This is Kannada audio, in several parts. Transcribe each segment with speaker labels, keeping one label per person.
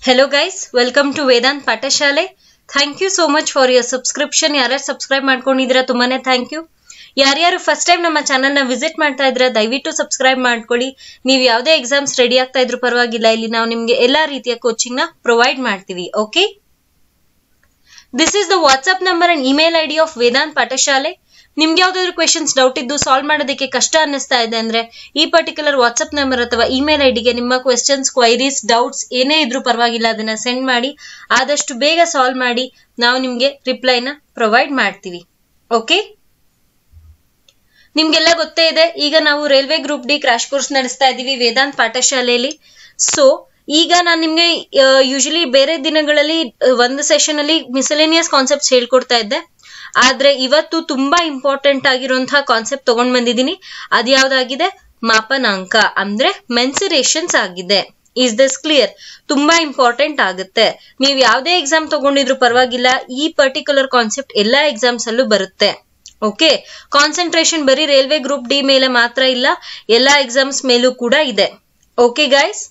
Speaker 1: Hello guys, welcome to Vedant Pathashale thank you so much for your subscription ಯಾರ್ಯಾರು ಸಬ್ಸ್ಕ್ರೈಬ್ ಮಾಡ್ಕೊಂಡಿದ್ದೀರಾ ತುಂಬಾನೇ ಥ್ಯಾಂಕ್ ಯು ಯಾರ್ಯಾರು ಫಸ್ಟ್ ಟೈಮ್ ನಮ್ಮ ಚಾನಲ್ ನ ವಿಸಿಟ್ ಮಾಡ್ತಾ ಇದ್ರ ದಯವಿಟ್ಟು ಸಬ್ಸ್ಕ್ರೈಬ್ ಮಾಡ್ಕೊಳ್ಳಿ ನೀವು ಯಾವುದೇ ಎಕ್ಸಾಮ್ಸ್ ರೆಡಿ ಆಗ್ತಾ ಇದ್ರು ಪರವಾಗಿಲ್ಲ ಇಲ್ಲಿ ನಾವು ನಿಮ್ಗೆ ಎಲ್ಲಾ ರೀತಿಯ ಕೋಚಿಂಗ್ ನ ಪ್ರೊವೈಡ್ ಮಾಡ್ತೀವಿ okay this is the WhatsApp number and email ID of Vedant Pathashale ನಿಮ್ಗೆ ಯಾವ್ದಾದ್ರು ಕ್ವೆಶನ್ಸ್ ಡೌಟ್ ಇದ್ದು ಸಾಲ್ವ್ ಮಾಡೋದಕ್ಕೆ ಕಷ್ಟ ಅನ್ನಿಸ್ತಾ ಇದೆ ಅಂದ್ರೆ ಈ ಪರ್ಟಿಕ್ಯುಲರ್ ವಾಟ್ಸ್ಆಪ್ ನಂಬರ್ ಅಥವಾ ಇಮೇಲ್ ಐಡಿಗೆ ನಿಮ್ಮ ಕ್ವೆಶನ್ಸ್ ಕ್ವೈರೀಸ್ ಡೌಟ್ಸ್ ಏನೇ ಇದ್ರೂ ಪರವಾಗಿಲ್ಲ ಅದನ್ನ ಸೆಂಡ್ ಮಾಡಿ ಆದಷ್ಟು ಬೇಗ ಸಾಲ್ವ್ ಮಾಡಿ ನಾವು ನಿಮ್ಗೆ ರಿಪ್ಲೈನ ಪ್ರೊವೈಡ್ ಮಾಡ್ತೀವಿ ಓಕೆ ನಿಮ್ಗೆಲ್ಲ ಗೊತ್ತೇ ಇದೆ ಈಗ ನಾವು railway group D crash course ನಡೆಸ್ತಾ ಇದೀವಿ ವೇದಾಂತ್ ಪಾಠಶಾಲೆಯಲ್ಲಿ ಸೊ ಈಗ ನಾನು ನಿಮ್ಗೆ ಯೂಶಲಿ ಬೇರೆ ದಿನಗಳಲ್ಲಿ ಆ, ಒಂದು ಸೆಷನ್ ಅಲ್ಲಿ ಮಿಸಲೇನಿಯಸ್ ಕಾನ್ಸೆಪ್ಟ್ಸ್ ಹೇಳ್ಕೊಡ್ತಾ ಇದ್ದೆ ಆದ್ರೆ ಇವತ್ತು ತುಂಬಾ ಇಂಪಾರ್ಟೆಂಟ್ ಆಗಿರುವಂತಹ ಕಾನ್ಸೆಪ್ಟ್ ತಗೊಂಡ್ ಬಂದಿದ್ದೀನಿ ಅದ್ಯಾವ್ದಾಗಿದೆ ಮಾಪನಾಂಕ ಅಂದ್ರೆ ಮೆನ್ಸುರೇಷನ್ಸ್ ಆಗಿದೆ ಇಸ್ ದಿಸ್ ಕ್ಲಿಯರ್ ತುಂಬಾ ಇಂಪಾರ್ಟೆಂಟ್ ಆಗುತ್ತೆ ನೀವು ಯಾವ್ದೇ ಎಕ್ಸಾಮ್ ತಗೊಂಡಿದ್ರು ಪರವಾಗಿಲ್ಲ ಈ ಪರ್ಟಿಕ್ಯುಲರ್ ಕಾನ್ಸೆಪ್ಟ್ ಎಲ್ಲಾ ಎಕ್ಸಾಮ್ಸ್ ಅಲ್ಲೂ ಬರುತ್ತೆ ಓಕೆ ಕಾನ್ಸಂಟ್ರೇಷನ್ ಬರೀ ರೈಲ್ವೆ ಗ್ರೂಪ್ ಡಿ ಮೇಲೆ ಮಾತ್ರ ಇಲ್ಲ ಎಲ್ಲಾ ಎಕ್ಸಾಮ್ಸ್ ಮೇಲೂ ಕೂಡ ಇದೆ ಓಕೆ ಗೈಸ್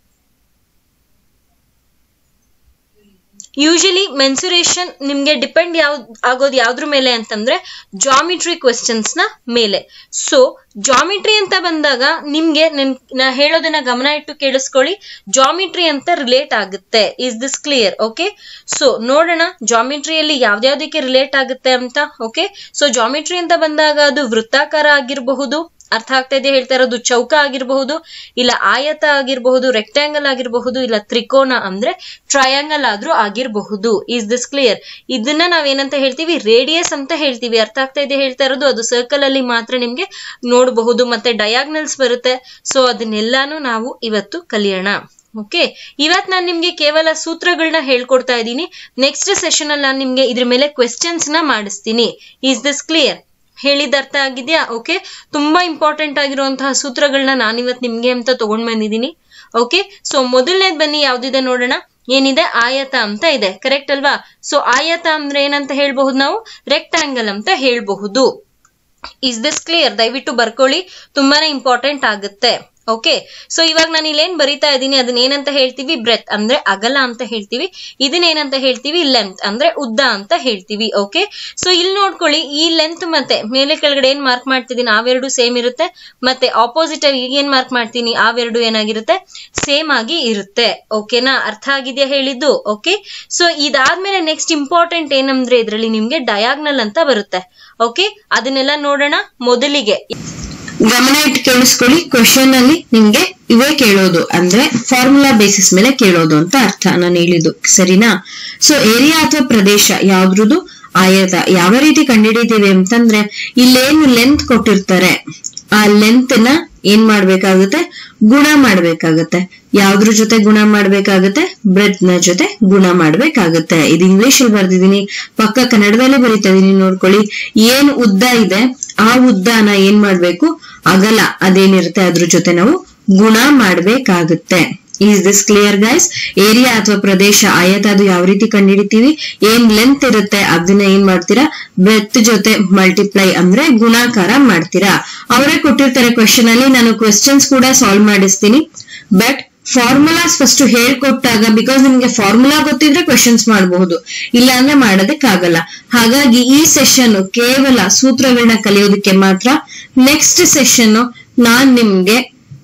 Speaker 1: ಯೂಶಲಿ ಮೆನ್ಸುರೇಷನ್ ನಿಮ್ಗೆ ಡಿಪೆಂಡ್ ಯಾವ ಆಗೋದು ಯಾವ್ದ್ರ ಮೇಲೆ ಅಂತಂದ್ರೆ ಜಾಮಿಟ್ರಿ ಕ್ವೆಶನ್ಸ್ ನ ಮೇಲೆ ಸೊ ಜಾಮಿಟ್ರಿ ಅಂತ ಬಂದಾಗ ನಿಮ್ಗೆ ನನ್ ನಾ ಹೇಳೋದನ್ನ ಗಮನ ಇಟ್ಟು ಕೇಳಿಸ್ಕೊಳ್ಳಿ ಜಾಮಿಟ್ರಿ ಅಂತ ರಿಲೇಟ್ ಆಗುತ್ತೆ is this clear okay so ನೋಡೋಣ ಜಾಮಿಟ್ರಿಯಲ್ಲಿ ಯಾವ್ದ್ಯಾವ್ದಕ್ಕೆ ರಿಲೇಟ್ ಆಗುತ್ತೆ ಅಂತ ಓಕೆ ಸೊ ಜಾಮಿಟ್ರಿ ಅಂತ ಬಂದಾಗ ಅದು ವೃತ್ತಾಕಾರ ಆಗಿರಬಹುದು ಅರ್ಥ ಆಗ್ತಾ ಇದೆ ಹೇಳ್ತಾ ಇರೋದು ಚೌಕ ಆಗಿರಬಹುದು ಇಲ್ಲ ಆಯತ ಆಗಿರಬಹುದು ರೆಕ್ಟ್ಯಾಂಗಲ್ ಆಗಿರಬಹುದು ಇಲ್ಲ ತ್ರಿಕೋನ ಅಂದ್ರೆ ಟ್ರಯಾಂಗಲ್ ಆದ್ರೂ ಆಗಿರಬಹುದು ಇಸ್ ದಿಸ್ ಕ್ಲಿಯರ್ ಇದನ್ನ ನಾವೇನಂತ ಹೇಳ್ತೀವಿ ರೇಡಿಯಸ್ ಅಂತ ಹೇಳ್ತೀವಿ ಅರ್ಥ ಆಗ್ತಾ ಇದೆ ಹೇಳ್ತಾ ಇರೋದು ಅದು ಸರ್ಕಲ್ ಅಲ್ಲಿ ಮಾತ್ರ ನಿಮ್ಗೆ ನೋಡಬಹುದು ಮತ್ತೆ ಡಯಾಗ್ನಲ್ಸ್ ಬರುತ್ತೆ ಸೊ ಅದನ್ನೆಲ್ಲಾನು ನಾವು ಇವತ್ತು ಕಲಿಯೋಣ ಓಕೆ ಇವತ್ ನಾನು ನಿಮ್ಗೆ ಕೇವಲ ಸೂತ್ರಗಳನ್ನ ಹೇಳ್ಕೊಡ್ತಾ ಇದ್ದೀನಿ ನೆಕ್ಸ್ಟ್ ಸೆಷನ್ ಅಲ್ಲಿ ನಾನು ನಿಮ್ಗೆ ಇದ್ರ ಮೇಲೆ ಕ್ವೆಶ್ಚನ್ಸ್ ನ ಮಾಡಿಸ್ತೀನಿ ಇಸ್ ದಿಸ್ ಕ್ಲಿಯರ್ ಹೇಳಿದ ಅರ್ಥ ಆಗಿದ್ಯಾ ಓಕೆ ತುಂಬಾ ಇಂಪಾರ್ಟೆಂಟ್ ಆಗಿರುವಂತಹ ಸೂತ್ರಗಳನ್ನ ನಾನಿವತ್ ನಿಮ್ಗೆ ಅಂತ ತಗೊಂಡ್ ಬಂದಿದ್ದೀನಿ ಓಕೆ ಸೊ ಮೊದಲನೇದ್ ಬನ್ನಿ ಯಾವ್ದಿದೆ ನೋಡೋಣ ಏನಿದೆ ಆಯತ ಅಂತ ಇದೆ ಕರೆಕ್ಟ್ ಅಲ್ವಾ ಸೊ ಆಯತ ಅಂದ್ರೆ ಏನಂತ ಹೇಳ್ಬಹುದು ನಾವು ರೆಕ್ಟಾಂಗಲ್ ಅಂತ ಹೇಳ್ಬಹುದು ಇಸ್ ದಿಸ್ ಕ್ಲಿಯರ್ ದಯವಿಟ್ಟು ಬರ್ಕೊಳ್ಳಿ ತುಂಬಾನೇ ಇಂಪಾರ್ಟೆಂಟ್ ಆಗುತ್ತೆ ಓಕೆ ಸೊ ಇವಾಗ ನಾನು ಇಲ್ಲೇನ್ ಬರಿತಾ ಇದ್ದೀನಿ ಅದನ್ನ ಏನಂತ ಹೇಳ್ತೀವಿ ಬ್ರೆತ್ ಅಂದ್ರೆ ಅಗಲ ಅಂತ ಹೇಳ್ತೀವಿ ಇದನ್ನೇನಂತ ಹೇಳ್ತೀವಿ ಲೆಂತ್ ಅಂದ್ರೆ ಉದ್ದ ಅಂತ ಹೇಳ್ತೀವಿ ಓಕೆ ಸೊ ಇಲ್ಲಿ ನೋಡ್ಕೊಳ್ಳಿ ಈ ಲೆಂತ್ ಮತ್ತೆ ಮೇಲೆ ಕೆಳಗಡೆ ಏನ್ ಮಾರ್ಕ್ ಮಾಡ್ತಿದ್ದೀನಿ ಅವೆರಡು ಸೇಮ್ ಇರುತ್ತೆ ಮತ್ತೆ ಆಪೋಸಿಟ್ ಆಗಿ ಏನ್ ಮಾರ್ಕ್ ಮಾಡ್ತೀನಿ ಅವೆರಡು ಏನಾಗಿರುತ್ತೆ ಸೇಮ್ ಆಗಿ ಇರುತ್ತೆ ಓಕೆನಾ ಅರ್ಥ ಆಗಿದೆಯಾ ಹೇಳಿದ್ದು ಓಕೆ ಸೊ ಇದಾದ್ಮೇಲೆ ನೆಕ್ಸ್ಟ್ ಇಂಪಾರ್ಟೆಂಟ್ ಏನಂದ್ರೆ ಇದ್ರಲ್ಲಿ ನಿಮ್ಗೆ ಡಯಾಗ್ನಲ್ ಅಂತ ಬರುತ್ತೆ ಓಕೆ ಅದನ್ನೆಲ್ಲ ನೋಡೋಣ ಮೊದಲಿಗೆ
Speaker 2: ಗಮನ ಇಟ್ಟು ಕೇಳಿಸ್ಕೊಳ್ಳಿ ಕ್ವಶನ್ ಅಲ್ಲಿ ನಿಮ್ಗೆ ಇವೇ ಕೇಳೋದು ಅಂದ್ರೆ ಫಾರ್ಮುಲಾ ಬೇಸಿಸ್ ಮೇಲೆ ಕೇಳೋದು ಅಂತ ಅರ್ಥ ನಾನು ಹೇಳಿದ್ದು ಸರಿನಾ ಸೊ ಏರಿಯಾ ಅಥವಾ ಪ್ರದೇಶ ಯಾವ್ದ್ರದ್ದು ಆಯತ ಯಾವ ರೀತಿ ಕಂಡುಹಿಡಿತೀವಿ ಅಂತಂದ್ರೆ ಇಲ್ಲೇನು ಲೆಂತ್ ಕೊಟ್ಟಿರ್ತಾರೆ ಆ ಲೆಂತ್ ನ ಏನ್ ಮಾಡ್ಬೇಕಾಗುತ್ತೆ ಗುಣ ಮಾಡ್ಬೇಕಾಗತ್ತೆ ಯಾವ್ದ್ರ ಜೊತೆ ಗುಣ ಮಾಡ್ಬೇಕಾಗತ್ತೆ ಬ್ರೆತ್ ನ ಜೊತೆ ಗುಣ ಮಾಡ್ಬೇಕಾಗತ್ತೆ ಇದು ಇಂಗ್ಲಿಷ್ ಅಲ್ಲಿ ಬರ್ದಿದೀನಿ ಪಕ್ಕ ಕನ್ನಡದಲ್ಲೇ ಬರಿತಾ ಇದೀನಿ ನೋಡ್ಕೊಳ್ಳಿ ಏನ್ ಉದ್ದ ಇದೆ ಆ ಉದ್ದನ ಏನ್ ಮಾಡ್ಬೇಕು ಅಗಲ ಅದೇನಿರುತ್ತೆ ಅದ್ರ ಜೊತೆ ನಾವು ಗುಣ ಮಾಡ್ಬೇಕಾಗುತ್ತೆ is this clear guys area ಅಥವಾ ಪ್ರದೇಶ ಆಯತ ಅದು ಯಾವ ರೀತಿ ಕಂಡುಹಿಡಿತೀವಿ ಏನ್ ಲೆಂತ್ ಇರುತ್ತೆ ಅದನ್ನ ಏನ್ ಮಾಡ್ತೀರಾ ಬ್ರೆತ್ ಜೊತೆ ಮಲ್ಟಿಪ್ಲೈ ಅಂದ್ರೆ ಗುಣಾಕಾರ ಮಾಡ್ತೀರಾ ಅವರೇ ಕೊಟ್ಟಿರ್ತಾರೆ ಕ್ವೆಶನ್ ಅಲ್ಲಿ ನಾನು ಕ್ವೆಶನ್ಸ್ ಕೂಡ ಸಾಲ್ವ್ ಮಾಡಿಸ್ತೀನಿ ಬಟ್ ಫಾರ್ಮುಲಾಸ್ ಫಸ್ಟ್ ಹೇಳ್ಕೊಟ್ಟಾಗ ಬಿಕಾಸ್ ನಿಮ್ಗೆ ಫಾರ್ಮುಲಾ ಗೊತ್ತಿದ್ರೆ ಕ್ವೆಶನ್ಸ್ ಮಾಡಬಹುದು ಇಲ್ಲ ಅಂದ್ರೆ ಮಾಡೋದಕ್ಕಾಗಲ್ಲ ಹಾಗಾಗಿ ಈ ಸೆಷನ್ ಕೇವಲ ಸೂತ್ರಗಳನ್ನ ಕಲಿಯೋದಕ್ಕೆ ಮಾತ್ರ ನೆಕ್ಸ್ಟ್ ಸೆಷನ್ ನಾನ್ ನಿಮ್ಗೆ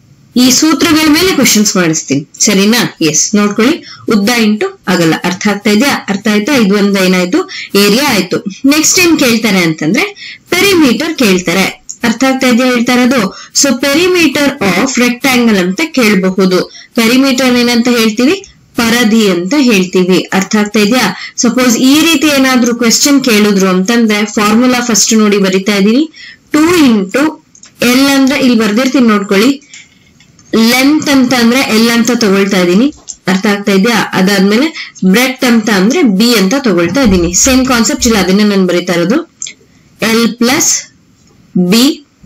Speaker 2: ಈ ಸೂತ್ರಗಳ ಮೇಲೆ ಕ್ವೆಶನ್ಸ್ ಮಾಡಿಸ್ತೀನಿ ಸರಿನಾ ಎಸ್ ನೋಡ್ಕೊಳ್ಳಿ ಉದ್ದ ಇಂಟು ಅಗಲ ಅರ್ಥ ಆಗ್ತಾ ಇದೆಯಾ ಅರ್ಥ ಆಯ್ತಾ ಇದು ಒಂದ್ ಏನಾಯ್ತು ಏರಿಯಾ ಆಯ್ತು ನೆಕ್ಸ್ಟ್ ಏನ್ ಕೇಳ್ತಾರೆ ಅಂತಂದ್ರೆ ಪೆರಿಮೀಟರ್ ಕೇಳ್ತಾರೆ ಅರ್ಥ ಆಗ್ತಾ ಇದೆಯಾ ಹೇಳ್ತಾ ಇರೋದು ಸೊ ಪೆರಿಮೀಟರ್ ಆಫ್ ರೆಕ್ಟಾಂಗಲ್ ಅಂತ ಕೇಳಬಹುದು ಪೆರಿಮೀಟರ್ ಏನಂತ ಹೇಳ್ತೀವಿ ಪರದಿ ಅಂತ ಹೇಳ್ತೀವಿ ಅರ್ಥ ಆಗ್ತಾ ಇದೆಯಾ ಸಪೋಸ್ ಈ ರೀತಿ ಏನಾದ್ರೂ ಕ್ವೆಶ್ಚನ್ ಕೇಳಿದ್ರು ಅಂತಂದ್ರೆ ಫಾರ್ಮುಲಾ ಫಸ್ಟ್ ನೋಡಿ ಬರಿತಾ ಇದೀನಿ ಟೂ ಇಂಟು ಎಲ್ ಅಂದ್ರೆ ಇಲ್ಲಿ ಬರ್ದಿರ್ತೀನಿ ನೋಡ್ಕೊಳ್ಳಿ ಲೆಂತ್ ಅಂತ ಅಂದ್ರೆ ಎಲ್ ಅಂತ ತಗೊಳ್ತಾ ಇದೀನಿ ಅರ್ಥ ಆಗ್ತಾ ಇದೆಯಾ ಅದಾದ್ಮೇಲೆ ಬ್ರೆಡ್ ಅಂತ ಅಂದ್ರೆ ಬಿ ಅಂತ ತಗೊಳ್ತಾ ಇದೀನಿ ಸೇಮ್ ಕಾನ್ಸೆಪ್ಟ್ ಇಲ್ಲ ಅದನ್ನ ನಾನು ಬರೀತಾ ಇರೋದು ಎಲ್ ಪ್ಲಸ್ ಬಿ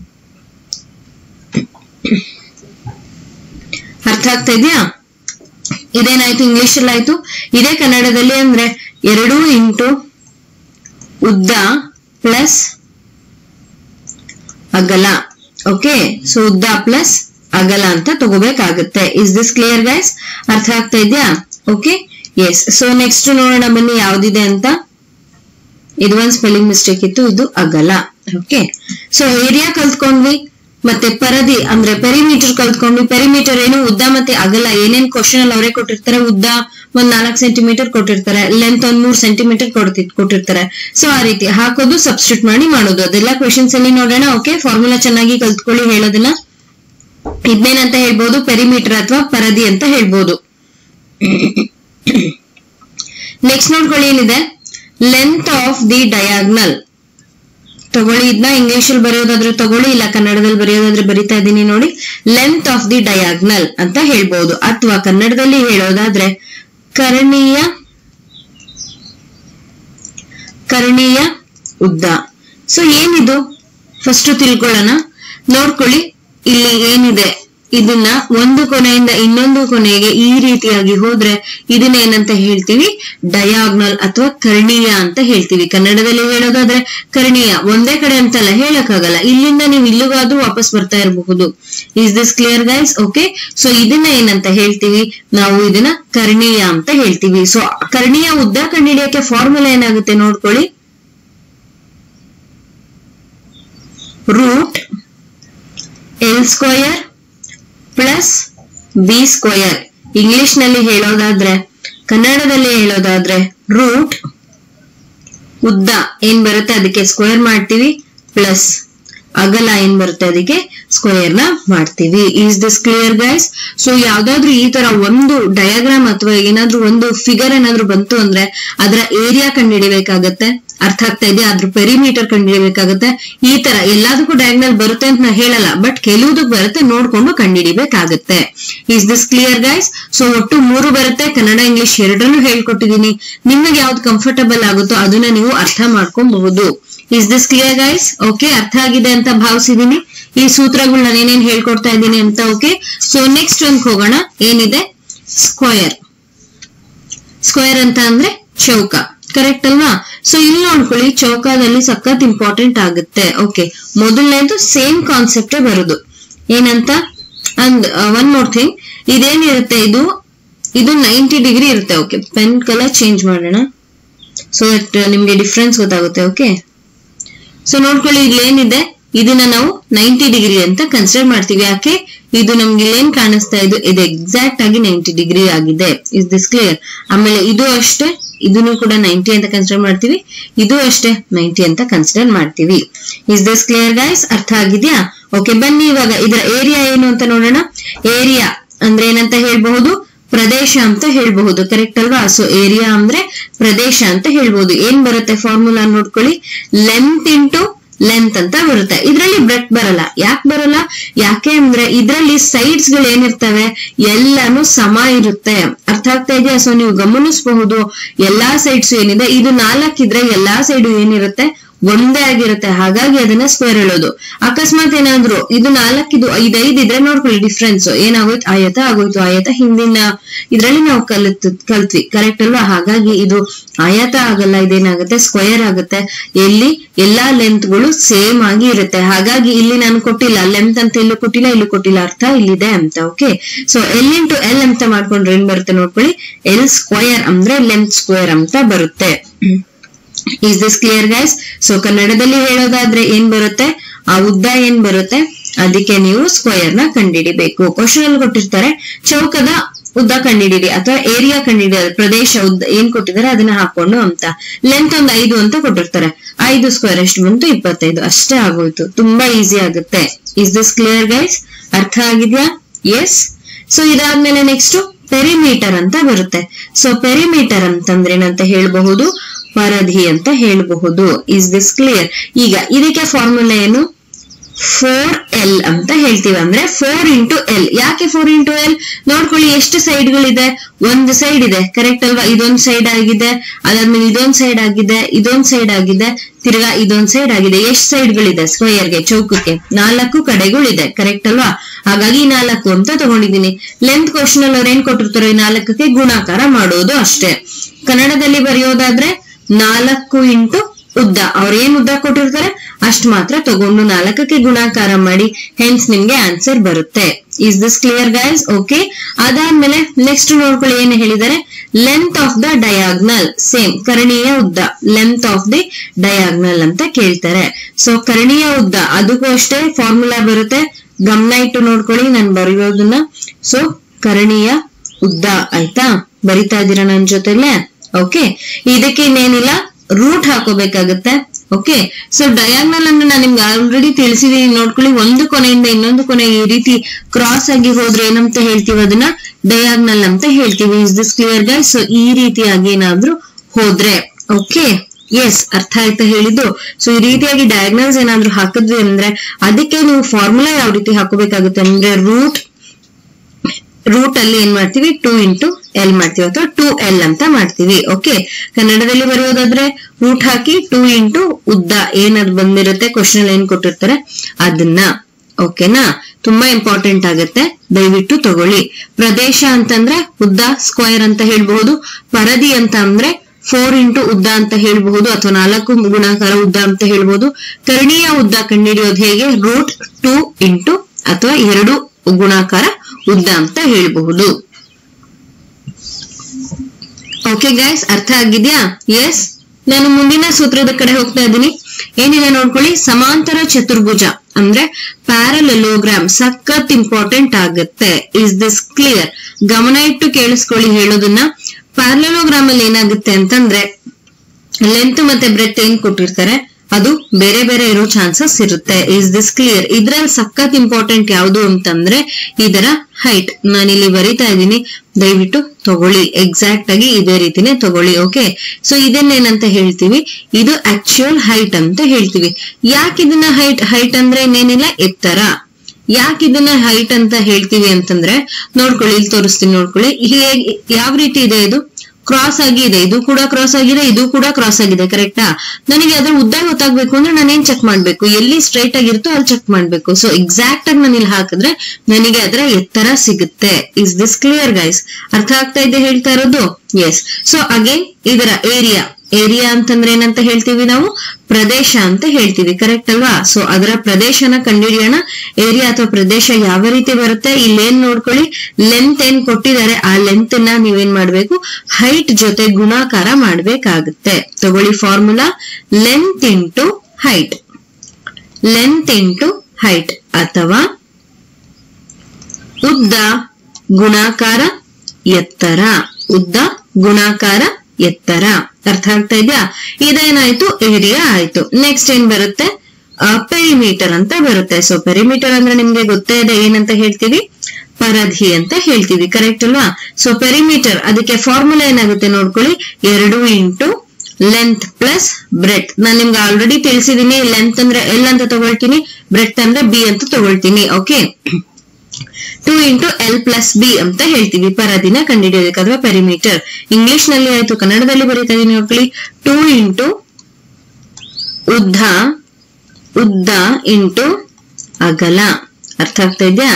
Speaker 2: ಅರ್ಥ ಆಗ್ತಾ ಇದೆಯಾ ಇದೇನಾಯ್ತು ಇಂಗ್ಲಿಷ್ ಅಲ್ಲಿ ಆಯ್ತು ಇದೇ ಕನ್ನಡದಲ್ಲಿ ಅಂದ್ರೆ ಎರಡು ಇಂಟು ಉದ್ದ ಪ್ಲಸ್ ಅಗಲ ಓಕೆ ಸೊ ಉದ್ದ ಪ್ಲಸ್ ಅಗಲ ಅಂತ ತಗೋಬೇಕಾಗುತ್ತೆ ಇಸ್ ದಿಸ್ ಕ್ಲಿಯರ್ ಗೈಸ್ ಅರ್ಥ ಆಗ್ತಾ ಇದೆಯಾ ಓಕೆ ಎಸ್ ಸೊ ನೆಕ್ಸ್ಟ್ ನೋಡೋಣ ಬನ್ನಿ ಯಾವ್ದಿದೆ ಅಂತ ಇದು ಒಂದ್ ಸ್ಪೆಲ್ಲಿಂಗ್ ಮಿಸ್ಟೇಕ್ ಇತ್ತು ಇದು ಅಗಲ ಓಕೆ ಸೊ ಏರಿಯಾ ಕಲ್ತ್ಕೊಂಡ್ವಿ ಮತ್ತೆ ಪರದಿ ಅಂದ್ರೆ ಪೆರಿಮೀಟರ್ ಕಲ್ತ್ಕೊಂಡ್ವಿ ಪೆರಿಮೀಟರ್ ಏನು ಉದ್ದ ಮತ್ತೆ ಅಗಲ ಏನೇನ್ ಕ್ವಶನ್ ಅಲ್ಲಿ ಅವರೇ ಕೊಟ್ಟಿರ್ತಾರೆ ಉದ್ದ ಒಂದ್ ನಾಲ್ಕು ಸೆಂಟಿಮೀಟರ್ ಕೊಟ್ಟಿರ್ತಾರೆ ಲೆಂತ್ ಒಂದ್ ಮೂರ್ ಸೆಂಟಿಮೀಟರ್ ಕೊಟ್ಟಿರ್ತಾರೆ ಸೊ ಆ ರೀತಿ ಹಾಕೋದು ಸಬ್ಸ್ಟಿಟ್ಯೂಟ್ ಮಾಡಿ ಮಾಡೋದು ಅದೆಲ್ಲ ಕ್ವಶನ್ಸ್ ಅಲ್ಲಿ ನೋಡೋಣ ಓಕೆ ಫಾರ್ಮುಲಾ ಚೆನ್ನಾಗಿ ಕಲ್ತ್ಕೊಳ್ಳಿ ಹೇಳೋದನ್ನ ಇದ್ನೇನಂತ ಹೇಳ್ಬೋದು ಪೆರಿಮೀಟರ್ ಅಥವಾ ಪರದಿ ಅಂತ ಹೇಳ್ಬೋದು ನೆಕ್ಸ್ಟ್ ನೋಡ್ಕೊಳ್ಳಿ ಏನಿದೆ ಲೆಂತ್ ಆಫ್ ದಿ ಡಯಾಗ್ನಲ್ ತಗೊಳ್ಳಿ ಇದನ್ನ ಇಂಗ್ಲಿಷ್ ಅಲ್ಲಿ ಬರೆಯೋದಾದ್ರೆ ತಗೊಳ್ಳಿ ಇಲ್ಲ ಕನ್ನಡದಲ್ಲಿ ಬರೆಯೋದಾದ್ರೆ ಬರಿತಾ ಇದ್ದೀನಿ ನೋಡಿ ಲೆಂತ್ ಆಫ್ ದಿ ಡಯಾಗ್ನಲ್ ಅಂತ ಹೇಳ್ಬಹುದು ಅಥವಾ ಕನ್ನಡದಲ್ಲಿ ಹೇಳೋದಾದ್ರೆ ಕರ್ಣೀಯ ಕರ್ಣೀಯ ಉದ್ದ ಸೊ ಏನಿದು ಫಸ್ಟ್ ತಿಳ್ಕೊಳ್ಳೋಣ ನೋಡ್ಕೊಳ್ಳಿ ಇಲ್ಲಿ ಏನಿದೆ ಇದನ್ನ ಒಂದು ಕೊನೆಯಿಂದ ಇನ್ನೊಂದು ಕೊನೆಗೆ ಈ ರೀತಿಯಾಗಿ ಹೋದ್ರೆ ಇದನ್ನ ಏನಂತ ಹೇಳ್ತೀವಿ ಡಯಾಗ್ನಲ್ ಅಥವಾ ಕರ್ಣೀಯ ಅಂತ ಹೇಳ್ತೀವಿ ಕನ್ನಡದಲ್ಲಿ ಹೇಳೋದಾದ್ರೆ ಕರ್ಣೀಯ ಒಂದೇ ಕಡೆ ಅಂತಲ್ಲ ಹೇಳಕ್ಕಾಗಲ್ಲ ಇಲ್ಲಿಂದ ನೀವು ಇಲ್ಲಿಗಾದ್ರೂ ವಾಪಸ್ ಬರ್ತಾ ಇರಬಹುದು is this clear guys okay so ಇದನ್ನ ಏನಂತ ಹೇಳ್ತೀವಿ ನಾವು ಇದನ್ನ ಕರ್ಣೀಯ ಅಂತ ಹೇಳ್ತೀವಿ ಸೊ ಕರ್ಣೀಯ ಉದ್ದ ಕಂಡುಹಿಡಿಯಕ್ಕೆ ಫಾರ್ಮುಲಾ ಏನಾಗುತ್ತೆ ನೋಡ್ಕೊಳ್ಳಿ root L square plus B square English ನಲ್ಲಿ ಹೇಳೋದಾದ್ರೆ ಕನ್ನಡದಲ್ಲಿ ಹೇಳೋದಾದ್ರೆ ರೂಟ್ ಉದ್ದ ಏನ್ ಬರುತ್ತೆ ಅದಕ್ಕೆ ಸ್ಕ್ವೇರ್ ಮಾಡ್ತೀವಿ ಪ್ಲಸ್ ಅಗಲ ಏನ್ ಬರುತ್ತೆ ಅದಕ್ಕೆ ಸ್ಕ್ವೇರ್ ನ ಮಾಡ್ತೀವಿ is this clear guys so ಯಾವ್ದಾದ್ರು ಈ ತರ ಒಂದು ಡಯಾಗ್ರಾಮ್ ಅಥವಾ ಏನಾದ್ರೂ ಒಂದು ಫಿಗರ್ ಏನಾದ್ರೂ ಬಂತು ಅಂದ್ರೆ ಅದರ ಏರಿಯಾ ಕಂಡುಹಿಡಿಬೇಕಾಗತ್ತೆ ಅರ್ಥ ಆಗ್ತಾ ಇದೆ ಅದ್ರ ಪೆರಿಮೀಟರ್ ಕಂಡುಹಿಡಿಬೇಕಾಗತ್ತೆ ಈ ತರ ಎಲ್ಲದಕ್ಕೂ ಡಯಾಗ್ನಲ್ ಬರುತ್ತೆ ಅಂತ ನಾ ಹೇಳಲ್ಲ ಬಟ್ ಕೆಲವುದಕ್ಕೆ ಬರುತ್ತೆ ನೋಡ್ಕೊಂಡು ಕಂಡುಹಿಡಿಬೇಕಾಗತ್ತೆ is this clear guys so ಒಟ್ಟು ಮೂರು ಬರುತ್ತೆ ಕನ್ನಡ ಇಂಗ್ಲಿಷ್ ಎರಡನ್ನೂ ಹೇಳ್ಕೊಟ್ಟಿದೀನಿ ನಿಮಗೆ ಯಾವ್ದು ಕಂಫರ್ಟಬಲ್ ಆಗುತ್ತೋ ಅದನ್ನ ನೀವು ಅರ್ಥ ಮಾಡ್ಕೊಬಹುದು is this clear guys okay ಅರ್ಥ ಆಗಿದೆ ಅಂತ ಭಾವಿಸಿದೀನಿ ಈ ಸೂತ್ರಗಳು ನಾನು ಏನೇನ್ ಹೇಳ್ಕೊಡ್ತಾ ಇದ್ದೀನಿ ಅಂತ ಓಕೆ ಸೊ ನೆಕ್ಸ್ಟ್ ಒಂದ್ ಹೋಗೋಣ ಏನಿದೆ ಸ್ಕ್ವಯರ್ ಸ್ಕ್ವೇರ್ ಅಂತ ಅಂದ್ರೆ ಚೌಕ ಕರೆಕ್ಟ್ ಅಲ್ವಾ ಸೊ ಇಲ್ಲಿ ನೋಡ್ಕೊಳ್ಳಿ ಚೌಕದಲ್ಲಿ ಸಖತ್ ಇಂಪಾರ್ಟೆಂಟ್ ಆಗುತ್ತೆ ಓಕೆ ಮೊದಲನೇದು ಸೇಮ್ ಕಾನ್ಸೆಪ್ಟೇ ಬರುದು ಏನಂತ ಅಂಡ್ ಒನ್ ಮೋರ್ ಥಿಂಗ್ ಇದೇನಿರುತ್ತೆ ಇದು ಇದು ನೈಂಟಿ ಡಿಗ್ರಿ ಇರುತ್ತೆ ಓಕೆ ಪೆನ್ ಕಲರ್ ಚೇಂಜ್ ಮಾಡೋಣ ಸೊ ದಟ್ ನಿಮ್ಗೆ ಡಿಫ್ರೆನ್ಸ್ ಗೊತ್ತಾಗುತ್ತೆ ಓಕೆ ಸೊ ನೋಡ್ಕೊಳ್ಳಿ ಇಲ್ಲಿ ಏನಿದೆ ಇದನ್ನ ನಾವು ನೈಂಟಿ ಡಿಗ್ರಿ ಅಂತ ಕನ್ಸಿಡರ್ ಮಾಡ್ತೀವಿ ಯಾಕೆ ಇದು ನಮ್ಗೆ ಏನ್ ಕಾಣಿಸ್ತಾ ಇದೆ ಇದು ಎಕ್ಸಾಕ್ಟ್ ಆಗಿ ನೈಂಟಿ ಡಿಗ್ರಿ ಆಗಿದೆ ಇಸ್ ದಿಸ್ ಕ್ಲಿಯರ್ ಆಮೇಲೆ ಇದು ಅಷ್ಟೇ ಇದನ್ನು ಕೂಡ ನೈಂಟಿ ಅಂತ ಕನ್ಸಿಡರ್ ಮಾಡ್ತೀವಿ ಇದು ಅಷ್ಟೇ ನೈಂಟಿ ಅಂತ ಕನ್ಸಿಡರ್ ಮಾಡ್ತೀವಿ ಇಸ್ ದಿಸ್ ಕ್ಲಿಯರ್ ಗೈಸ್ ಅರ್ಥ ಆಗಿದ್ಯಾ ಓಕೆ ಬನ್ನಿ ಇವಾಗ ಇದರ ಏರಿಯಾ ಏನು ಅಂತ ನೋಡೋಣ ಏರಿಯಾ ಅಂದ್ರೆ ಏನಂತ ಹೇಳ್ಬಹುದು ಪ್ರದೇಶ ಅಂತ ಹೇಳ್ಬಹುದು ಕರೆಕ್ಟ್ ಅಲ್ವಾ ಸೊ ಏರಿಯಾ ಅಂದ್ರೆ ಪ್ರದೇಶ ಅಂತ ಹೇಳ್ಬಹುದು ಏನ್ ಬರುತ್ತೆ ಫಾರ್ಮುಲಾ ನೋಡ್ಕೊಳ್ಳಿ ಲೆಂತ್ ಇಂಟು ಲೆಂತ್ ಅಂತ ಬರುತ್ತೆ ಇದ್ರಲ್ಲಿ ಬ್ರೆಡ್ ಬರಲ್ಲ ಯಾಕೆ ಬರಲ್ಲ ಯಾಕೆ ಅಂದ್ರೆ ಇದ್ರಲ್ಲಿ ಸೈಡ್ಸ್ ಗಳು ಏನಿರ್ತವೆ ಎಲ್ಲಾನು ಸಮ ಇರುತ್ತೆ ಅರ್ಥ ಆಗ್ತಾ ಇದೆಯಾ ಸೊ ನೀವು ಗಮನಿಸಬಹುದು ಎಲ್ಲಾ ಸೈಡ್ಸ್ ಏನಿದೆ ಇದು ನಾಲ್ಕಿದ್ರೆ ಎಲ್ಲಾ ಸೈಡ್ ಏನಿರುತ್ತೆ ಒಂದೇ ಆಗಿರುತ್ತೆ ಹಾಗಾಗಿ ಅದನ್ನ ಸ್ಕ್ವೇರ್ ಹೇಳೋದು ಅಕಸ್ಮಾತ್ ಏನಾದ್ರು ಇದು ನಾಲ್ಕಿದು ಐದ್ ಐದ್ ಇದ್ರೆ ನೋಡ್ಕೊಳ್ಳಿ ಡಿಫ್ರೆನ್ಸ್ ಏನಾಗೋಯ್ತು ಆಯತ ಆಗೋಯ್ತು ಆಯತ ಹಿಂದಿನ ಇದ್ರಲ್ಲಿ ನಾವು ಕಲಿತ್ ಕಲ್ತ್ವಿ ಕರೆಕ್ಟ್ ಅಲ್ವಾ ಹಾಗಾಗಿ ಇದು ಆಯತ ಆಗಲ್ಲ ಇದೇನಾಗುತ್ತೆ ಸ್ಕ್ವೇರ್ ಆಗುತ್ತೆ ಎಲ್ಲಿ ಎಲ್ಲಾ ಲೆಂತ್ ಗಳು ಸೇಮ್ ಆಗಿ ಇರುತ್ತೆ ಹಾಗಾಗಿ ಇಲ್ಲಿ ನಾನು ಕೊಟ್ಟಿಲ್ಲ ಲೆಂತ್ ಅಂತ ಎಲ್ಲೂ ಕೊಟ್ಟಿಲ್ಲ ಇಲ್ಲೂ ಕೊಟ್ಟಿಲ್ಲ ಅರ್ಥ ಇಲ್ಲಿದೆ ಅಂತ okay so L into L ಅಂತ ಮಾಡ್ಕೊಂಡ್ರೆ ಏನ್ ಬರುತ್ತೆ ನೋಡ್ಕೊಳ್ಳಿ ಎಲ್ ಸ್ಕ್ವಯರ್ ಅಂದ್ರೆ ಲೆಂತ್ ಸ್ಕ್ವೇರ್ ಅಂತ ಬರುತ್ತೆ is this clear guys so ಕನ್ನಡದಲ್ಲಿ ಹೇಳೋದಾದ್ರೆ ಏನ್ ಬರುತ್ತೆ ಆ ಉದ್ದ ಏನ್ ಬರುತ್ತೆ ಅದಕ್ಕೆ ನೀವು ಸ್ಕ್ವಯರ್ ನ ಕಂಡಿಡಿಬೇಕು ಕ್ವಶನ್ ಅಲ್ಲಿ ಕೊಟ್ಟಿರ್ತಾರೆ ಚೌಕದ ಉದ್ದ ಕಂಡಿಡಿರಿ ಅಥವಾ ಏರಿಯಾ ಕಂಡಿಡಿ ಪ್ರದೇಶ ಉದ್ದ ಏನ್ ಕೊಟ್ಟಿದ್ದಾರೆ ಅದನ್ನ ಹಾಕೊಂಡು ಅಂತ ಲೆಂತ್ ಒಂದ್ ಐದು ಅಂತ ಕೊಟ್ಟಿರ್ತಾರೆ ಐದು ಸ್ಕ್ವೇರ್ ಎಷ್ಟು ಬಂತು ಇಪ್ಪತ್ತೈದು ಅಷ್ಟೇ ಆಗೋಯ್ತು ತುಂಬಾ ಈಸಿ ಆಗುತ್ತೆ ಇಸ್ ದಿಸ್ ಕ್ಲಿಯರ್ ಗೈಸ್ ಅರ್ಥ ಆಗಿದ್ಯಾ ಎಸ್ ಸೊ ಇದಾದ್ಮೇಲೆ ನೆಕ್ಸ್ಟ್ ಪೆರಿಮೀಟರ್ ಅಂತ ಬರುತ್ತೆ ಸೊ ಪೆರಿಮೀಟರ್ ಅಂತಂದ್ರೆ ಏನಂತ ಹೇಳಬಹುದು ಪರಧಿ ಅಂತ ಹೇಳಬಹುದು ಇಸ್ ದಿಸ್ ಕ್ಲಿಯರ್ ಈಗ ಇದಕ್ಕೆ ಫಾರ್ಮುಲಾ ಏನು ಫೋರ್ ಎಲ್ ಅಂತ ಹೇಳ್ತೀವಿ ಅಂದ್ರೆ ಫೋರ್ ಇಂಟು ಎಲ್ ಯಾಕೆ ಫೋರ್ ಇಂಟು ಎಲ್ ನೋಡ್ಕೊಳ್ಳಿ ಎಷ್ಟು ಸೈಡ್ ಗಳಿದೆ ಒಂದು ಸೈಡ್ ಇದೆ ಕರೆಕ್ಟ್ ಅಲ್ವಾ ಇದೊಂದ್ ಸೈಡ್ ಆಗಿದೆ ಅದಾದ್ಮೇಲೆ ಇದೊಂದ್ ಸೈಡ್ ಆಗಿದೆ ಇದೊಂದ್ ಸೈಡ್ ಆಗಿದೆ ತಿರ್ಗಾ ಇದೊಂದ್ ಸೈಡ್ ಆಗಿದೆ ಎಷ್ಟು ಸೈಡ್ ಗಳಿದೆ ಸ್ಕ್ವೇರ್ಗೆ ಚೌಕಕ್ಕೆ ನಾಲ್ಕು ಕಡೆಗಳಿದೆ ಕರೆಕ್ಟ್ ಅಲ್ವಾ ಹಾಗಾಗಿ ಈ ನಾಲ್ಕು ಅಂತ ತಗೊಂಡಿದ್ದೀನಿ ಲೆಂತ್ ಕ್ವಶನ್ ಅಲ್ಲಿ ಅವ್ರು ಏನ್ ಕೊಟ್ಟಿರ್ತಾರೆ ಈ ನಾಲ್ಕಕ್ಕೆ ಗುಣಾಕಾರ ಮಾಡೋದು ಅಷ್ಟೇ ಕನ್ನಡದಲ್ಲಿ ಬರೆಯೋದಾದ್ರೆ ನಾಲ್ಕು ಇಂಟು ಉದ್ದ ಅವ್ರು ಏನ್ ಉದ್ದ ಕೊಟ್ಟಿರ್ತಾರೆ ಅಷ್ಟು ಮಾತ್ರ ತಗೊಂಡು ನಾಲ್ಕಕ್ಕೆ ಗುಣಾಕಾರ ಮಾಡಿ ಹೆನ್ಸ್ ನಿಮ್ಗೆ ಆನ್ಸರ್ ಬರುತ್ತೆ is this clear guys okay ಅದಾದ್ಮೇಲೆ ನೆಕ್ಸ್ಟ್ ನೋಡ್ಕೊಳ್ಳಿ ಏನ್ ಹೇಳಿದ್ದಾರೆ length of the diagonal same ಕರ್ಣೀಯ ಉದ್ದ ಲೆಂತ್ ಆಫ್ ದಿ ಡಯಾಗ್ನಲ್ ಅಂತ ಕೇಳ್ತಾರೆ ಸೊ ಕರ್ಣೀಯ ಉದ್ದ ಅದಕ್ಕೂ ಅಷ್ಟೇ ಫಾರ್ಮುಲಾ ಬರುತ್ತೆ ಗಮನ ಇಟ್ಟು ನೋಡ್ಕೊಳ್ಳಿ ನಾನು ಬರೆಯೋದನ್ನ ಸೊ ಕರ್ಣೀಯ ಉದ್ದ ಆಯ್ತಾ ಬರಿತಾ ಇದ್ದೀರಾ ನನ್ನ ಜೊತೆಲೆ ಓಕೆ ಇದಕ್ಕೆ ಇನ್ನೇನಿಲ್ಲ ರೂಟ್ ಹಾಕೋಬೇಕಾಗತ್ತೆ ಓಕೆ ಸೊ ಡಯಾಗ್ನಲ್ ಅನ್ನು ನಾನು ನಿಮ್ಗೆ ಆಲ್ರೆಡಿ ತಿಳಿಸಿದೀನಿ ನೋಡ್ಕೊಳ್ಳಿ ಒಂದು ಕೊನೆಯಿಂದ ಇನ್ನೊಂದು ಕೊನೆ ಈ ರೀತಿ ಕ್ರಾಸ್ ಆಗಿ ಹೋದ್ರೆ ಏನಂತ ಹೇಳ್ತೀವಿ ಅದನ್ನ ಡಯಾಗ್ನಲ್ ಅಂತ ಹೇಳ್ತೀವಿ is this clear guy so ಈ ರೀತಿಯಾಗಿ ಏನಾದ್ರೂ ಹೋದ್ರೆ ಓಕೆ ಎಸ್ ಅರ್ಥ ಆಯ್ತಾ ಹೇಳಿದ್ದು ಸೊ ಈ ರೀತಿಯಾಗಿ ಡಯಾಗ್ನಲ್ಸ್ ಏನಾದ್ರೂ ಹಾಕಿದ್ವಿ ಅಂದ್ರೆ ಅದಕ್ಕೆ ನೀವು ಫಾರ್ಮುಲಾ ಯಾವ ರೀತಿ ಹಾಕೋಬೇಕಾಗುತ್ತೆ ಅಂದ್ರೆ ರೂಟ್ ರೂಟ್ ಅಲ್ಲಿ ಏನ್ ಮಾಡ್ತೀವಿ ಟೂ ಇಂಟು ಎಲ್ ಮಾಡ್ತೀವಿ ಅಥವಾ ಟೂ ಎಲ್ ಅಂತ ಮಾಡ್ತೀವಿ ಓಕೆ ಕನ್ನಡದಲ್ಲಿ ಬರೆಯೋದಾದ್ರೆ ರೂಟ್ ಹಾಕಿ ಟೂ ಇಂಟು ಉದ್ದ ಏನದ್ ಬಂದಿರುತ್ತೆ ಕ್ವಶನ್ ಏನ್ ಕೊಟ್ಟಿರ್ತಾರೆ ಅದನ್ನ ಓಕೆನಾ ತುಂಬಾ ಇಂಪಾರ್ಟೆಂಟ್ ಆಗುತ್ತೆ ದಯವಿಟ್ಟು ತಗೊಳ್ಳಿ ಪ್ರದೇಶ ಅಂತಂದ್ರೆ ಉದ್ದ ಸ್ಕ್ವೇರ್ ಅಂತ ಹೇಳ್ಬಹುದು ಪರದಿ ಅಂತ ಅಂದ್ರೆ ಫೋರ್ ಇಂಟು ಉದ್ದ ಅಂತ ಹೇಳ್ಬಹುದು ಅಥವಾ ನಾಲ್ಕು ಗುಣಾಕಾರ ಉದ್ದ ಅಂತ ಹೇಳ್ಬಹುದು ಕರ್ಣೀಯ ಉದ್ದ ಕಂಡುಹಿಡಿಯೋದು ಹೇಗೆ ರೂಟ್ ಟೂ ಇಂಟು ಅಥವಾ ಎರಡು ಗುಣಾಕಾರ ಉದ್ದ ಅಂತ ಹೇಳಬಹುದು ಓಕೆ ಗೈಸ್ ಅರ್ಥ ಆಗಿದ್ಯಾ ಎಸ್ ನಾನು ಮುಂದಿನ ಸೂತ್ರದ ಕಡೆ ಹೋಗ್ತಾ ಇದ್ದೀನಿ ಏನಿದೆ ನೋಡ್ಕೊಳ್ಳಿ ಸಮಾಂತರ ಚತುರ್ಭುಜ ಅಂದ್ರೆ ಪ್ಯಾರಲೆಲೋಗ್ರಾಮ್ ಸಖತ್ ಇಂಪಾರ್ಟೆಂಟ್ ಆಗುತ್ತೆ ಇಸ್ ದಿಸ್ ಕ್ಲಿಯರ್ ಗಮನ ಇಟ್ಟು ಕೇಳಿಸ್ಕೊಳ್ಳಿ ಹೇಳೋದನ್ನ ಪ್ಯಾರಲೆಲೋಗ್ರಾಮ್ ಅಲ್ಲಿ ಏನಾಗುತ್ತೆ ಅಂತಂದ್ರೆ ಲೆಂತ್ ಮತ್ತೆ ಬ್ರೆತ್ ಏನ್ ಕೊಟ್ಟಿರ್ತಾರೆ ಅದು ಬೇರೆ ಬೇರೆ ಇರೋ ಚಾನ್ಸಸ್ ಇರುತ್ತೆ ಇಸ್ ದಿಸ್ ಕ್ಲಿಯರ್ ಇದ್ರಲ್ಲಿ ಸಖತ್ ಇಂಪಾರ್ಟೆಂಟ್ ಯಾವುದು ಅಂತಂದ್ರೆ ಇದರ ಹೈಟ್ ನಾನಿಲ್ಲಿ ಬರಿತಾ ಇದ್ದೀನಿ ದಯವಿಟ್ಟು ತಗೊಳ್ಳಿ ಎಕ್ಸಾಕ್ಟ್ ಆಗಿ ಇದೇ ರೀತಿನೇ ತಗೊಳ್ಳಿ ಓಕೆ ಸೊ ಇದನ್ನೇನಂತ ಹೇಳ್ತೀವಿ ಇದು ಆಕ್ಚುಯಲ್ ಹೈಟ್ ಅಂತ ಹೇಳ್ತೀವಿ ಯಾಕೆ ಇದನ್ನ ಹೈಟ್ ಹೈಟ್ ಅಂದ್ರೆ ಇನ್ನೇನಿಲ್ಲ ಎತ್ತರ ಯಾಕೆ ಇದನ್ನ ಹೈಟ್ ಅಂತ ಹೇಳ್ತೀವಿ ಅಂತಂದ್ರೆ ನೋಡ್ಕೊಳ್ಳಿ ಇಲ್ಲಿ ತೋರಿಸ್ತೀನಿ ನೋಡ್ಕೊಳ್ಳಿ ಹೇಗೆ ಯಾವ ರೀತಿ ಇದೆ ಇದು ಕ್ರಾಸ್ ಆಗಿ ಇದೆ ಇದು ಕೂಡ ಕ್ರಾಸ್ ಆಗಿದೆ ಇದು ಕೂಡ ಕ್ರಾಸ್ ಆಗಿದೆ ಕರೆಕ್ಟಾ ನನಗೆ ಅದ್ರ ಉದ್ದ ಗೊತ್ತಾಗ್ಬೇಕು ಅಂದ್ರೆ ನಾನು ಏನ್ ಚೆಕ್ ಮಾಡ್ಬೇಕು ಎಲ್ಲಿ ಸ್ಟ್ರೈಟ್ ಆಗಿರುತ್ತೋ ಅಲ್ಲಿ ಚೆಕ್ ಮಾಡ್ಬೇಕು ಸೊ ಎಕ್ಸಾಕ್ಟ್ ಆಗಿ ನಾನು ಇಲ್ಲಿ ಹಾಕಿದ್ರೆ ನನಗೆ ಅದರ ಎತ್ತರ ಸಿಗುತ್ತೆ ಇಸ್ ದಿಸ್ ಕ್ಲಿಯರ್ ಗೈಸ್ ಅರ್ಥ ಆಗ್ತಾ ಇದೆ ಹೇಳ್ತಾ ಇರೋದು ಎಸ್ ಸೊ ಅಗೇನ್ ಇದರ ಏರಿಯಾ ಏರಿಯಾ ಅಂತಂದ್ರೆ ಏನಂತ ಹೇಳ್ತೀವಿ ನಾವು ಪ್ರದೇಶ ಅಂತ ಹೇಳ್ತೀವಿ ಕರೆಕ್ಟ್ ಅಲ್ವಾ ಸೊ ಅದರ ಪ್ರದೇಶನ ಕಂಡುಹಿಡಿಯೋಣ ಏರಿಯಾ ಅಥವಾ ಪ್ರದೇಶ ಯಾವ ರೀತಿ ಬರುತ್ತೆ ಇಲ್ಲೇನ್ ನೋಡ್ಕೊಳ್ಳಿ ಲೆಂತ್ ಏನ್ ಕೊಟ್ಟಿದ್ದಾರೆ ಆ ಲೆಂತ್ ನ ನೀವೇನ್ ಮಾಡ್ಬೇಕು ಹೈಟ್ ಜೊತೆ ಗುಣಾಕಾರ ಮಾಡ್ಬೇಕಾಗುತ್ತೆ ತಗೊಳ್ಳಿ formula length into height length into height ಅಥವಾ ಉದ್ದ ಗುಣಾಕಾರ ಎತ್ತರ ಉದ್ದ ಗುಣಾಕಾರ ಎತ್ತರ ಅರ್ಥ ಆಗ್ತಾ ಇದೆಯಾ ಇದೇನಾಯ್ತು ಏರಿಯಾ ಆಯ್ತು ನೆಕ್ಸ್ಟ್ ಏನ್ ಬರುತ್ತೆ ಪೆರಿಮೀಟರ್ ಅಂತ ಬರುತ್ತೆ ಸೊ ಪೆರಿಮೀಟರ್ ಅಂದ್ರೆ ನಿಮ್ಗೆ ಗೊತ್ತೇ ಇದೆ ಏನಂತ ಹೇಳ್ತೀವಿ ಪರಧಿ ಅಂತ ಹೇಳ್ತೀವಿ ಕರೆಕ್ಟ್ ಅಲ್ವಾ ಸೊ ಪೆರಿಮೀಟರ್ ಅದಕ್ಕೆ ಫಾರ್ಮುಲಾ ಏನಾಗುತ್ತೆ ನೋಡ್ಕೊಳ್ಳಿ ಎರಡು ಇಂಟು ಲೆಂತ್ ಪ್ಲಸ್ ಬ್ರೆಡ್ ನಾನು ನಿಮ್ಗೆ ಆಲ್ರೆಡಿ ತಿಳಿಸಿದೀನಿ ಲೆಂತ್ ಅಂದ್ರೆ ಎಲ್ ಅಂತ ತಗೊಳ್ತೀನಿ ಬ್ರೆಡ್ ಅಂದ್ರೆ ಬಿ ಅಂತ ತಗೊಳ್ತೀನಿ okay two into L plus B ಅಂತ ಹೇಳ್ತೀವಿ ಪರದಿನ ಕಂಡುಹಿಡಿಯೋದಕ್ಕೆ ಅಥವಾ ಪೆರಿಮೀಟರ್ ಇಂಗ್ಲಿಷ್ ನಲ್ಲಿ ಆಯ್ತು ಕನ್ನಡದಲ್ಲಿ ಬರೀತಾ ಇದೀನಿ ನೋಡ್ಕೊಳ್ಳಿ ಟೂ ಇಂಟು ಉದ್ದ ಉದ್ದ ಇಂಟು ಅಗಲ ಅರ್ಥ ಆಗ್ತಾ ಇದೆಯಾ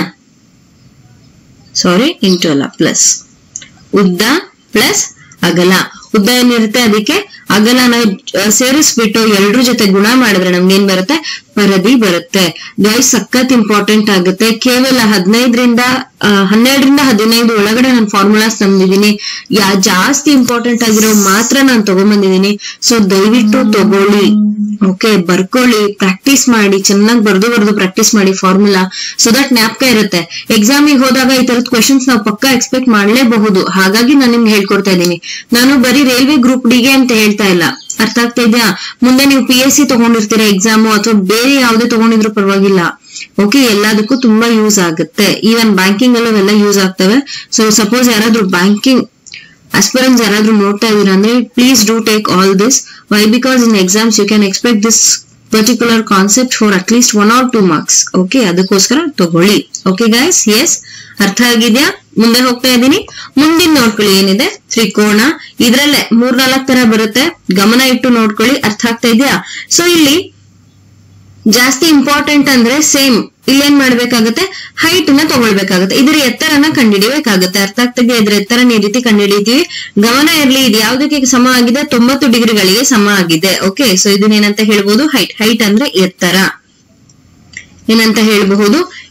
Speaker 2: ಸಾರಿ ಇಂಟು ಅಲ್ಲ ಪ್ಲಸ್ ಉದ್ದ ಪ್ಲಸ್ ಅಗಲ ಉದ್ದ ಏನಿರುತ್ತೆ ಅದಕ್ಕೆ ಅಗಲನ ಆ, ಸೇರಿಸ್ಬಿಟ್ಟು ಎರಡ್ರ ಜೊತೆ ಗುಣ ಮಾಡಿದ್ರೆ ನಮ್ಗೆ ಏನ್ ಬರುತ್ತೆ ಪರದಿ ಬರುತ್ತೆ ಗೈಸ್ ಸಖತ್ ಇಂಪಾರ್ಟೆಂಟ್ ಆಗುತ್ತೆ ಕೇವಲ ಹದಿನೈದರಿಂದ ಹನ್ನೆರಡರಿಂದ ಹದಿನೈದು ಒಳಗಡೆ ನಾನು ಫಾರ್ಮುಲಾಸ್ ತಂದಿದ್ದೀನಿ ಯಾ ಜಾಸ್ತಿ ಇಂಪಾರ್ಟೆಂಟ್ ಆಗಿರೋ ಮಾತ್ರ ನಾನು ತಗೊಂಬಂದಿದ್ದೀನಿ ಸೊ ದಯವಿಟ್ಟು ತಗೊಳ್ಳಿ ಓಕೆ ಬರ್ಕೊಳ್ಳಿ ಪ್ರಾಕ್ಟೀಸ್ ಮಾಡಿ ಚೆನ್ನಾಗಿ ಬರ್ದು ಬರ್ದು ಪ್ರಾಕ್ಟೀಸ್ ಮಾಡಿ ಫಾರ್ಮುಲಾ ಸೊ ದಟ್ ಜ್ಞಾಪಕ ಇರುತ್ತೆ ಎಕ್ಸಾಮಿಗೆ ಹೋದಾಗ ಈ ತರದ ಕ್ವೆಶನ್ಸ್ ನಾವು ಪಕ್ಕಾ ಎಕ್ಸ್ಪೆಕ್ಟ್ ಮಾಡಲೇಬಹುದು ಹಾಗಾಗಿ ನಾನು ನಿಮ್ಗೆ ಹೇಳ್ಕೊಡ್ತಾ ಇದ್ದೀನಿ ನಾನು ಬರೀ ರೈಲ್ವೆ ಗ್ರೂಪ್ ಡಿಗೆ ಅಂತ ಹೇಳ್ತಾ ಇಲ್ಲ ಅರ್ಥ ಆಗ್ತಾ ಇದೆಯಾ ಮುಂದೆ ನೀವು ಪಿ ಎಸ್ ಸಿ ತಗೊಂಡಿರ್ತೀರಾ ಎಕ್ಸಾಮು ಅಥವಾ ಬೇರೆ ಯಾವ್ದೇ ತಗೊಂಡಿದ್ರು ಪರವಾಗಿಲ್ಲ ಓಕೆ ಎಲ್ಲದಕ್ಕೂ ತುಂಬಾ ಯೂಸ್ ಆಗುತ್ತೆ ಈವನ್ ಬ್ಯಾಂಕಿಂಗ್ ಅಲ್ಲೂ ಅವೆಲ್ಲ ಯೂಸ್ ಆಗ್ತವೆ ಸೊ ಸಪೋಸ್ ಯಾರಾದ್ರೂ ಬ್ಯಾಂಕಿಂಗ್ aspirants ಯಾರಾದ್ರೂ ನೋಡ್ತಾ ಇದೀರಾ ಅಂದ್ರೆ please do take all this why because in exams you can expect this particular concept for at least one or two marks okay ಅದಕ್ಕೋಸ್ಕರ ತಗೊಳ್ಳಿ ಓಕೆ ಗೈಸ್ ಎಸ್ ಅರ್ಥ ಆಗಿದ್ಯಾ ಮುಂದೆ ಹೋಗ್ತಾ ಇದ್ದೀನಿ ಮುಂದಿನ ನೋಡ್ಕೊಳ್ಳಿ ಏನಿದೆ ತ್ರಿಕೋಣ ಇದ್ರಲ್ಲೇ ಮೂರ್ನಾಲ್ಕು ತರ ಬರುತ್ತೆ ಗಮನ ಇಟ್ಟು ನೋಡ್ಕೊಳ್ಳಿ ಅರ್ಥ ಆಗ್ತಾ ಇದೆಯಾ ಸೊ ಇಲ್ಲಿ ಜಾಸ್ತಿ ಇಂಪಾರ್ಟೆಂಟ್ ಅಂದ್ರೆ ಸೇಮ್ ಇಲ್ಲೇನ್ ಮಾಡ್ಬೇಕಾಗತ್ತೆ ಹೈಟ್ ನ ತಗೊಳ್ಬೇಕಾಗತ್ತೆ ಇದ್ರ ಎತ್ತರನ ಕಂಡುಹಿಡಿಬೇಕಾಗತ್ತೆ ಅರ್ಥ ಆಗ್ತದೆ ಇದ್ರ ಎತ್ತರನ ಈ ರೀತಿ ಕಂಡುಹಿಡಿತೀವಿ ಗಮನ ಇರ್ಲಿ ಇದು ಯಾವ್ದಕ್ಕೆ ಸಮ ಆಗಿದೆ ತೊಂಬತ್ತು ಡಿಗ್ರಿಗಳಿಗೆ ಸಮ ಆಗಿದೆ ಓಕೆ ಸೊ ಇದನ್ನೇನಂತ ಹೇಳ್ಬೋದು ಹೈಟ್ ಹೈಟ್ ಅಂದ್ರೆ ಎತ್ತರ ಏನಂತ ಹೇಳಬಹುದು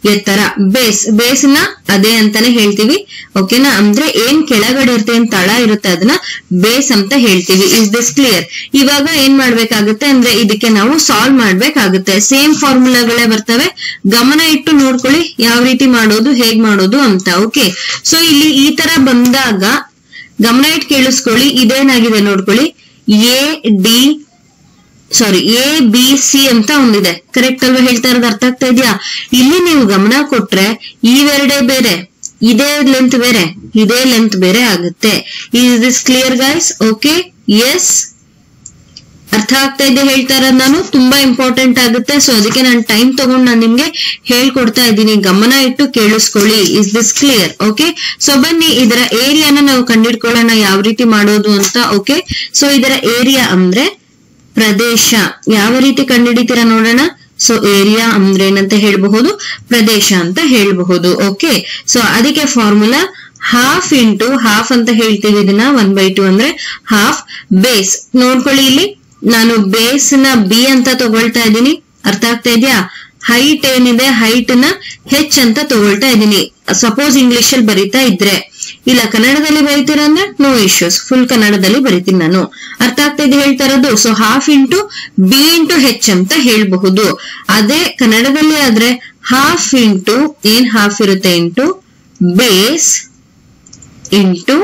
Speaker 2: ಎತ್ತರ ಬೇಸ್ ಬೇಸ್ನ ಅದೇ ಅಂತಾನೆ ಹೇಳ್ತೀವಿ ಓಕೆನಾ ಅಂದ್ರೆ ಏನ್ ಕೆಳಗಡೆ ಇರುತ್ತೆ ಏನ್ ತಳ ಇರುತ್ತೆ ಅದನ್ನ ಬೇಸ್ ಅಂತ ಹೇಳ್ತೀವಿ ಇಸ್ ದಿಸ್ ಕ್ಲಿಯರ್ ಇವಾಗ ಏನ್ ಮಾಡ್ಬೇಕಾಗುತ್ತೆ ಅಂದ್ರೆ ಇದಕ್ಕೆ ನಾವು ಸಾಲ್ವ್ ಮಾಡ್ಬೇಕಾಗುತ್ತೆ ಸೇಮ್ ಫಾರ್ಮುಲಾಗಳೇ ಬರ್ತವೆ ಗಮನ ಇಟ್ಟು ನೋಡ್ಕೊಳ್ಳಿ ಯಾವ ರೀತಿ ಮಾಡೋದು ಹೇಗ್ ಮಾಡೋದು ಅಂತ ಓಕೆ ಸೊ ಇಲ್ಲಿ ಈ ತರ ಬಂದಾಗ ಗಮನ ಇಟ್ಟು ಕೇಳಿಸ್ಕೊಳ್ಳಿ ಇದೇನಾಗಿದೆ ನೋಡ್ಕೊಳ್ಳಿ A D sorry A B C ಅಂತ ಒಂದಿದೆ ಕರೆಕ್ಟ್ ಅಲ್ವಾ ಹೇಳ್ತಾ ಇರೋದು ಅರ್ಥ ಆಗ್ತಾ ಇದೆಯಾ ಇಲ್ಲಿ ನೀವು ಗಮನ ಕೊಟ್ರೆ ಇವೆರಡೇ ಬೇರೆ ಇದೇ ಲೆಂತ್ ಬೇರೆ ಇದೇ ಲೆಂತ್ ಬೇರೆ ಆಗುತ್ತೆ is this clear guys okay yes ಅರ್ಥ ಆಗ್ತಾ ಇದೆ ಹೇಳ್ತಾ ಇರೋದು ನಾನು ತುಂಬಾ ಇಂಪಾರ್ಟೆಂಟ್ ಆಗುತ್ತೆ ಸೊ ಅದಕ್ಕೆ ನಾನು ಟೈಮ್ ತಗೊಂಡು ನಾನು ನಿಮ್ಗೆ ಹೇಳ್ಕೊಡ್ತಾ ಇದ್ದೀನಿ ಗಮನ ಇಟ್ಟು ಕೇಳಿಸ್ಕೊಳ್ಳಿ is this clear okay so ಬನ್ನಿ ಇದರ ಏರಿಯಾನ ನಾವು ಕಂಡಿಡ್ಕೊಳ್ಳೋಣ ಯಾವ ರೀತಿ ಮಾಡೋದು ಅಂತ ಓಕೆ ಸೊ ಇದರ ಏರಿಯಾ ಅಂದ್ರೆ ಪ್ರದೇಶ ಯಾವ ರೀತಿ ಕಂಡುಹಿಡಿತೀರಾ ನೋಡೋಣ ಸೊ ಏರಿಯಾ ಅಂದ್ರೆ ಏನಂತ ಹೇಳಬಹುದು ಪ್ರದೇಶ ಅಂತ ಹೇಳಬಹುದು ಓಕೆ ಸೊ ಅದಕ್ಕೆ ಫಾರ್ಮುಲಾ ಹಾಫ್ ಇಂಟು ಹಾಫ್ ಅಂತ ಹೇಳ್ತೀವಿ ಇದನ್ನ ಒನ್ ಬೈ ಟು ಅಂದ್ರೆ ಹಾಫ್ ಬೇಸ್ ನೋಡ್ಕೊಳ್ಳಿ ಇಲ್ಲಿ ನಾನು ಬೇಸ್ ನ ಬಿ ಅಂತ ತಗೊಳ್ತಾ ಇದ್ದೀನಿ ಅರ್ಥ ಆಗ್ತಾ ಇದೆಯಾ ಹೈಟ್ ಏನಿದೆ ಹೈಟ್ ನ ಹೆಚ್ ಅಂತ ತಗೊಳ್ತಾ ಇದ್ದೀನಿ ಸಪೋಸ್ ಇಂಗ್ಲಿಷ್ ಅಲ್ಲಿ ಬರೀತಾ ಇದ್ರೆ ಇಲ್ಲ ಕನ್ನಡದಲ್ಲಿ ಬರೀತೀರಾ ಅಂದ್ರೆ ನೋ ಇಶ್ಯೂಸ್ ಫುಲ್ ಕನ್ನಡದಲ್ಲಿ ಬರಿತೀನಿ ನಾನು ಅರ್ಥ ಆಗ್ತಾ ಇದೆ ಹೇಳ್ತಾ ಇರೋದು so half into B into ಹೆಚ್ ಅಂತ ಹೇಳ್ಬಹುದು ಅದೇ ಕನ್ನಡದಲ್ಲಿ ಆದ್ರೆ ಹಾಫ್ ಇಂಟು ಏನ್ ಹಾಫ್ ಇರುತ್ತೆ ಇಂಟು ಬೇಸ್ ಇಂಟು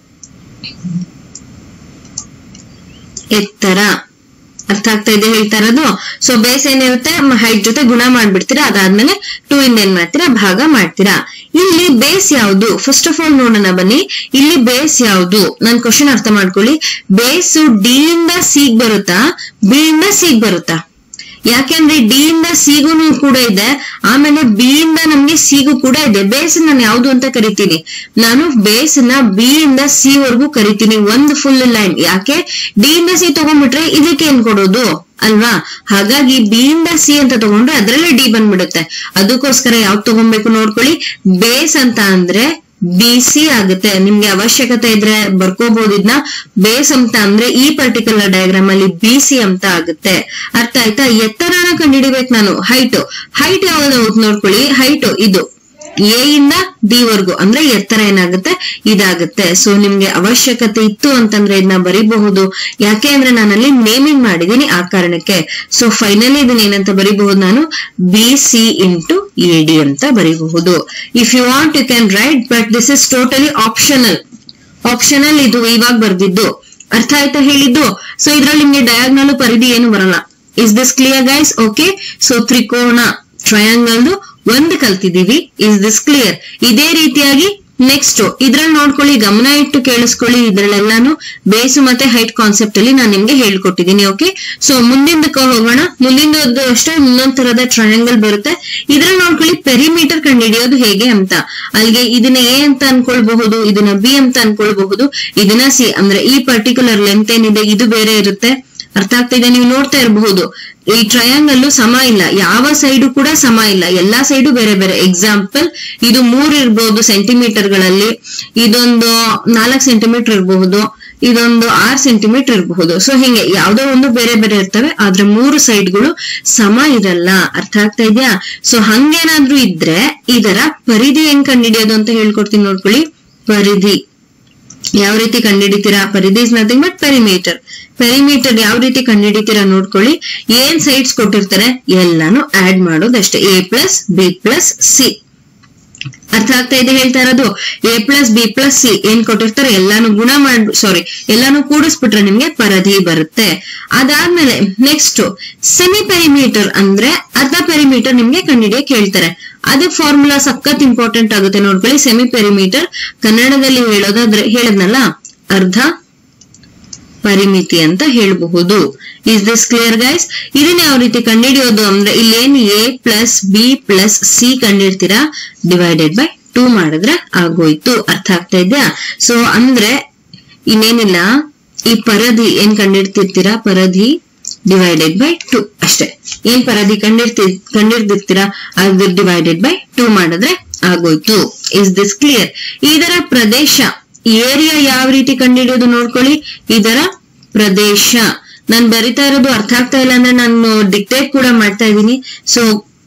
Speaker 2: ಎತ್ತರ ಅರ್ಥ ಆಗ್ತಾ ಇದೆ ಹೇಳ್ತಾ ಇರೋದು ಸೊ ಬೇಸ್ ಏನಿರುತ್ತೆ ಹೈಟ್ ಜೊತೆ ಗುಣ ಮಾಡ್ಬಿಡ್ತೀರಾ ಅದಾದ್ಮೇಲೆ ಟೂ ಇಂದ ಏನ್ ಮಾಡ್ತೀರಾ ಭಾಗ ಮಾಡ್ತೀರಾ ಇಲ್ಲಿ ಬೇಸ್ ಯಾವುದು ಫಸ್ಟ್ ಆಫ್ ಆಲ್ ನೋಡೋಣ ಬನ್ನಿ ಇಲ್ಲಿ ಬೇಸ್ ಯಾವುದು ನನ್ ಕ್ವಶನ್ ಅರ್ಥ ಮಾಡ್ಕೊಳ್ಳಿ ಬೇಸು ಡಿ ಇಂದ ಸಿಗ್ ಬರುತ್ತಾ ಬಿ ಇಂದ ಸಿಗ್ ಬರುತ್ತಾ ಯಾಕೆಂದ್ರೆ ಡಿ ಇಂದ ಸಿಗುನು ಕೂಡ ಇದೆ ಆಮೇಲೆ ಬಿ ಇಂದ ನಮ್ಗೆ ಸಿಗು ಕೂಡ ಇದೆ ಬೇಸ್ ನಾನು ಯಾವ್ದು ಅಂತ ಕರಿತೀನಿ ನಾನು ಬೇಸ್ ನ ಬಿ ಇಂದ ಸಿ ವರೆಗೂ ಕರಿತೀನಿ ಒಂದು ಫುಲ್ ಲೈನ್ ಯಾಕೆ ಡಿ ಇಂದ ಸಿ ತಗೊಂಡ್ಬಿಟ್ರೆ ಇದಕ್ಕೆ ಏನ್ ಕೊಡೋದು ಅಲ್ವಾ ಹಾಗಾಗಿ ಬಿ ಇಂದ ಸಿ ಅಂತ ತಗೊಂಡ್ರೆ ಅದ್ರಲ್ಲೇ ಡಿ ಬಂದ್ಬಿಡುತ್ತೆ ಅದಕ್ಕೋಸ್ಕರ ಯಾವ್ದು ತಗೊಬೇಕು ನೋಡ್ಕೊಳ್ಳಿ ಬೇಸ್ ಅಂತ ಅಂದ್ರೆ ಬಿ ಸಿ ಆಗುತ್ತೆ ನಿಮ್ಗೆ ಅವಶ್ಯಕತೆ ಇದ್ರೆ ಬರ್ಕೋಬಹುದು ಇದನ್ನ ಬೇಸ್ ಅಂತ ಅಂದ್ರೆ ಈ ಪರ್ಟಿಕ್ಯುಲರ್ ಡಯಾಗ್ರಾಮ್ ಅಲ್ಲಿ ಬಿ ಸಿ ಅಂತ ಆಗುತ್ತೆ ಅರ್ಥ ಆಯ್ತಾ ಎತ್ತರನ ಕಂಡುಹಿಡಿಬೇಕು ನಾನು ಹೈಟ್ ಹೈಟ್ ಯಾವ್ದು ನೋಡ್ಕೊಳ್ಳಿ ಹೈಟ್ ಇದು ಎ ಇಂದ ಡಿ ವರ್ಗು ಅಂದ್ರೆ ಎತ್ತರ ಏನಾಗುತ್ತೆ ಇದಾಗುತ್ತೆ ಸೊ ನಿಮ್ಗೆ ಅವಶ್ಯಕತೆ ಇತ್ತು ಅಂತಂದ್ರೆ ಇದನ್ನ ಬರಿಬಹುದು ಯಾಕೆ ಅಂದ್ರೆ ನಾನಲ್ಲಿ ನೇಮಿಂಗ್ ಮಾಡಿದೀನಿ ಆ ಕಾರಣಕ್ಕೆ ಸೊ ಫೈನಲಿ ಇದನ್ನ ಏನಂತ ಬರಿಬಹುದು ನಾನು B C into A D ಅಂತ ಬರಿಬಹುದು if you want you can write but this is totally optional optional ಇದು ಇವಾಗ ಬರ್ದಿದ್ದು ಅರ್ಥ ಆಯ್ತಾ ಹೇಳಿದ್ದು ಸೊ ಇದ್ರಲ್ಲಿ ನಿಮ್ಗೆ ಡಯಾಗ್ನಲ್ ಪರಿಧಿ ಏನು ಬರಲ್ಲ is this clear guys okay so ತ್ರಿಕೋಣ ಟ್ರಯಾಂಗಲ್ದು ಒಂದು ಕಲ್ತಿದೀವಿ ಇಸ್ ದಿಸ್ ಕ್ಲಿಯರ್ ಇದೇ ರೀತಿಯಾಗಿ ನೆಕ್ಸ್ಟ್ ಇದ್ರಲ್ಲಿ ನೋಡ್ಕೊಳ್ಳಿ ಗಮನ ಇಟ್ಟು ಕೇಳಿಸ್ಕೊಳ್ಳಿ ಇದ್ರಲ್ಲೆಲ್ಲಾನು ಬೇಸು ಮತ್ತೆ ಹೈಟ್ ಕಾನ್ಸೆಪ್ಟ್ ಅಲ್ಲಿ ನಾನು ನಿಮ್ಗೆ ಹೇಳ್ಕೊಟ್ಟಿದ್ದೀನಿ ಓಕೆ ಸೊ ಮುಂದಿಂದಕ್ಕೆ ಹೋಗೋಣ ಮುಂದಿಂದದ್ದು ಅಷ್ಟೇ ಇನ್ನೊಂದ್ ತರದ ಟ್ರಯಾಂಗಲ್ ಬರುತ್ತೆ ಇದ್ರಲ್ಲಿ ನೋಡ್ಕೊಳ್ಳಿ ಪೆರಿಮೀಟರ್ ಕಂಡುಹಿಡಿಯೋದು ಹೇಗೆ ಅಂತ ಅಲ್ಲಿಗೆ ಇದನ್ನ ಎ ಅಂತ ಅನ್ಕೊಳ್ಬಹುದು ಇದನ್ನ ಬಿ ಅಂತ ಅನ್ಕೊಳ್ಬಹುದು ಇದನ್ನ ಸಿ ಅಂದ್ರೆ ಈ ಪರ್ಟಿಕ್ಯುಲರ್ ಲೆಂತ್ ಏನಿದೆ ಇದು ಬೇರೆ ಇರುತ್ತೆ ಅರ್ಥ ಆಗ್ತಿದೆ ನೀವು ನೋಡ್ತಾ ಇರಬಹುದು ಈ ಟ್ರಯಾಂಗಲ್ ಸಮ ಇಲ್ಲ ಯಾವ ಸೈಡು ಕೂಡ ಸಮ ಇಲ್ಲ ಎಲ್ಲಾ ಸೈಡು ಬೇರೆ ಬೇರೆ ಎಕ್ಸಾಂಪಲ್ ಇದು ಮೂರ್ ಇರ್ಬಹುದು ಸೆಂಟಿಮೀಟರ್ ಗಳಲ್ಲಿ ಇದೊಂದು ನಾಲ್ಕು ಸೆಂಟಿಮೀಟರ್ ಇರಬಹುದು ಇದೊಂದು ಆರ್ ಸೆಂಟಿಮೀಟರ್ ಇರಬಹುದು ಸೊ ಹಿಂಗೆ ಯಾವ್ದೋ ಒಂದು ಬೇರೆ ಬೇರೆ ಇರ್ತವೆ ಆದ್ರೆ ಮೂರು ಸೈಡ್ಗಳು ಸಮ ಇರಲ್ಲ ಅರ್ಥ ಆಗ್ತಾ ಇದೆಯಾ ಸೊ ಹಂಗೇನಾದ್ರೂ ಇದ್ರೆ ಇದರ ಪರಿಧಿ ಹೆಂಗ್ ಕಂಡುಹಿಡಿಯೋದು ಅಂತ ಹೇಳ್ಕೊಡ್ತೀನಿ ನೋಡ್ಕೊಳ್ಳಿ ಪರಿಧಿ ಯಾವ ರೀತಿ ಕಂಡುಹಿಡಿತೀರಾ ಪರಿಧಿ is nothing but perimeter perimeter ಯಾವ ರೀತಿ ಕಂಡುಹಿಡಿತೀರಾ ನೋಡ್ಕೊಳ್ಳಿ ಏನ್ ಸೈಡ್ಸ್ ಕೊಟ್ಟಿರ್ತಾರೆ ಎಲ್ಲಾನು ಆಡ್ ಮಾಡೋದಷ್ಟೇ A plus B plus C ಅರ್ಥ ಆಗ್ತಾ ಇದೆ ಹೇಳ್ತಾ ಇರೋದು A plus B plus C ಏನ್ ಕೊಟ್ಟಿರ್ತಾರೆ ಎಲ್ಲಾನು ಗುಣ ಮಾಡ್ ಸಾರಿ ಎಲ್ಲಾನು ಕೂಡಿಸ್ಬಿಟ್ರೆ ನಿಮ್ಗೆ ಪರಧಿ ಬರುತ್ತೆ ಅದಾದ್ಮೇಲೆ ನೆಕ್ಸ್ಟ್ ಸೆಮಿ ಪೆರಿಮೀಟರ್ ಅಂದ್ರೆ ಅರ್ಧ ಪೆರಿಮೀಟರ್ ನಿಮ್ಗೆ ಕಂಡುಹಿಡಿಯಕ್ ಹೇಳ್ತಾರೆ ಅದಕ್ಕೆ ಫಾರ್ಮುಲಾ ಸಖತ್ ಇಂಪಾರ್ಟೆಂಟ್ ಆಗುತ್ತೆ ನೋಡ್ಕೊಳ್ಳಿ ಸೆಮಿ ಪೆರಿಮೀಟರ್ ಕನ್ನಡದಲ್ಲಿ ಹೇಳೋದಾದ್ರೆ ಹೇಳದ್ನಲ್ಲ ಅರ್ಧ ಪರಿಮಿತಿ ಅಂತ ಹೇಳಬಹುದು ಇಸ್ ದಿಸ್ ಕ್ಲಿಯರ್ ಗೈಸ್ ಇದನ್ನ ಯಾವ ರೀತಿ ಕಂಡುಹಿಡಿಯೋದು ಅಂದ್ರೆ ಇಲ್ಲೇನ್ A plus B plus C ಕಂಡಿಡ್ತೀರಾ ಡಿವೈಡೆಡ್ ಬೈ ಟೂ ಮಾಡಿದ್ರೆ ಆಗೋಯ್ತು ಅರ್ಥ ಆಗ್ತಾ ಇದೆಯಾ ಸೊ ಅಂದ್ರೆ ಇನ್ನೇನಿಲ್ಲ ಈ ಪರಧಿ ಏನ್ ಕಂಡಿಡ್ತಿರ್ತೀರಾ ಪರಧಿ ಡಿವೈಡೆಡ್ ಬೈ ಟೂ ಅಷ್ಟೇ ಏನ್ ಪರಧಿ ಕಂಡಿರ್ತಿ ಕಂಡಿರ್ದಿರ್ತೀರಾ ಅದು ಡಿವೈಡೆಡ್ ಬೈ ಟೂ ಮಾಡಿದ್ರೆ ಆಗೋಯ್ತು ಇಸ್ ದಿಸ್ ಕ್ಲಿಯರ್ ಇದರ ಪ್ರದೇಶ ಏರಿಯಾ ಯಾವ ರೀತಿ ಕಂಡುಹಿಡಿಯೋದು ನೋಡ್ಕೊಳ್ಳಿ ಇದರ ಪ್ರದೇಶ ನಾನ್ ಬರಿತಾ ಇರೋದು ಅರ್ಥ ಆಗ್ತಾ ಇಲ್ಲ ಅಂದ್ರೆ ನಾನು ಡಿಕ್ಟೇಟ್ ಕೂಡ ಮಾಡ್ತಾ ಇದ್ದೀನಿ ಸೊ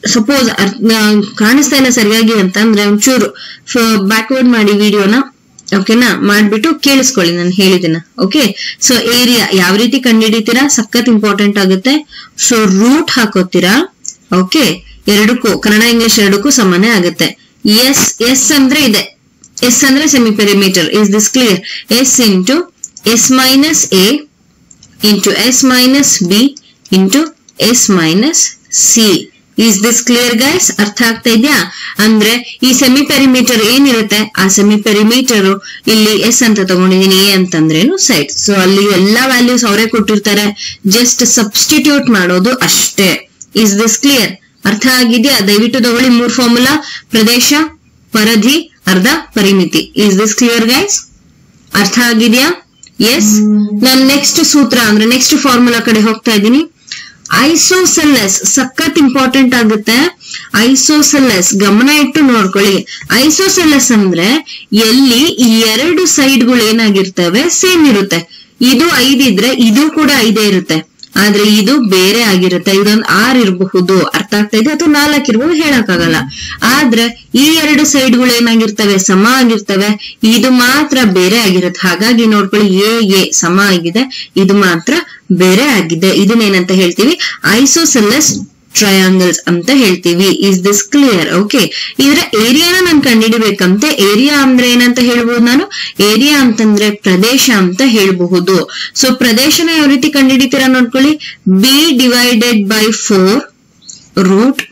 Speaker 2: ಸಪೋಸ್ ಕಾಣಿಸ್ತಾ ಇಲ್ಲ ಸರಿಯಾಗಿ ಅಂತ ಅಂದ್ರೆ ಒಂಚೂರು ಬ್ಯಾಕ್ವರ್ಡ್ ಮಾಡಿ ವಿಡಿಯೋನ ಓಕೆನಾ ಮಾಡ್ಬಿಟ್ಟು ಕೇಳಿಸ್ಕೊಳ್ಳಿ ನಾನು ಹೇಳಿದಿನ ಓಕೆ ಸೊ ಏರಿಯಾ ಯಾವ ರೀತಿ ಕಂಡುಹಿಡಿತೀರಾ ಸಖತ್ ಇಂಪಾರ್ಟೆಂಟ್ ಆಗುತ್ತೆ ಸೊ ರೂಟ್ ಹಾಕೋತೀರಾ ಓಕೆ ಎರಡಕ್ಕೂ ಕನ್ನಡ ಇಂಗ್ಲಿಷ್ ಎರಡಕ್ಕೂ ಸಮಾನ ಆಗುತ್ತೆ ಎಸ್ ಎಸ್ ಅಂದ್ರೆ ಇದೆ ಎಸ್ ಅಂದ್ರೆ semi perimeter is this clear S into S minus A into S minus B into S minus C is this clear guys ಅರ್ಥ ಆಗ್ತಾ ಇದೆಯಾ ಅಂದ್ರೆ ಈ ಸೆಮಿ ಪೆರಿಮೀಟರ್ ಏನಿರುತ್ತೆ ಆ ಸೆಮಿ ಪೆರಿಮೀಟರ್ ಇಲ್ಲಿ ಎಸ್ ಅಂತ ತಗೊಂಡಿದೀನಿ ಎ ಅಂತಂದ್ರೇನು ಸೈಡ್ ಸೊ ಅಲ್ಲಿ ಎಲ್ಲಾ ವ್ಯಾಲ್ಯೂಸ್ ಅವರೇ ಕೊಟ್ಟಿರ್ತಾರೆ ಜಸ್ಟ್ ಸಬ್ಸ್ಟಿಟ್ಯೂಟ್ ಮಾಡೋದು ಅಷ್ಟೇ ಇಸ್ ದಿಸ್ ಕ್ಲಿಯರ್ ಅರ್ಥ ಆಗಿದೆಯಾ ದಯವಿಟ್ಟು ತಗೊಳ್ಳಿ ಮೂರ್ ಫಾರ್ಮುಲಾ ಪ್ರದೇಶ ಪರಧಿ ಅರ್ಧ ಪರಿಮಿತಿ ಇಸ್ ದಿಸ್ ಕ್ಲಿಯರ್ ಗೈಸ್ ಅರ್ಥ ಆಗಿದೆಯಾ ಎಸ್ ನಾನು ನೆಕ್ಸ್ಟ್ ಸೂತ್ರ ಅಂದ್ರೆ ನೆಕ್ಸ್ಟ್ ಫಾರ್ಮುಲಾ ಕಡೆ ಹೋಗ್ತಾ ಇದ್ದೀನಿ ಐಸೋಸೆಲ್ಲಸ್ ಸಖತ್ ಇಂಪಾರ್ಟೆಂಟ್ ಆಗುತ್ತೆ ಐಸೋಸೆಲ್ಲಸ್ ಗಮನ ಇಟ್ಟು ನೋಡ್ಕೊಳ್ಳಿ ಐಸೋಸೆಲ್ಲಸ್ ಅಂದ್ರೆ ಎಲ್ಲಿ ಈ ಎರಡು ಸೈಡ್ಗಳು ಏನಾಗಿರ್ತವೆ ಸೇಮ್ ಇರುತ್ತೆ ಇದು ಐದಿದ್ರೆ ಇದು ಕೂಡ ಐದೇ ಇರುತ್ತೆ ಆದ್ರೆ ಇದು ಬೇರೆ ಆಗಿರುತ್ತೆ ಇದೊಂದು ಆರ್ ಇರಬಹುದು ಅರ್ಥ ಆಗ್ತಾ ಇದೆ ಅಥವಾ ನಾಲ್ಕು ಇರ್ಬೋದು ಹೇಳಕ್ಕಾಗಲ್ಲ ಆದ್ರೆ ಈ ಎರಡು ಸೈಡ್ಗಳು ಏನಾಗಿರ್ತವೆ ಸಮ ಆಗಿರ್ತವೆ ಇದು ಮಾತ್ರ ಬೇರೆ ಆಗಿರುತ್ತೆ ಹಾಗಾಗಿ ನೋಡ್ಕೊಳ್ಳಿ ಎ ಎ ಸಮ ಆಗಿದೆ ಇದು ಮಾತ್ರ ಬೇರೆ ಆಗಿದೆ ಇದನ್ನೇನಂತ ಹೇಳ್ತೀವಿ ಐಸೋಸೆಲ್ಲಸ್ ಟ್ರಯಾಂಗಲ್ಸ್ ಅಂತ ಹೇಳ್ತೀವಿ ಇಸ್ ದಿಸ್ ಕ್ಲಿಯರ್ ಓಕೆ ಇದರ ಏರಿಯಾನ ನಾನು ಕಂಡುಹಿಡಿಬೇಕಂತೆ ಏರಿಯಾ ಅಂದ್ರೆ ಏನಂತ ಹೇಳ್ಬಹುದು ನಾನು ಏರಿಯಾ ಅಂತಂದ್ರೆ ಪ್ರದೇಶ ಅಂತ ಹೇಳ್ಬಹುದು ಸೊ ಪ್ರದೇಶನ ಯಾವ ರೀತಿ ಕಂಡುಹಿಡಿತೀರಾ ನೋಡ್ಕೊಳ್ಳಿ B divided by four root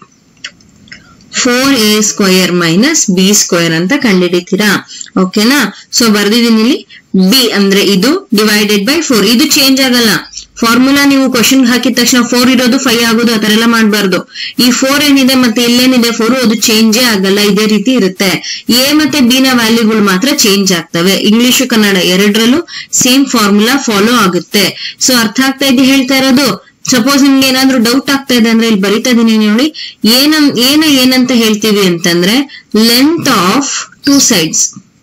Speaker 2: four A square minus B square ಅಂತ ಕಂಡುಹಿಡಿತೀರಾ ಓಕೆನಾ ಸೊ ಬರ್ದಿದ್ದೀನಿ ಇಲ್ಲಿ ಬಿ ಅಂದ್ರೆ ಇದು ಡಿವೈಡೆಡ್ ಬೈ ಫೋರ್ ಇದು ಚೇಂಜ್ ಆಗಲ್ಲ ಫಾರ್ಮುಲಾ ನೀವು ಕ್ವಶನ್ ಹಾಕಿದ ತಕ್ಷಣ ಫೋರ್ ಇರೋದು ಫೈವ್ ಆಗೋದು ಆತರ ಎಲ್ಲ ಮಾಡಬಾರ್ದು ಈ ಫೋರ್ ಏನಿದೆ ಮತ್ತೆ ಇಲ್ಲೇನಿದೆ ಫೋರ್ ಅದು ಚೇಂಜೇ ಆಗಲ್ಲ ಇದೇ ರೀತಿ ಇರುತ್ತೆ ಎ ಮತ್ತೆ ಬಿ ನ ವ್ಯಾಲ್ಯೂಗಳು ಮಾತ್ರ ಚೇಂಜ್ ಆಗ್ತವೆ ಇಂಗ್ಲಿಷ್ ಕನ್ನಡ ಎರಡರಲ್ಲೂ ಸೇಮ್ ಫಾರ್ಮುಲಾ ಫಾಲೋ ಆಗುತ್ತೆ ಸೊ ಅರ್ಥ ಆಗ್ತಾ ಇದೆ ಹೇಳ್ತಾ ಇರೋದು ಸಪೋಸ್ ನಿಮ್ಗೆ ಏನಾದ್ರೂ ಡೌಟ್ ಆಗ್ತಾ ಇದೆ ಅಂದ್ರೆ ಇಲ್ಲಿ ಬರಿತಾ ಇದೀನಿ ನೋಡಿ ಏನ ಏನ ಏನಂತ ಹೇಳ್ತೀವಿ ಅಂತಂದ್ರೆ ಲೆಂತ್ ಆಫ್ ಟೂ ಸೈಡ್ಸ್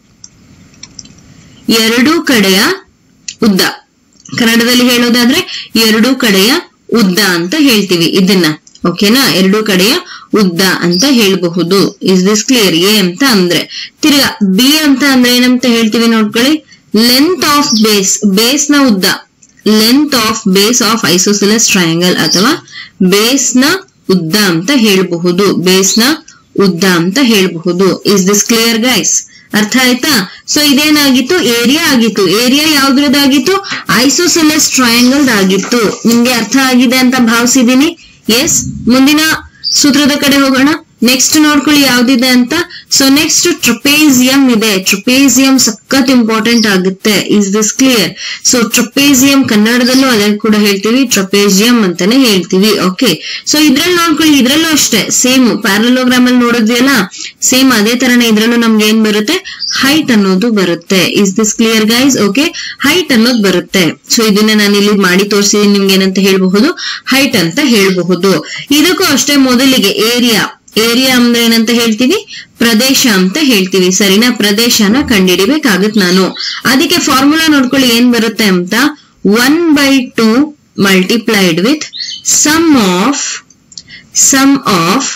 Speaker 2: ಎರಡೂ ಕಡೆಯ ಉದ್ದ ಕನ್ನಡದಲ್ಲಿ ಹೇಳೋದಾದ್ರೆ ಎರಡೂ ಕಡೆಯ ಉದ್ದ ಅಂತ ಹೇಳ್ತೀವಿ ಇದನ್ನ ಓಕೆನಾ ಎರಡೂ ಕಡೆಯ ಉದ್ದ ಅಂತ ಹೇಳಬಹುದು ಇಸ್ ದಿಸ್ ಕ್ಲಿಯರ್ ಎ ಅಂತ ಅಂದ್ರೆ ತಿರ್ಗಾ ಬಿ ಅಂತ ಅಂದ್ರೆ ಏನಂತ ಹೇಳ್ತೀವಿ ನೋಡ್ಕೊಳ್ಳಿ ಲೆಂತ್ ಆಫ್ ಬೇಸ್ ಬೇಸ್ ನ ಉದ್ದ length of base of isosceles triangle ಅಥವಾ ಬೇಸ್ ನ ಉದ್ದ ಅಂತ ಹೇಳಬಹುದು ಬೇಸ್ ನ ಉದ್ದ ಅಂತ ಹೇಳಬಹುದು ಇಸ್ ದಿಸ್ ಕ್ಲಿಯರ್ ಗೈಸ್ ಅರ್ಥ ಆಯ್ತಾ ಸೊ ಇದೇನಾಗಿತ್ತು ಏರಿಯಾ ಆಗಿತ್ತು ಏರಿಯಾ ಯಾವ್ದ್ರದ್ದಾಗಿತ್ತು ಐಸೋಸೆಲಸ್ ಟ್ರಯಾಂಗಲ್ ಆಗಿತ್ತು ನಿಮ್ಗೆ ಅರ್ಥ ಆಗಿದೆ ಅಂತ ಭಾವಿಸಿದೀನಿ ಎಸ್ ಮುಂದಿನ ಸೂತ್ರದ ಕಡೆ ಹೋಗೋಣ ನೆಕ್ಸ್ಟ್ ನೋಡ್ಕೊಳ್ಳಿ ಯಾವ್ದಿದೆ ಅಂತ ಸೊ ನೆಕ್ಸ್ಟ್ ಟ್ರಪೇಸಿಯಂ ಇದೆ ಟ್ರಪೇಸಿಯಂ ಸಖತ್ ಇಂಪಾರ್ಟೆಂಟ್ ಆಗುತ್ತೆ is this clear so trapezium ಕನ್ನಡದಲ್ಲೂ ಅದೇ ಕೂಡ ಹೇಳ್ತೀವಿ ಟ್ರಪೇಸಿಯಂ ಅಂತಾನೆ ಹೇಳ್ತೀವಿ ಓಕೆ ಸೊ ಇದ್ರಲ್ಲಿ ನೋಡ್ಕೊಳ್ಳಿ ಇದ್ರಲ್ಲೂ ಅಷ್ಟೇ ಸೇಮ್ ಪ್ಯಾರಲೋಗ್ರಾಮ್ ಅಲ್ಲಿ ನೋಡಿದ್ವಿಯಲ್ಲ ಸೇಮ್ ಅದೇ ತರನೇ ಇದ್ರಲ್ಲೂ ನಮ್ಗೆ ಏನ್ ಬರುತ್ತೆ ಹೈಟ್ ಅನ್ನೋದು ಬರುತ್ತೆ is this clear guys okay height ಅನ್ನೋದು ಬರುತ್ತೆ ಸೊ ಇದನ್ನ ನಾನು ಇಲ್ಲಿ ಮಾಡಿ ತೋರಿಸಿದೀನಿ ನಿಮ್ಗೆ ಏನಂತ ಹೇಳಬಹುದು ಹೈಟ್ ಅಂತ ಹೇಳಬಹುದು ಇದಕ್ಕೂ ಅಷ್ಟೇ ಮೊದಲಿಗೆ ಏರಿಯಾ ಏರಿಯಾ ಅಂದ್ರೆ ಏನಂತ ಹೇಳ್ತೀವಿ ಪ್ರದೇಶ ಅಂತ ಹೇಳ್ತೀವಿ ಸರಿನಾ ಪ್ರದೇಶನ ಕಂಡಿಡಿಬೇಕಾಗತ್ ನಾನು ಅದಕ್ಕೆ ಫಾರ್ಮುಲಾ ನೋಡ್ಕೊಳ್ಳಿ ಏನ್ ಬರುತ್ತೆ ಅಂತ one by two multiplied with sum of sum of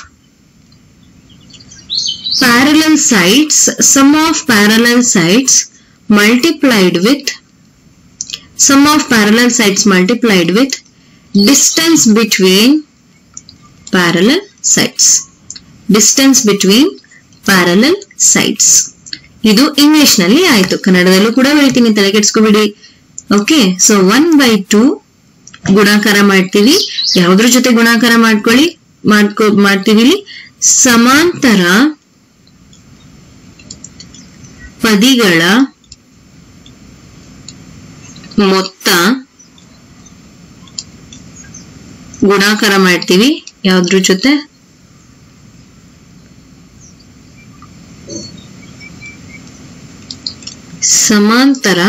Speaker 2: parallel sides sum of parallel sides multiplied with sum of parallel sides multiplied with distance between parallel sides distance between parallel sides ಇದು ಇಂಗ್ಲಿಷ್ ನಲ್ಲಿ ಆಯ್ತು ಕನ್ನಡದಲ್ಲೂ ಕೂಡ ಬರೀತೀನಿ ತಲೆ ಕೆಡ್ಸ್ಕೊಬಿಡಿ okay so one by two ಗುಣಾಕಾರ ಮಾಡ್ತೀವಿ ಯಾವ್ದ್ರ ಜೊತೆ ಗುಣಾಕಾರ ಮಾಡ್ಕೊಳ್ಳಿ ಮಾಡ್ಕೊ ಮಾಡ್ತೀವಿ ಇಲ್ಲಿ ಸಮಾಂತರ ಪದಿಗಳ ಮೊತ್ತ ಗುಣಾಕಾರ ಮಾಡ್ತೀವಿ ಯಾವ್ದ್ರ ಜೊತೆ ಸಮಾಂತರ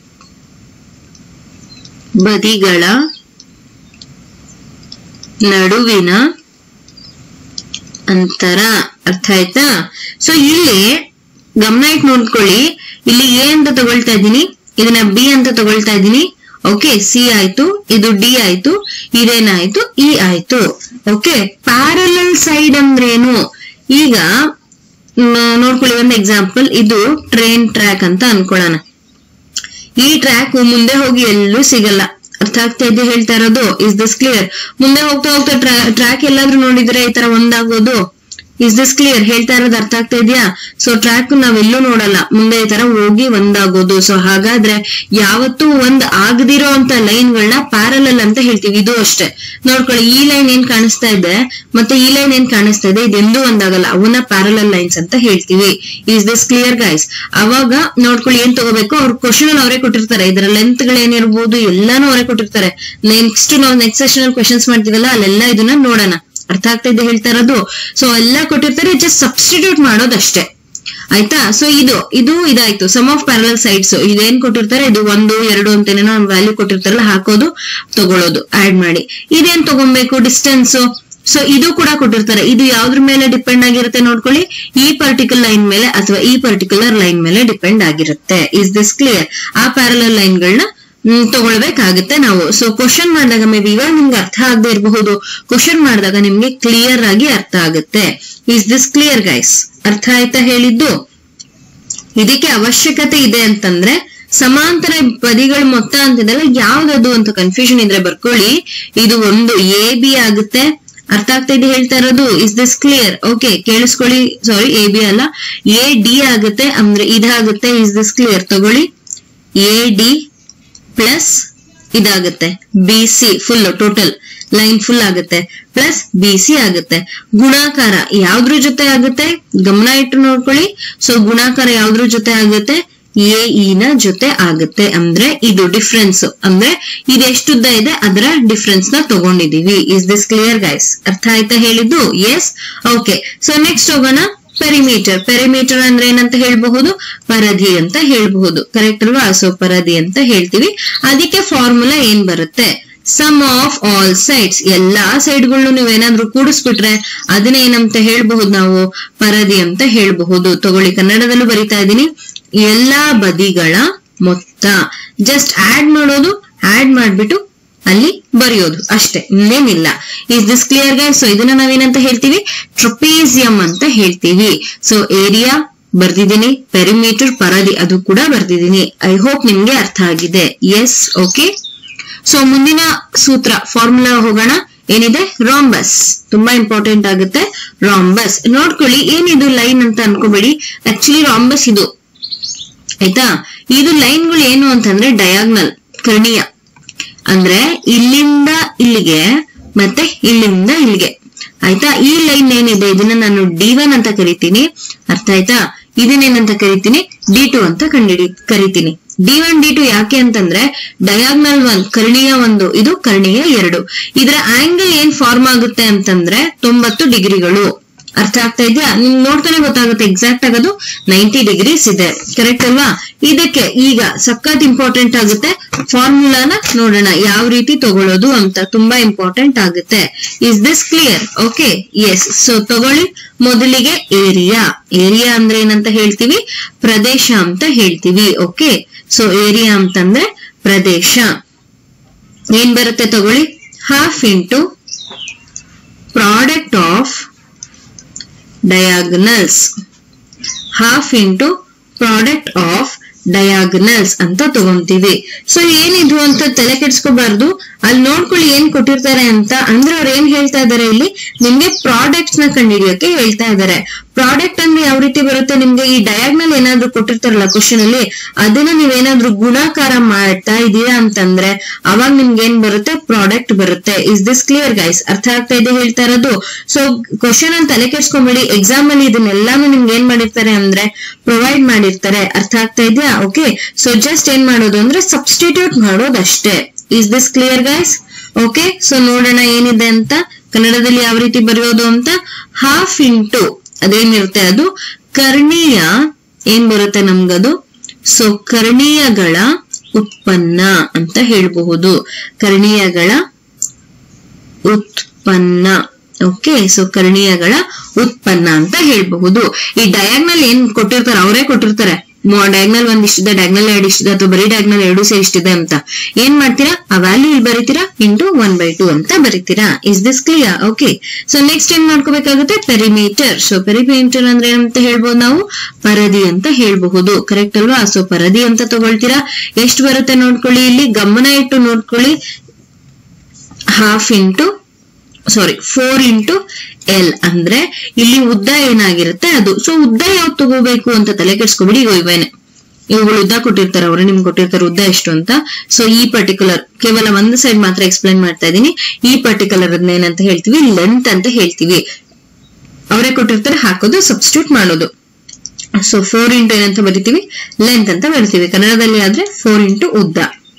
Speaker 2: ಬದಿಗಳ ನಡುವಿನ ಅಂತರ ಅರ್ಥ ಆಯ್ತಾ ಸೊ ಇಲ್ಲಿ ಗಮನ ಇಟ್ಟು ನೋಡ್ಕೊಳ್ಳಿ ಇಲ್ಲಿ ಎ ಅಂತ ತಗೊಳ್ತಾ ಇದ್ದೀನಿ ಇದನ್ನ ಬಿ ಅಂತ ತಗೊಳ್ತಾ ಇದ್ದೀನಿ ಓಕೆ ಸಿ ಆಯ್ತು ಇದು ಡಿ ಆಯ್ತು ಇದೇನಾಯ್ತು ಇ ಆಯ್ತು ಓಕೆ ಪ್ಯಾರಲಲ್ ಸೈಡ್ ಅಂದ್ರೇನು ಈಗ ನ- ನೋಡ್ಕೊಳ್ಳಿ ಒಂದು ಎಕ್ಸಾಂಪಲ್ ಇದು ಟ್ರೈನ್ ಟ್ರ್ಯಾಕ್ ಅಂತ ಅನ್ಕೊಳ್ಳೋಣ ಈ ಟ್ರ್ಯಾಕ್ ಮುಂದೆ ಹೋಗಿ ಎಲ್ಲೂ ಸಿಗಲ್ಲ ಅರ್ಥ ಆಗ್ತಾ ಇದೆ ಹೇಳ್ತಾ ಇರೋದು ಇಸ್ ದಿಸ್ ಕ್ಲಿಯರ್ ಮುಂದೆ ಹೋಗ್ತಾ ಹೋಗ್ತಾ ಟ್ರ್ಯಾಕ್ ಎಲ್ಲಾದ್ರೂ ನೋಡಿದ್ರೆ ಈ ತರ ಒಂದಾಗೋದು ಇಸ್ ದಿಸ್ ಕ್ಲಿಯರ್ ಹೇಳ್ತಾ ಇರೋದು ಅರ್ಥ ಆಗ್ತಾ ಇದೆಯಾ ಸೊ ಟ್ರ್ಯಾಕ್ ನಾವೆಲ್ಲೂ ನೋಡಲ್ಲ ಮುಂದೆ ಈ ತರ ಹೋಗಿ ಒಂದಾಗೋದು ಸೊ ಹಾಗಾದ್ರೆ ಯಾವತ್ತೂ ಒಂದ್ ಆಗದಿರೋ ಅಂತ ಲೈನ್ಗಳನ್ನ ಪ್ಯಾರಲಲ್ ಅಂತ ಹೇಳ್ತೀವಿ ಇದು ಅಷ್ಟೇ ನೋಡ್ಕೊಳ್ಳಿ ಈ ಲೈನ್ ಏನ್ ಕಾಣಿಸ್ತಾ ಇದೆ ಮತ್ತೆ ಈ ಲೈನ್ ಏನ್ ಕಾಣಿಸ್ತಾ ಇದೆ ಇದೆಲ್ಲೂ ಒಂದಾಗಲ್ಲ ಅವನ್ನ ಪ್ಯಾರಲಲ್ ಲೈನ್ಸ್ ಅಂತ ಹೇಳ್ತೀವಿ ಇಸ್ ದಿಸ್ ಕ್ಲಿಯರ್ ಗೈಸ್ ಅವಾಗ ನೋಡ್ಕೊಳ್ಳಿ ಏನ್ ತಗೋಬೇಕು ಅವ್ರ ಕ್ವಶನ್ ಅಲ್ಲಿ ಅವರೇ ಕೊಟ್ಟಿರ್ತಾರೆ ಇದರ ಲೆಂತ್ ಗಳೇನಿರ್ಬೋದು ಎಲ್ಲಾನು ಅವರೇ ಕೊಟ್ಟಿರ್ತಾರೆ ನೆಕ್ಸ್ಟ್ ನಾವು ನೆಕ್ಸ್ಟ್ ಸೆಷನ್ ಅಲ್ಲಿ ಕ್ವಶನ್ಸ್ ಮಾಡ್ತೀವಲ್ಲ ಅಲ್ಲೆಲ್ಲ ಇದನ್ನ ನೋಡೋಣ ಅರ್ಥ ಆಗ್ತಾ ಇದೆ ಹೇಳ್ತಾ ಇರೋದು ಸೊ ಎಲ್ಲ ಕೊಟ್ಟಿರ್ತಾರೆ ಜಸ್ಟ್ ಸಬ್ಸ್ಟಿಟ್ಯೂಟ್ ಮಾಡೋದಷ್ಟೇ ಆಯ್ತಾ ಸೊ ಇದು ಇದು ಇದಾಯ್ತು ಸಮ್ ಆಫ್ ಪ್ಯಾರಲಲ್ ಸೈಡ್ಸ್ ಇದೇನ್ ಕೊಟ್ಟಿರ್ತಾರೆ ಇದು ಒಂದು ಎರಡು ಅಂತ ಏನೇನೋ ವ್ಯಾಲ್ಯೂ ಕೊಟ್ಟಿರ್ತಾರಲ್ಲ ಹಾಕೋದು ತಗೊಳ್ಳೋದು ಆಡ್ ಮಾಡಿ ಇದೇನ್ ತಗೊಬೇಕು ಡಿಸ್ಟೆನ್ಸ್ ಸೊ ಇದು ಕೂಡ ಕೊಟ್ಟಿರ್ತಾರೆ ಇದು ಯಾವ್ದ್ರ ಮೇಲೆ ಡಿಪೆಂಡ್ ಆಗಿರುತ್ತೆ ನೋಡ್ಕೊಳ್ಳಿ ಈ ಪರ್ಟಿಕ್ಯುಲರ್ ಲೈನ್ ಮೇಲೆ ಅಥವಾ ಈ ಪರ್ಟಿಕ್ಯುಲರ್ ಲೈನ್ ಮೇಲೆ ಡಿಪೆಂಡ್ ಆಗಿರುತ್ತೆ ಇಸ್ ದಿಸ್ ಕ್ಲಿಯರ್ ಆ ಪ್ಯಾರಲಲ್ ಲೈನ್ಗಳನ್ನ ಹ್ಮ್, ತಗೊಳ್ಬೇಕಾಗುತ್ತೆ ನಾವು ಸೊ ಕ್ವಶನ್ ಮಾಡಿದಾಗ ಮೇ ಬಿ ಇವಾಗ ನಿಮ್ಗೆ ಅರ್ಥ ಆಗದೆ ಇರಬಹುದು ಕ್ವಶನ್ ಮಾಡಿದಾಗ ನಿಮ್ಗೆ ಕ್ಲಿಯರ್ ಆಗಿ ಅರ್ಥ ಆಗುತ್ತೆ ಇಸ್ ದಿಸ್ ಕ್ಲಿಯರ್ ಗೈಸ್ ಅರ್ಥ ಆಯ್ತಾ ಹೇಳಿದ್ದು ಇದಕ್ಕೆ ಅವಶ್ಯಕತೆ ಇದೆ ಅಂತಂದ್ರೆ ಸಮಾಂತರ ಬದಿಗಳ ಮೊತ್ತ ಅಂತಿದೆಲ್ಲ ಯಾವ್ದದು ಅಂತ ಕನ್ಫ್ಯೂಷನ್ ಇದ್ರೆ ಬರ್ಕೊಳ್ಳಿ ಇದು ಒಂದು ಎ ಬಿ ಆಗುತ್ತೆ ಅರ್ಥ ಆಗ್ತಾ ಇದೆ ಹೇಳ್ತಾ ಇರೋದು ಇಸ್ ದಿಸ್ ಕ್ಲಿಯರ್ ಓಕೆ ಕೇಳಿಸ್ಕೊಳ್ಳಿ ಸಾರಿ ಎ ಬಿ ಅಲ್ಲ ಎ ಡಿ ಆಗುತ್ತೆ ಅಂದ್ರೆ ಇದಾಗುತ್ತೆ ಇಸ್ ದಿಸ್ ಕ್ಲಿಯರ್ ತಗೊಳ್ಳಿ ಎ ಡಿ ಪ್ಲಸ್ ಇದಾಗುತ್ತೆ B C full total line full ಆಗುತ್ತೆ ಪ್ಲಸ್ ಬಿ ಸಿ ಆಗುತ್ತೆ ಗುಣಾಕಾರ ಯಾವ್ದ್ರ ಜೊತೆ ಆಗುತ್ತೆ ಗಮನ ಇಟ್ಟು ನೋಡ್ಕೊಳ್ಳಿ ಸೊ ಗುಣಾಕಾರ ಯಾವ್ದ್ರ ಜೊತೆ ಆಗುತ್ತೆ ಎ ಇ ನ ಜೊತೆ ಆಗುತ್ತೆ ಅಂದ್ರೆ ಇದು ಡಿಫ್ರೆನ್ಸ್ ಅಂದ್ರೆ ಇದು ಎಷ್ಟುದ್ದ ಇದೆ ಅದರ ಡಿಫ್ರೆನ್ಸ್ ನ ತಗೊಂಡಿದೀವಿ ಇಸ್ ದಿಸ್ ಕ್ಲಿಯರ್ ಗೈಸ್ ಅರ್ಥ ಆಯ್ತಾ ಹೇಳಿದ್ದು ಎಸ್ ಓಕೆ ಸೊ ನೆಕ್ಸ್ಟ್ ಹೋಗೋಣ ಪೆರಿಮೀಟರ್ ಪೆರಿಮೀಟರ್ ಅಂದ್ರೆ ಏನಂತ ಹೇಳ್ಬಹುದು ಪರಧಿ ಅಂತ ಹೇಳ್ಬಹುದು ಕರೆಕ್ಟ್ ಅಲ್ವಾ ಸೊ ಪರಧಿ ಅಂತ ಹೇಳ್ತೀವಿ ಅದಕ್ಕೆ ಫಾರ್ಮುಲಾ ಏನ್ ಬರುತ್ತೆ ಸಮ್ ಆಫ್ ಆಲ್ ಸೈಡ್ಸ್ ಎಲ್ಲಾ ಸೈಡ್ಗಳನ್ನು ನೀವೇನಾದ್ರೂ ಕೂಡಿಸ್ಬಿಟ್ರೆ ಅದನ್ನ ಏನಂತ ಹೇಳ್ಬಹುದು ನಾವು ಪರದಿ ಅಂತ ಹೇಳ್ಬಹುದು ತಗೊಳ್ಳಿ ಕನ್ನಡದಲ್ಲೂ ಬರಿತಾ ಇದ್ದೀನಿ ಎಲ್ಲಾ ಬದಿಗಳ ಮೊತ್ತ ಜಸ್ಟ್ ಆಡ್ ಮಾಡೋದು ಆಡ್ ಮಾಡ್ಬಿಟ್ಟು ಅಲ್ಲಿ ಬರೆಯೋದು ಅಷ್ಟೇ ಇನ್ನೇನಿಲ್ಲ is this clear guys so ಇದನ್ನ ನಾವೇನಂತ ಹೇಳ್ತೀವಿ ಟ್ರಪೇಸಿಯಂ ಅಂತ ಹೇಳ್ತೀವಿ ಸೊ ಏರಿಯಾ ಬರ್ದಿದ್ದೀನಿ ಪೆರಿಮೀಟರ್ ಪರದಿ ಅದು ಕೂಡ ಬರ್ದಿದ್ದೀನಿ ಐ ಹೋಪ್ ನಿಮ್ಗೆ ಅರ್ಥ ಆಗಿದೆ ಎಸ್ ಓಕೆ ಸೊ ಮುಂದಿನ ಸೂತ್ರ ಫಾರ್ಮುಲಾ ಹೋಗೋಣ ಏನಿದೆ ರಾಂಬಸ್ ತುಂಬಾ ಇಂಪಾರ್ಟೆಂಟ್ ಆಗುತ್ತೆ ರಾಂಬಸ್ ನೋಡ್ಕೊಳ್ಳಿ ಏನಿದು ಲೈನ್ ಅಂತ ಅನ್ಕೋಬೇಡಿ ಆಕ್ಚುಲಿ ರಾಂಬಸ್ ಇದು ಆಯ್ತಾ ಇದು ಲೈನ್ಗಳು ಏನು ಅಂತಂದ್ರೆ ಡಯಾಗ್ನಲ್ ಕರ್ಣೀಯ ಅಂದ್ರೆ ಇಲ್ಲಿಂದ ಇಲ್ಲಿಗೆ ಮತ್ತೆ ಇಲ್ಲಿಂದ ಇಲ್ಲಿಗೆ ಆಯ್ತಾ ಈ ಲೈನ್ ಏನಿದೆ ಇದನ್ನ ನಾನು ಡಿ ಒನ್ ಅಂತ ಕರಿತೀನಿ ಅರ್ಥ ಆಯ್ತಾ ಇದನ್ನೇನಂತ ಕರಿತೀನಿ ಡಿ ಟು ಅಂತ ಕಂಡಿಡಿ ಕರಿತೀನಿ ಡಿ ಒನ್ ಡಿ ಟು ಯಾಕೆ ಅಂತಂದ್ರೆ ಡಯಾಗ್ನಲ್ ಒನ್ ಕರ್ಣೀಯ ಒಂದು ಇದು ಕರ್ಣೀಯ ಎರಡು ಇದರ ಆಂಗಲ್ ಏನ್ ಫಾರ್ಮ್ ಆಗುತ್ತೆ ಅಂತಂದ್ರೆ ತೊಂಬತ್ತು ಡಿಗ್ರಿಗಳು ಅರ್ಥ ಆಗ್ತಾ ಇದೆಯಾ ನಿಮ್ ನೋಡ್ತಾನೆ ಗೊತ್ತಾಗುತ್ತೆ ಎಕ್ಸಾಕ್ಟ್ ಆಗೋದು ನೈಂಟಿ ಡಿಗ್ರೀಸ್ ಇದೆ ಕರೆಕ್ಟ್ ಅಲ್ವಾ ಇದಕ್ಕೆ ಈಗ ಸಖತ್ ಇಂಪಾರ್ಟೆಂಟ್ ಆಗುತ್ತೆ ಫಾರ್ಮುಲಾನ ನೋಡೋಣ ಯಾವ ರೀತಿ ತಗೊಳ್ಳೋದು ಅಂತ ತುಂಬಾ ಇಂಪಾರ್ಟೆಂಟ್ ಆಗುತ್ತೆ is this clear okay yes so ತಗೊಳ್ಳಿ ಮೊದಲಿಗೆ ಏರಿಯಾ ಏರಿಯಾ ಅಂದ್ರೆ ಏನಂತ ಹೇಳ್ತೀವಿ ಪ್ರದೇಶ ಅಂತ ಹೇಳ್ತೀವಿ ಓಕೆ ಸೊ ಏರಿಯಾ ಅಂತಂದ್ರೆ ಪ್ರದೇಶ ಏನ್ ಬರುತ್ತೆ ತಗೊಳ್ಳಿ half into product of diagonals half into product of diagonals ಅಂತ ತಗೊಂತೀವಿ ಸೊ ಏನಿದು ಅಂತ ತಲೆ ಕೆಡ್ಸ್ಕೋಬಾರ್ದು ಅಲ್ಲಿ ನೋಡ್ಕೊಳ್ಳಿ ಏನ್ ಕೊಟ್ಟಿರ್ತಾರೆ ಅಂತ ಅಂದ್ರೆ ಅವ್ರು ಏನ್ ಹೇಳ್ತಾ ಇದಾರೆ ಇಲ್ಲಿ ನಿಮ್ಗೆ ಪ್ರಾಡಕ್ಟ್ಸ್ ನ ಕಂಡುಹಿಡಿಯೋಕೆ ಹೇಳ್ತಾ ಇದಾರೆ ಪ್ರಾಡಕ್ಟ್ ಅಂದ್ರೆ ಯಾವ ರೀತಿ ಬರುತ್ತೆ ನಿಮ್ಗೆ ಈ ಡಯಾಗ್ನಲ್ ಏನಾದ್ರು ಕೊಟ್ಟಿರ್ತಾರಲ್ಲ ಕ್ವಶನ್ ಅಲ್ಲಿ ಅದನ್ನ ನೀವೇನಾದ್ರೂ ಗುಣಾಕಾರ ಮಾಡ್ತಾ ಇದೀರಾ ಅಂತಂದ್ರೆ ಅವಾಗ ನಿಮ್ಗೆ ಏನ್ ಬರುತ್ತೆ ಪ್ರಾಡಕ್ಟ್ ಬರುತ್ತೆ ಇಸ್ ದಿಸ್ ಕ್ಲಿಯರ್ ಗೈಸ್ ಅರ್ಥ ಆಗ್ತಾ ಇದೆ ಹೇಳ್ತಾ ಇರೋದು ಸೊ ಕ್ವಶನ್ ಅಂತ ತಲೆ ಕೆಡ್ಸ್ಕೊಂಬೇಡಿ ಎಕ್ಸಾಮ್ ಅಲ್ಲಿ ಇದನ್ನೆಲ್ಲಾನು ನಿಮ್ಗೆ ಏನ್ ಮಾಡಿರ್ತಾರೆ ಅಂದ್ರೆ ಪ್ರೊವೈಡ್ ಮಾಡಿರ್ತಾರೆ ಅರ್ಥ ಆಗ್ತಾ ಇದೆಯಾ ಓಕೆ ಸೊ ಜಸ್ಟ್ ಏನ್ ಮಾಡೋದು ಅಂದ್ರೆ ಸಬ್ಸ್ಟಿಟ್ಯೂಟ್ ಮಾಡೋದಷ್ಟೇ is this clear guys okay so ನೋಡೋಣ ಏನಿದೆ ಅಂತ ಕನ್ನಡದಲ್ಲಿ ಯಾವ ರೀತಿ ಬರೆಯೋದು ಅಂತ ಹಾಫ್ ಇಂಟು ಅದೇನಿರುತ್ತೆ ಅದು ಕರ್ಣೀಯ ಏನ್ ಬರುತ್ತೆ ನಮ್ಗದು ಸೊ ಕರ್ಣೀಯಗಳ ಉತ್ಪನ್ನ ಅಂತ ಹೇಳಬಹುದು ಕರ್ಣೀಯಗಳ ಉತ್ಪನ್ನ ಓಕೆ ಸೊ ಕರ್ಣೀಯಗಳ ಉತ್ಪನ್ನ ಅಂತ ಹೇಳ್ಬಹುದು ಈ ಡಯಾಗ್ನಲ್ ಏನ್ ಕೊಟ್ಟಿರ್ತಾರೆ ಅವರೇ ಕೊಟ್ಟಿರ್ತಾರೆ ಡಯಾಗ್ನಲ್ ಒಂದ್ ಇಷ್ಟಿದೆ ಡಯಾಗ್ನಲ್ ಎರಡು ಇಷ್ಟಿದೆ ಅಥವಾ ಬರೀ ಡಯಾಗ್ನಲ್ ಎರಡು ಸೇರಿ ಇಷ್ಟಿದೆ ಅಂತ ಏನ್ ಮಾಡ್ತೀರಾ ಆ ವ್ಯಾಲ್ಯೂ ಇಲ್ಲಿ ಬರೀತೀರಾ ಇಂಟು ಒನ್ ಬೈ ಟು ಅಂತ ಬರೀತೀರಾ is this clear okay so next ಏನ್ ಮಾಡ್ಕೋಬೇಕಾಗುತ್ತೆ ಪೆರಿಮೀಟರ್ ಸೊ ಪೆರಿಮೀಟರ್ ಅಂದ್ರೆ ಏನಂತ ಹೇಳ್ಬೋದು ನಾವು ಪರದಿ ಅಂತ ಹೇಳ್ಬಹುದು ಕರೆಕ್ಟ್ ಅಲ್ವಾ ಸೊ ಪರದಿ ಅಂತ ತಗೊಳ್ತೀರಾ ಎಷ್ಟು ಬರುತ್ತೆ ನೋಡ್ಕೊಳ್ಳಿ ಇಲ್ಲಿ ಗಮನ ಇಟ್ಟು ನೋಡ್ಕೊಳ್ಳಿ half into sorry four into L ಅಂದ್ರೆ ಇಲ್ಲಿ ಉದ್ದ ಏನಾಗಿರುತ್ತೆ ಅದು ಸೊ ಉದ್ದ ಯಾವ್ದು ತಗೋಬೇಕು ಅಂತ ತಲೆ ಕೆಡ್ಸ್ಕೊಬಿಡಿ ಈಗ ಇವೇನೆ ಇವುಗಳು ಉದ್ದ ಕೊಟ್ಟಿರ್ತಾರೆ ಅವರು ನಿಮ್ಗೆ ಕೊಟ್ಟಿರ್ತಾರೆ ಉದ್ದ ಎಷ್ಟು ಅಂತ ಸೊ ಈ ಪರ್ಟಿಕ್ಯುಲರ್ ಕೇವಲ ಒಂದು ಸೈಡ್ ಮಾತ್ರ ಎಕ್ಸ್ಪ್ಲೈನ್ ಮಾಡ್ತಾ ಇದ್ದೀನಿ ಈ ಪರ್ಟಿಕ್ಯುಲರ್ ಅದನ್ನ ಏನಂತ ಹೇಳ್ತೀವಿ ಲೆಂತ್ ಅಂತ ಹೇಳ್ತೀವಿ ಅವರೇ ಕೊಟ್ಟಿರ್ತಾರೆ ಹಾಕೋದು ಸಬ್ಸ್ಟಿಟ್ಯೂಟ್ ಮಾಡೋದು ಸೊ ಫೋರ್ ಇಂಟು ಏನಂತ ಬರಿತೀವಿ ಲೆಂತ್ ಅಂತ ಬರಿತೀವಿ ಕನ್ನಡದಲ್ಲಿ ಆದ್ರೆ ಫೋರ್ ಇಂಟು ಉದ್ದ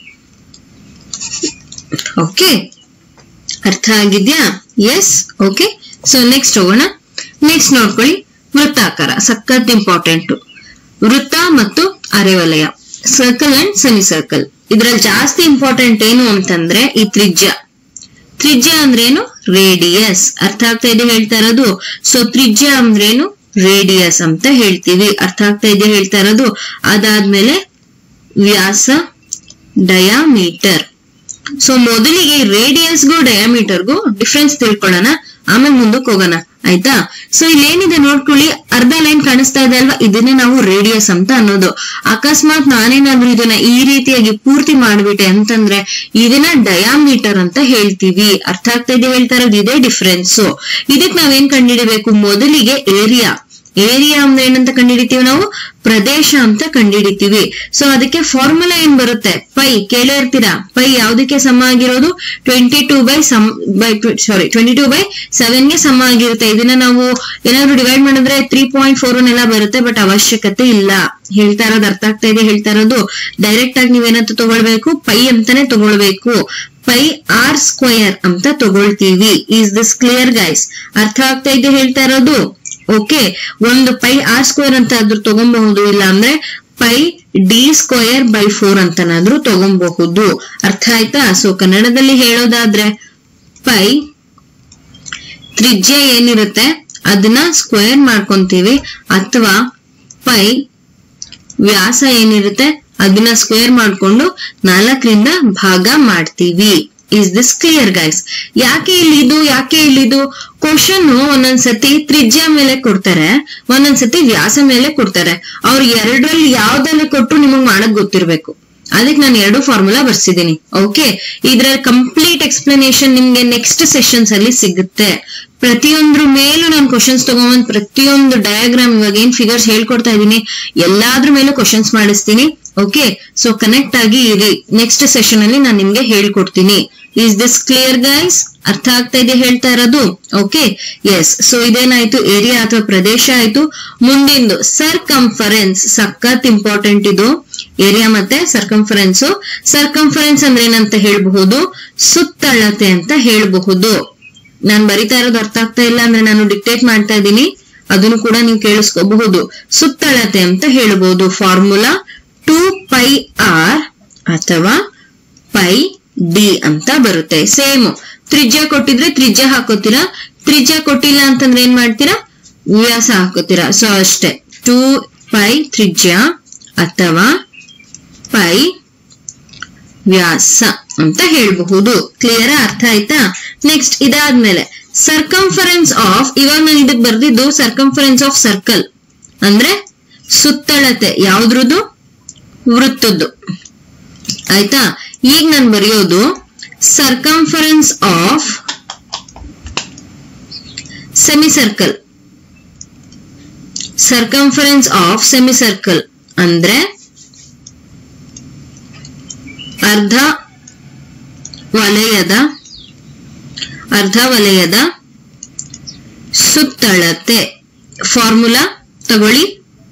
Speaker 2: ಓಕೆ ಅರ್ಥ ಆಗಿದ್ಯಾ ಎಸ್ ಓಕೆ ಸೊ ನೆಕ್ಸ್ಟ್ ಹೋಗೋಣ ನೆಕ್ಸ್ಟ್ ನೋಡ್ಕೊಳ್ಳಿ ವೃತ್ತಾಕಾರ ಸಖತ್ ಇಂಪಾರ್ಟೆಂಟ್ ವೃತ್ತ ಮತ್ತು ಅರೆವಲಯ ಸರ್ಕಲ್ ಅಂಡ್ ಸೆಮಿ ಸರ್ಕಲ್ ಇದ್ರಲ್ಲಿ ಜಾಸ್ತಿ ಇಂಪಾರ್ಟೆಂಟ್ ಏನು ಅಂತಂದ್ರೆ ಈ ತ್ರಿಜ್ಯ ತ್ರಿಜ್ಯ ಅಂದ್ರೇನು ರೇಡಿಯಸ್ ಅರ್ಥ ಆಗ್ತಾ ಇದೆ ಹೇಳ್ತಾ ಇರೋದು ಸೊ ತ್ರಿಜ್ಯ ಅಂದ್ರೇನು ರೇಡಿಯಸ್ ಅಂತ ಹೇಳ್ತೀವಿ ಅರ್ಥ ಆಗ್ತಾ ಇದೆ ಹೇಳ್ತಾ ಇರೋದು ಅದಾದ್ಮೇಲೆ ವ್ಯಾಸ ಡಯಾಮೀಟರ್ ಸೊ ಮೊದಲಿಗೆ ರೇಡಿಯಸ್ಗೂ ಡಯಾಮೀಟರ್ಗೂ ಡಿಫ್ರೆನ್ಸ್ ತಿಳ್ಕೊಳ್ಳೋಣ ಆಮೇಲೆ ಮುಂದಕ್ಕೆ ಹೋಗೋಣ ಆಯ್ತಾ ಸೊ ಇಲ್ಲಿ ಏನಿದೆ ನೋಡ್ಕೊಳ್ಳಿ ಅರ್ಧ ಲೈನ್ ಕಾಣಿಸ್ತಾ ಇದೆ ಅಲ್ವಾ ಇದನ್ನೇ ನಾವು ರೇಡಿಯಸ್ ಅಂತ ಅನ್ನೋದು ಅಕಸ್ಮಾತ್ ನಾನೇನಾದ್ರೂ ಇದನ್ನ ಈ ರೀತಿಯಾಗಿ ಪೂರ್ತಿ ಮಾಡ್ಬಿಟ್ಟೆ ಅಂತಂದ್ರೆ ಇದನ್ನ ಡಯಾಮೀಟರ್ ಅಂತ ಹೇಳ್ತೀವಿ ಅರ್ಥ ಆಗ್ತಾ ಇದೆ ಹೇಳ್ತಾ ಇರೋದು ಇದೇ ಡಿಫ್ರೆನ್ಸ್ ಇದಕ್ ನಾವೇನ್ ಕಂಡುಹಿಡಿಬೇಕು ಮೊದಲಿಗೆ ಏರಿಯಾ ಏರಿಯಾ ಅಂದ್ರೆ ಏನಂತ ಕಂಡುಹಿಡಿತೀವಿ ನಾವು ಪ್ರದೇಶ ಅಂತ ಕಂಡುಹಿಡಿತೀವಿ ಸೊ ಅದಕ್ಕೆ ಫಾರ್ಮುಲಾ ಏನ್ ಬರುತ್ತೆ ಪೈ ಕೇಳೇ ಇರ್ತೀರಾ ಪೈ ಯಾವ್ದಕ್ಕೆ ಸಮ ಆಗಿರೋದು ಟ್ವೆಂಟಿ ಟೂ ಬೈ ಸಮ್ by sorry twenty two by seven ಗೆ ಸಮ ಆಗಿರುತ್ತೆ ಇದನ್ನ ನಾವು ಏನಾದ್ರು ಡಿವೈಡ್ ಮಾಡಿದ್ರೆ ತ್ರೀ ಪಾಯಿಂಟ್ ಫೋರ್ ಎಲ್ಲ ಬರುತ್ತೆ ಬಟ್ ಅವಶ್ಯಕತೆ ಇಲ್ಲ ಹೇಳ್ತಾ ಇರೋದು ಅರ್ಥ ಆಗ್ತಾ ಇದೆ ಹೇಳ್ತಾ ಇರೋದು ಡೈರೆಕ್ಟ್ ಆಗಿ ನೀವೇನಂತ ತಗೊಳ್ಬೇಕು ಪೈ ಅಂತಾನೆ ತಗೊಳ್ಬೇಕು ಪೈ ಆರ್ ಸ್ಕ್ವಯರ್ ಅಂತ ತಗೊಳ್ತೀವಿ ಈಸ್ ದಿಸ್ ಕ್ಲಿಯರ್ ಗೈಸ್ ಅರ್ಥ ಆಗ್ತಾ ಇದೆ ಹೇಳ್ತಾ ಇರೋದು ಓಕೆ ಒಂದು ಪೈ ಆರ್ ಸ್ಕ್ವೇರ್ ಅಂತ ಆದ್ರೂ ತಗೊಬಹುದು ಇಲ್ಲ ಅಂದ್ರೆ pi D square by four ಅಂತನಾದ್ರೂ ತಗೊಬಹುದು ಅರ್ಥ ಆಯ್ತಾ ಸೊ ಕನ್ನಡದಲ್ಲಿ ಹೇಳೋದಾದ್ರೆ ಪೈ ತ್ರಿಜ್ಯ ಏನಿರುತ್ತೆ ಅದನ್ನ ಸ್ಕ್ವೇರ್ ಮಾಡ್ಕೊಂತೀವಿ ಅಥವಾ ಪೈ ವ್ಯಾಸ ಏನಿರುತ್ತೆ ಅದನ್ನ ಸ್ಕ್ವೇರ್ ಮಾಡ್ಕೊಂಡು ನಾಲ್ಕರಿಂದ ಭಾಗ ಮಾಡ್ತೀವಿ ಇಸ್ ದಿಸ್ ಕ್ಲಿಯರ್ ಗೈಸ್ ಯಾಕೆ ಇಲ್ಲಿದು ಯಾಕೆ ಇಲ್ಲಿದು ಕ್ವಶನ್ ಒಂದೊಂದ್ಸತಿ ತ್ರಿಜ್ಯ ಮೇಲೆ ಕೊಡ್ತಾರೆ ಒಂದೊಂದ್ಸತಿ ವ್ಯಾಸ ಮೇಲೆ ಕೊಡ್ತಾರೆ ಅವ್ರು ಎರಡರಲ್ಲಿ ಯಾವ್ದನ್ನ ಕೊಟ್ಟರು ನಿಮಗ್ ಮಾಡಕ್ ಗೊತ್ತಿರ್ಬೇಕು ಅದಕ್ಕೆ ನಾನು ಎರಡು ಫಾರ್ಮುಲಾ ಬರ್ಸಿದ್ದೀನಿ ಓಕೆ ಇದ್ರ ಕಂಪ್ಲೀಟ್ ಎಕ್ಸ್ಪ್ಲನೇಷನ್ ನಿಮ್ಗೆ ನೆಕ್ಸ್ಟ್ ಸೆಷನ್ಸ್ ಅಲ್ಲಿ ಸಿಗುತ್ತೆ ಪ್ರತಿಯೊಂದ್ರ ಮೇಲೂ ನಾನು ಕ್ವಶನ್ಸ್ ತಗೊಂಬಂದ್ ಪ್ರತಿಯೊಂದು ಡಯಾಗ್ರಾಮ್ ಇವಾಗ ಏನ್ ಫಿಗರ್ಸ್ ಹೇಳ್ಕೊಡ್ತಾ ಇದೀನಿ ಎಲ್ಲಾದ್ರ ಮೇಲೂ ಕ್ವಶನ್ಸ್ ಮಾಡಿಸ್ತೀನಿ ಓಕೆ ಸೊ ಕನೆಕ್ಟ್ ಆಗಿ ಇರಿ ನೆಕ್ಸ್ಟ್ ಸೆಷನ್ ಅಲ್ಲಿ ನಾನು ನಿಮ್ಗೆ ಹೇಳ್ಕೊಡ್ತೀನಿ ಈಸ್ ದಿಸ್ ಕ್ಲಿಯರ್ ಗೈಸ್ ಅರ್ಥ ಆಗ್ತಾ ಇದೆ ಹೇಳ್ತಾ ಇರೋದು ಓಕೆ ಎಸ್ ಸೊ ಇದೇನಾಯ್ತು ಏರಿಯಾ ಅಥವಾ ಪ್ರದೇಶ ಆಯ್ತು ಮುಂದಿಂದು ಸರ್ಕಂಫರೆನ್ಸ್ ಸಖತ್ ಇಂಪಾರ್ಟೆಂಟ್ ಇದು ಏರಿಯಾ ಮತ್ತೆ ಸರ್ಕಂಫರೆನ್ಸ್ ಸರ್ಕಂಫರೆನ್ಸ್ ಅಂದ್ರೆ ಏನಂತ ಹೇಳ್ಬಹುದು ಸುತ್ತಳತೆ ಅಂತ ಹೇಳ್ಬಹುದು ನಾನ್ ಬರಿತಾ ಇರೋದು ಅರ್ಥ ಆಗ್ತಾ ಇಲ್ಲ ಅಂದ್ರೆ ನಾನು ಡಿಕ್ಟೇಟ್ ಮಾಡ್ತಾ ಇದ್ದೀನಿ ಅದನ್ನು ಕೂಡ ನೀವು ಕೇಳಿಸ್ಕೋಬಹುದು ಸುತ್ತಳತೆ ಅಂತ ಹೇಳ್ಬಹುದು ಫಾರ್ಮುಲಾ ಟೂ ಪೈ ಆರ್ ಅಥವಾ ಪೈ ಡಿ ಅಂತ ಬರುತ್ತೆ ಸೇಮ್ ತ್ರಿಜ್ಯ ಕೊಟ್ಟಿದ್ರೆ ತ್ರಿಜ್ಯ ಹಾಕೋತೀರಾ ತ್ರಿಜ್ಯ ಕೊಟ್ಟಿಲ್ಲ ಅಂತಂದ್ರೆ ಏನ್ ಮಾಡ್ತೀರಾ ವ್ಯಾಸ ಹಾಕೋತೀರಾ ಸೊ ಅಷ್ಟೇ ಟೂ ಪೈ ತ್ರಿಜ್ಯ ಅಥವಾ ಪೈ ವ್ಯಾಸ ಅಂತ ಹೇಳಬಹುದು ಕ್ಲಿಯರ್ ಅರ್ಥ ಆಯ್ತಾ ನೆಕ್ಸ್ಟ್ ಇದಾದ್ಮೇಲೆ ಸರ್ಕಂಫರೆನ್ಸ್ ಆಫ್ ಇವಾಗ ನಾನು ಇದಕ್ ಬರ್ದಿದ್ದು ಸರ್ಕಂಫರೆನ್ಸ್ ಆಫ್ ಸರ್ಕಲ್ ಅಂದ್ರೆ ಸುತ್ತಳತೆ ಯಾವ್ದ್ರದ್ದು ವೃತ್ತದ್ದು ಆಯ್ತಾ ಈಗ ನಾನು ಬರೆಯೋದು circumference of semi circle circumference of semi circle ಅಂದ್ರೆ ಅರ್ಧ ವಲಯದ ಅರ್ಧ ವಲಯದ ಸುತ್ತಳತೆ ಫಾರ್ಮುಲಾ ತಗೊಳ್ಳಿ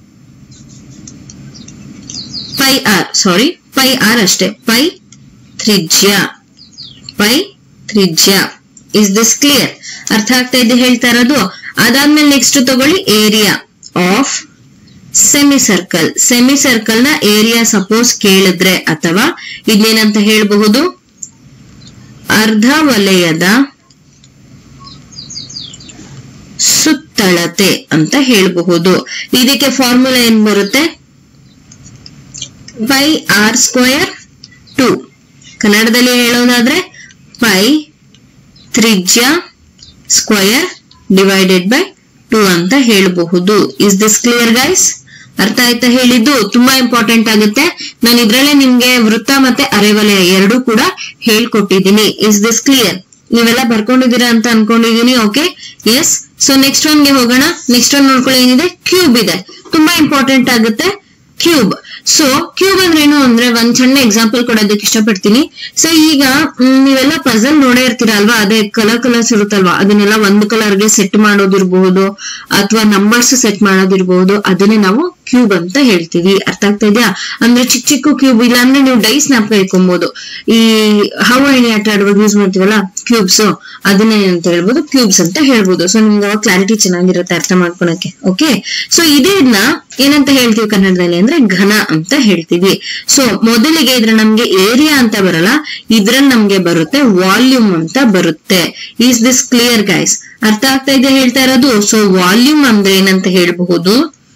Speaker 2: pi R sorry pi R ಅಷ್ಟೇ ಪೈ ತ್ರಿಜ್ಯ ಪೈ ತ್ರಿಜ್ಯ ಇಸ್ ದಿಸ್ ಕ್ಲಿಯರ್ ಅರ್ಥ ಆಗ್ತಾ ಇದೆ ಹೇಳ್ತಾ ಇರೋದು ಅದಾದ್ಮೇಲೆ ನೆಕ್ಸ್ಟ್ ತಗೊಳ್ಳಿ area of semi circle semi circle ನ ಏರಿಯಾ ಸಪೋಸ್ ಕೇಳಿದ್ರೆ ಅಥವಾ ಇದೇನಂತ ಹೇಳಬಹುದು ಅರ್ಧ ವಲಯದ ಸುತ್ತಳತೆ ಅಂತ ಹೇಳಬಹುದು ಇದಕ್ಕೆ ಫಾರ್ಮುಲಾ ಏನ್ ಬರುತ್ತೆ ಪೈ ಆರ್ ಸ್ಕ್ವೇರ್ ಟು ಕನ್ನಡದಲ್ಲಿ ಹೇಳೋದಾದ್ರೆ ಪೈ ತ್ರಿಜ್ಯ ಸ್ಕ್ವಯರ್ ಡಿವೈಡೆಡ್ ಬೈ ಟು ಅಂತ ಹೇಳಬಹುದು ಇಸ್ ದಿಸ್ ಕ್ಲಿಯರ್ ಗೈಸ್ ಅರ್ಥ ಆಯ್ತಾ ಹೇಳಿದ್ದು ತುಂಬಾ ಇಂಪಾರ್ಟೆಂಟ್ ಆಗುತ್ತೆ ನಾನು ಇದ್ರಲ್ಲೇ ನಿಮ್ಗೆ ವೃತ್ತ ಮತ್ತೆ ಅರೆವಲಯ ಎರಡೂ ಕೂಡ ಹೇಳ್ಕೊಟ್ಟಿದ್ದೀನಿ ಇಸ್ ದಿಸ್ ಕ್ಲಿಯರ್ ನೀವೆಲ್ಲ ಬರ್ಕೊಂಡಿದ್ದೀರಾ ಅಂತ ಅನ್ಕೊಂಡಿದೀನಿ ಓಕೆ ಎಸ್ ಸೊ ನೆಕ್ಸ್ಟ್ ಒನ್ಗೆ ಹೋಗೋಣ ನೆಕ್ಸ್ಟ್ ಒನ್ ನೋಡ್ಕೊಳ್ಳಿ ಏನಿದೆ ಕ್ಯೂಬ್ ಇದೆ ತುಂಬಾ ಇಂಪಾರ್ಟೆಂಟ್ ಆಗುತ್ತೆ ಕ್ಯೂಬ್ ಸೊ ಕ್ಯೂಬ್ ಅಂದ್ರೆ ಏನು ಅಂದ್ರೆ ಒಂದ್ ಸಣ್ಣ ಎಕ್ಸಾಂಪಲ್ ಕೊಡೋದಕ್ಕೆ ಇಷ್ಟಪಡ್ತೀನಿ ಸೊ ಈಗ ಮ್, ನೀವೆಲ್ಲ ಪಜಲ್ ನೋಡೇ ಇರ್ತೀರಾ ಅಲ್ವಾ ಅದೇ ಕಲರ್ ಕಲರ್ಸ್ ಇರುತ್ತಲ್ವಾ ಅದನ್ನೆಲ್ಲ ಒಂದು ಕಲರ್ಗೆ ಸೆಟ್ ಮಾಡೋದಿರ್ಬಹುದು ಅಥವಾ ನಂಬರ್ಸ್ ಸೆಟ್ ಮಾಡೋದಿರ್ಬಹುದು ಅದನ್ನೇ ನಾವು ಕ್ಯೂಬ್ ಅಂತ ಹೇಳ್ತೀವಿ ಅರ್ಥ ಆಗ್ತಾ ಇದೆಯಾ ಅಂದ್ರೆ ಚಿಕ್ಕ ಚಿಕ್ಕ ಕ್ಯೂಬ್ ಇಲ್ಲ ಅಂದ್ರೆ ನೀವು ಡೈಸ್ ಜ್ಞಾಪಕ ಇಟ್ಕೊಬಹುದು ಈ ಹವ ಎಣ್ಣೆ ಆಟ ಆಡುವಾಗ ಯೂಸ್ ಮಾಡ್ತೀವಲ್ಲ ಕ್ಯೂಬ್ಸ್ ಅದನ್ನೇ ಅಂತ ಹೇಳ್ಬೋದು ಕ್ಯೂಬ್ಸ್ ಅಂತ ಹೇಳ್ಬೋದು ಸೊ ನಿಮ್ಗೆ ಅವಾಗ ಕ್ಲಾರಿಟಿ ಚೆನ್ನಾಗಿರುತ್ತೆ ಅರ್ಥ ಮಾಡ್ಕೊಳಕ್ಕೆ ಓಕೆ ಸೊ ಇದನ್ನ ಏನಂತ ಹೇಳ್ತೀವಿ ಕನ್ನಡದಲ್ಲಿ ಅಂದ್ರೆ ಘನ ಅಂತ ಹೇಳ್ತೀವಿ ಸೊ ಮೊದಲಿಗೆ ಇದ್ರ ನಮ್ಗೆ ಏರಿಯಾ ಅಂತ ಬರಲ್ಲ ಇದ್ರಲ್ಲಿ ನಮ್ಗೆ ಬರುತ್ತೆ ವಾಲ್ಯೂಮ್ ಅಂತ ಬರುತ್ತೆ ಈಸ್ ದಿಸ್ ಕ್ಲಿಯರ್ ಗೈಸ್ ಅರ್ಥ ಆಗ್ತಾ ಇದೆ ಹೇಳ್ತಾ ಇರೋದು ಸೊ ವಾಲ್ಯೂಮ್ ಅಂದ್ರೆ ಏನಂತ ಹೇಳ್ಬಹುದು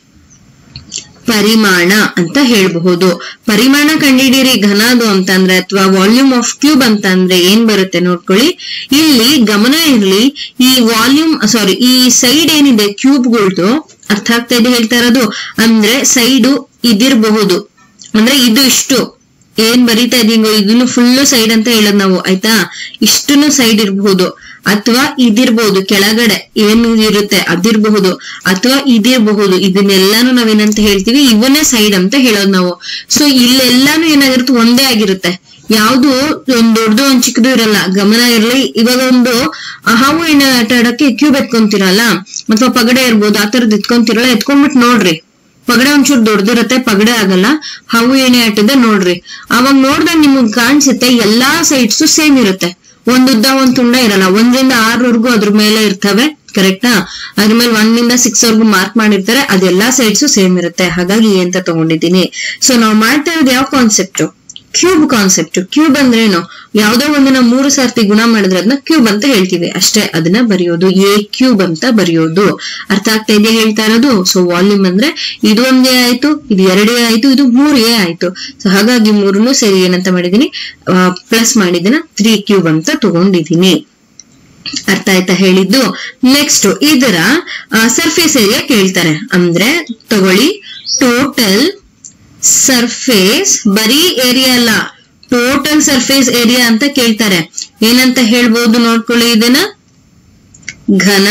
Speaker 2: ಪರಿಮಾಣ ಅಂತ ಹೇಳ್ಬಹುದು ಪರಿಮಾಣ ಕಂಡಿಡೀರಿ ಘನದು ಅಂತಂದ್ರೆ ಅಥವಾ ವಾಲ್ಯೂಮ್ ಆಫ್ ಕ್ಯೂಬ್ ಅಂತ ಅಂದ್ರೆ ಏನ್ ಬರುತ್ತೆ ನೋಡ್ಕೊಳ್ಳಿ ಇಲ್ಲಿ ಗಮನ ಇರ್ಲಿ ಈ ವಾಲ್ಯೂಮ್ ಸಾರಿ ಈ ಸೈಡ್ ಏನಿದೆ ಕ್ಯೂಬ್ಗಳ್ದು ಅರ್ಥ ಆಗ್ತಾ ಇದೆ ಹೇಳ್ತಾ ಇರೋದು ಅಂದ್ರೆ ಸೈಡು ಇದಿರಬಹುದು ಅಂದ್ರೆ ಇದು ಇಷ್ಟು ಏನ್ ಬರೀತಾ ಇದೀಗೋ ಇದನ್ನು ಫುಲ್ ಸೈಡ್ ಅಂತ ಹೇಳೋದು ನಾವು ಆಯ್ತಾ ಇಷ್ಟನ್ನು ಸೈಡ್ ಇರಬಹುದು ಅಥವಾ ಇದಿರ್ಬಹುದು ಕೆಳಗಡೆ ಏನು ಇರುತ್ತೆ ಅದಿರಬಹುದು ಅಥವಾ ಇದಿರಬಹುದು ಇದನ್ನೆಲ್ಲಾನು ನಾವೇನಂತ ಹೇಳ್ತೀವಿ ಇವನ್ನೇ ಸೈಡ್ ಅಂತ ಹೇಳೋದು ನಾವು ಸೊ ಇಲ್ಲೆಲ್ಲಾನು ಏನಾಗಿರುತ್ತೆ ಒಂದೇ ಆಗಿರುತ್ತೆ ಯಾವ್ದು ಒಂದ್ ದೊಡ್ಡದು ಒಂದ್ ಚಿಕ್ಕದು ಇರಲ್ಲ ಗಮನ ಇರ್ಲಿ ಇವಾಗ ಒಂದು ಹಾವು ಎಣ್ಣೆ ಆಟ ಆಡಕ್ಕೆ ಕ್ಯೂಬ್ ಎತ್ಕೊಂತಿರಲ್ಲ ಅಥವಾ ಪಗಡೆ ಇರ್ಬೋದು ಆ ತರದ್ ಎತ್ಕೊಂತಿರಲ್ಲ ಎತ್ಕೊಂಡ್ಬಿಟ್ಟು ನೋಡ್ರಿ ಪಗಡೆ ಒಂಚೂರು ದೊಡ್ಡದಿರುತ್ತೆ ಪಗಡೆ ಆಗಲ್ಲ ಹಾವು ಎಣ್ಣೆ ಆಟದ ನೋಡ್ರಿ ಅವಾಗ ನೋಡ್ದಾಗ ನಿಮಗ್ ಕಾಣಿಸುತ್ತೆ ಎಲ್ಲಾ ಸೈಡ್ಸ್ ಸೇಮ್ ಇರುತ್ತೆ ಒಂದ್ ಉದ್ದ ಒಂದ್ ತುಂಡ ಇರಲ್ಲ ಒಂದರಿಂದ ಆರವರೆಗೂ ಅದ್ರ ಮೇಲೆ ಇರ್ತವೆ ಕರೆಕ್ಟಾ ಅದ್ರ ಮೇಲೆ ಒಂದಿಂದ ಸಿಕ್ಸ್ ವರ್ಗು ಮಾರ್ಕ್ ಮಾಡಿರ್ತಾರೆ ಅದೆಲ್ಲಾ ಸೈಡ್ಸ್ ಸೇಮ್ ಇರುತ್ತೆ ಹಾಗಾಗಿ ಈ ಅಂತ ತಗೊಂಡಿದ್ದೀನಿ ಸೊ ನಾವು ಮಾಡ್ತಾ ಇರೋದು ಯಾವ ಕಾನ್ಸೆಪ್ಟ್ ಕ್ಯೂಬ್ ಕಾನ್ಸೆಪ್ಟ್ ಕ್ಯೂಬ್ ಅಂದ್ರೇನು ಯಾವ್ದೋ ಒಂದನ್ನ ಮೂರು ಸರ್ತಿ ಗುಣ ಮಾಡಿದ್ರೆ ಅದನ್ನ ಕ್ಯೂಬ್ ಅಂತ ಹೇಳ್ತೀವಿ ಅಷ್ಟೇ ಅದನ್ನ ಬರೆಯೋದು ಎ ಕ್ಯೂಬ್ ಅಂತ ಬರೆಯೋದು ಅರ್ಥ ಆಗ್ತಾ ಇದೆ ಹೇಳ್ತಾ ಇರೋದು ಸೊ ವಾಲ್ಯೂಮ್ ಅಂದ್ರೆ ಇದು ಒಂದೇ ಆಯ್ತು ಇದು ಎರಡೇ ಆಯ್ತು ಇದು ಮೂರೇ ಆಯ್ತು ಸೊ ಹಾಗಾಗಿ ಮೂರನ್ನು ಸೇರಿ ಏನಂತ ಮಾಡಿದೀನಿ ಪ್ಲಸ್ ಮಾಡಿದಿನ ತ್ರೀ ಕ್ಯೂಬ್ ಅಂತ ತಗೊಂಡಿದೀನಿ ಅರ್ಥ ಆಯ್ತಾ ಹೇಳಿದ್ದು ನೆಕ್ಸ್ಟ್ ಇದರ ಸರ್ಫೇಸ್ ಏರಿಯಾ ಕೇಳ್ತಾರೆ ಅಂದ್ರೆ ತಗೊಳ್ಳಿ ಟೋಟಲ್ ಸರ್ಫೇಸ್ ಬರೀ ಏರಿಯಾ ಅಲ್ಲ ಟೋಟಲ್ ಸರ್ಫೇಸ್ ಏರಿಯಾ ಅಂತ ಕೇಳ್ತಾರೆ ಏನಂತ ಹೇಳ್ಬೋದು ನೋಡ್ಕೊಳ್ಳಿ ಇದನ್ನ ಘನ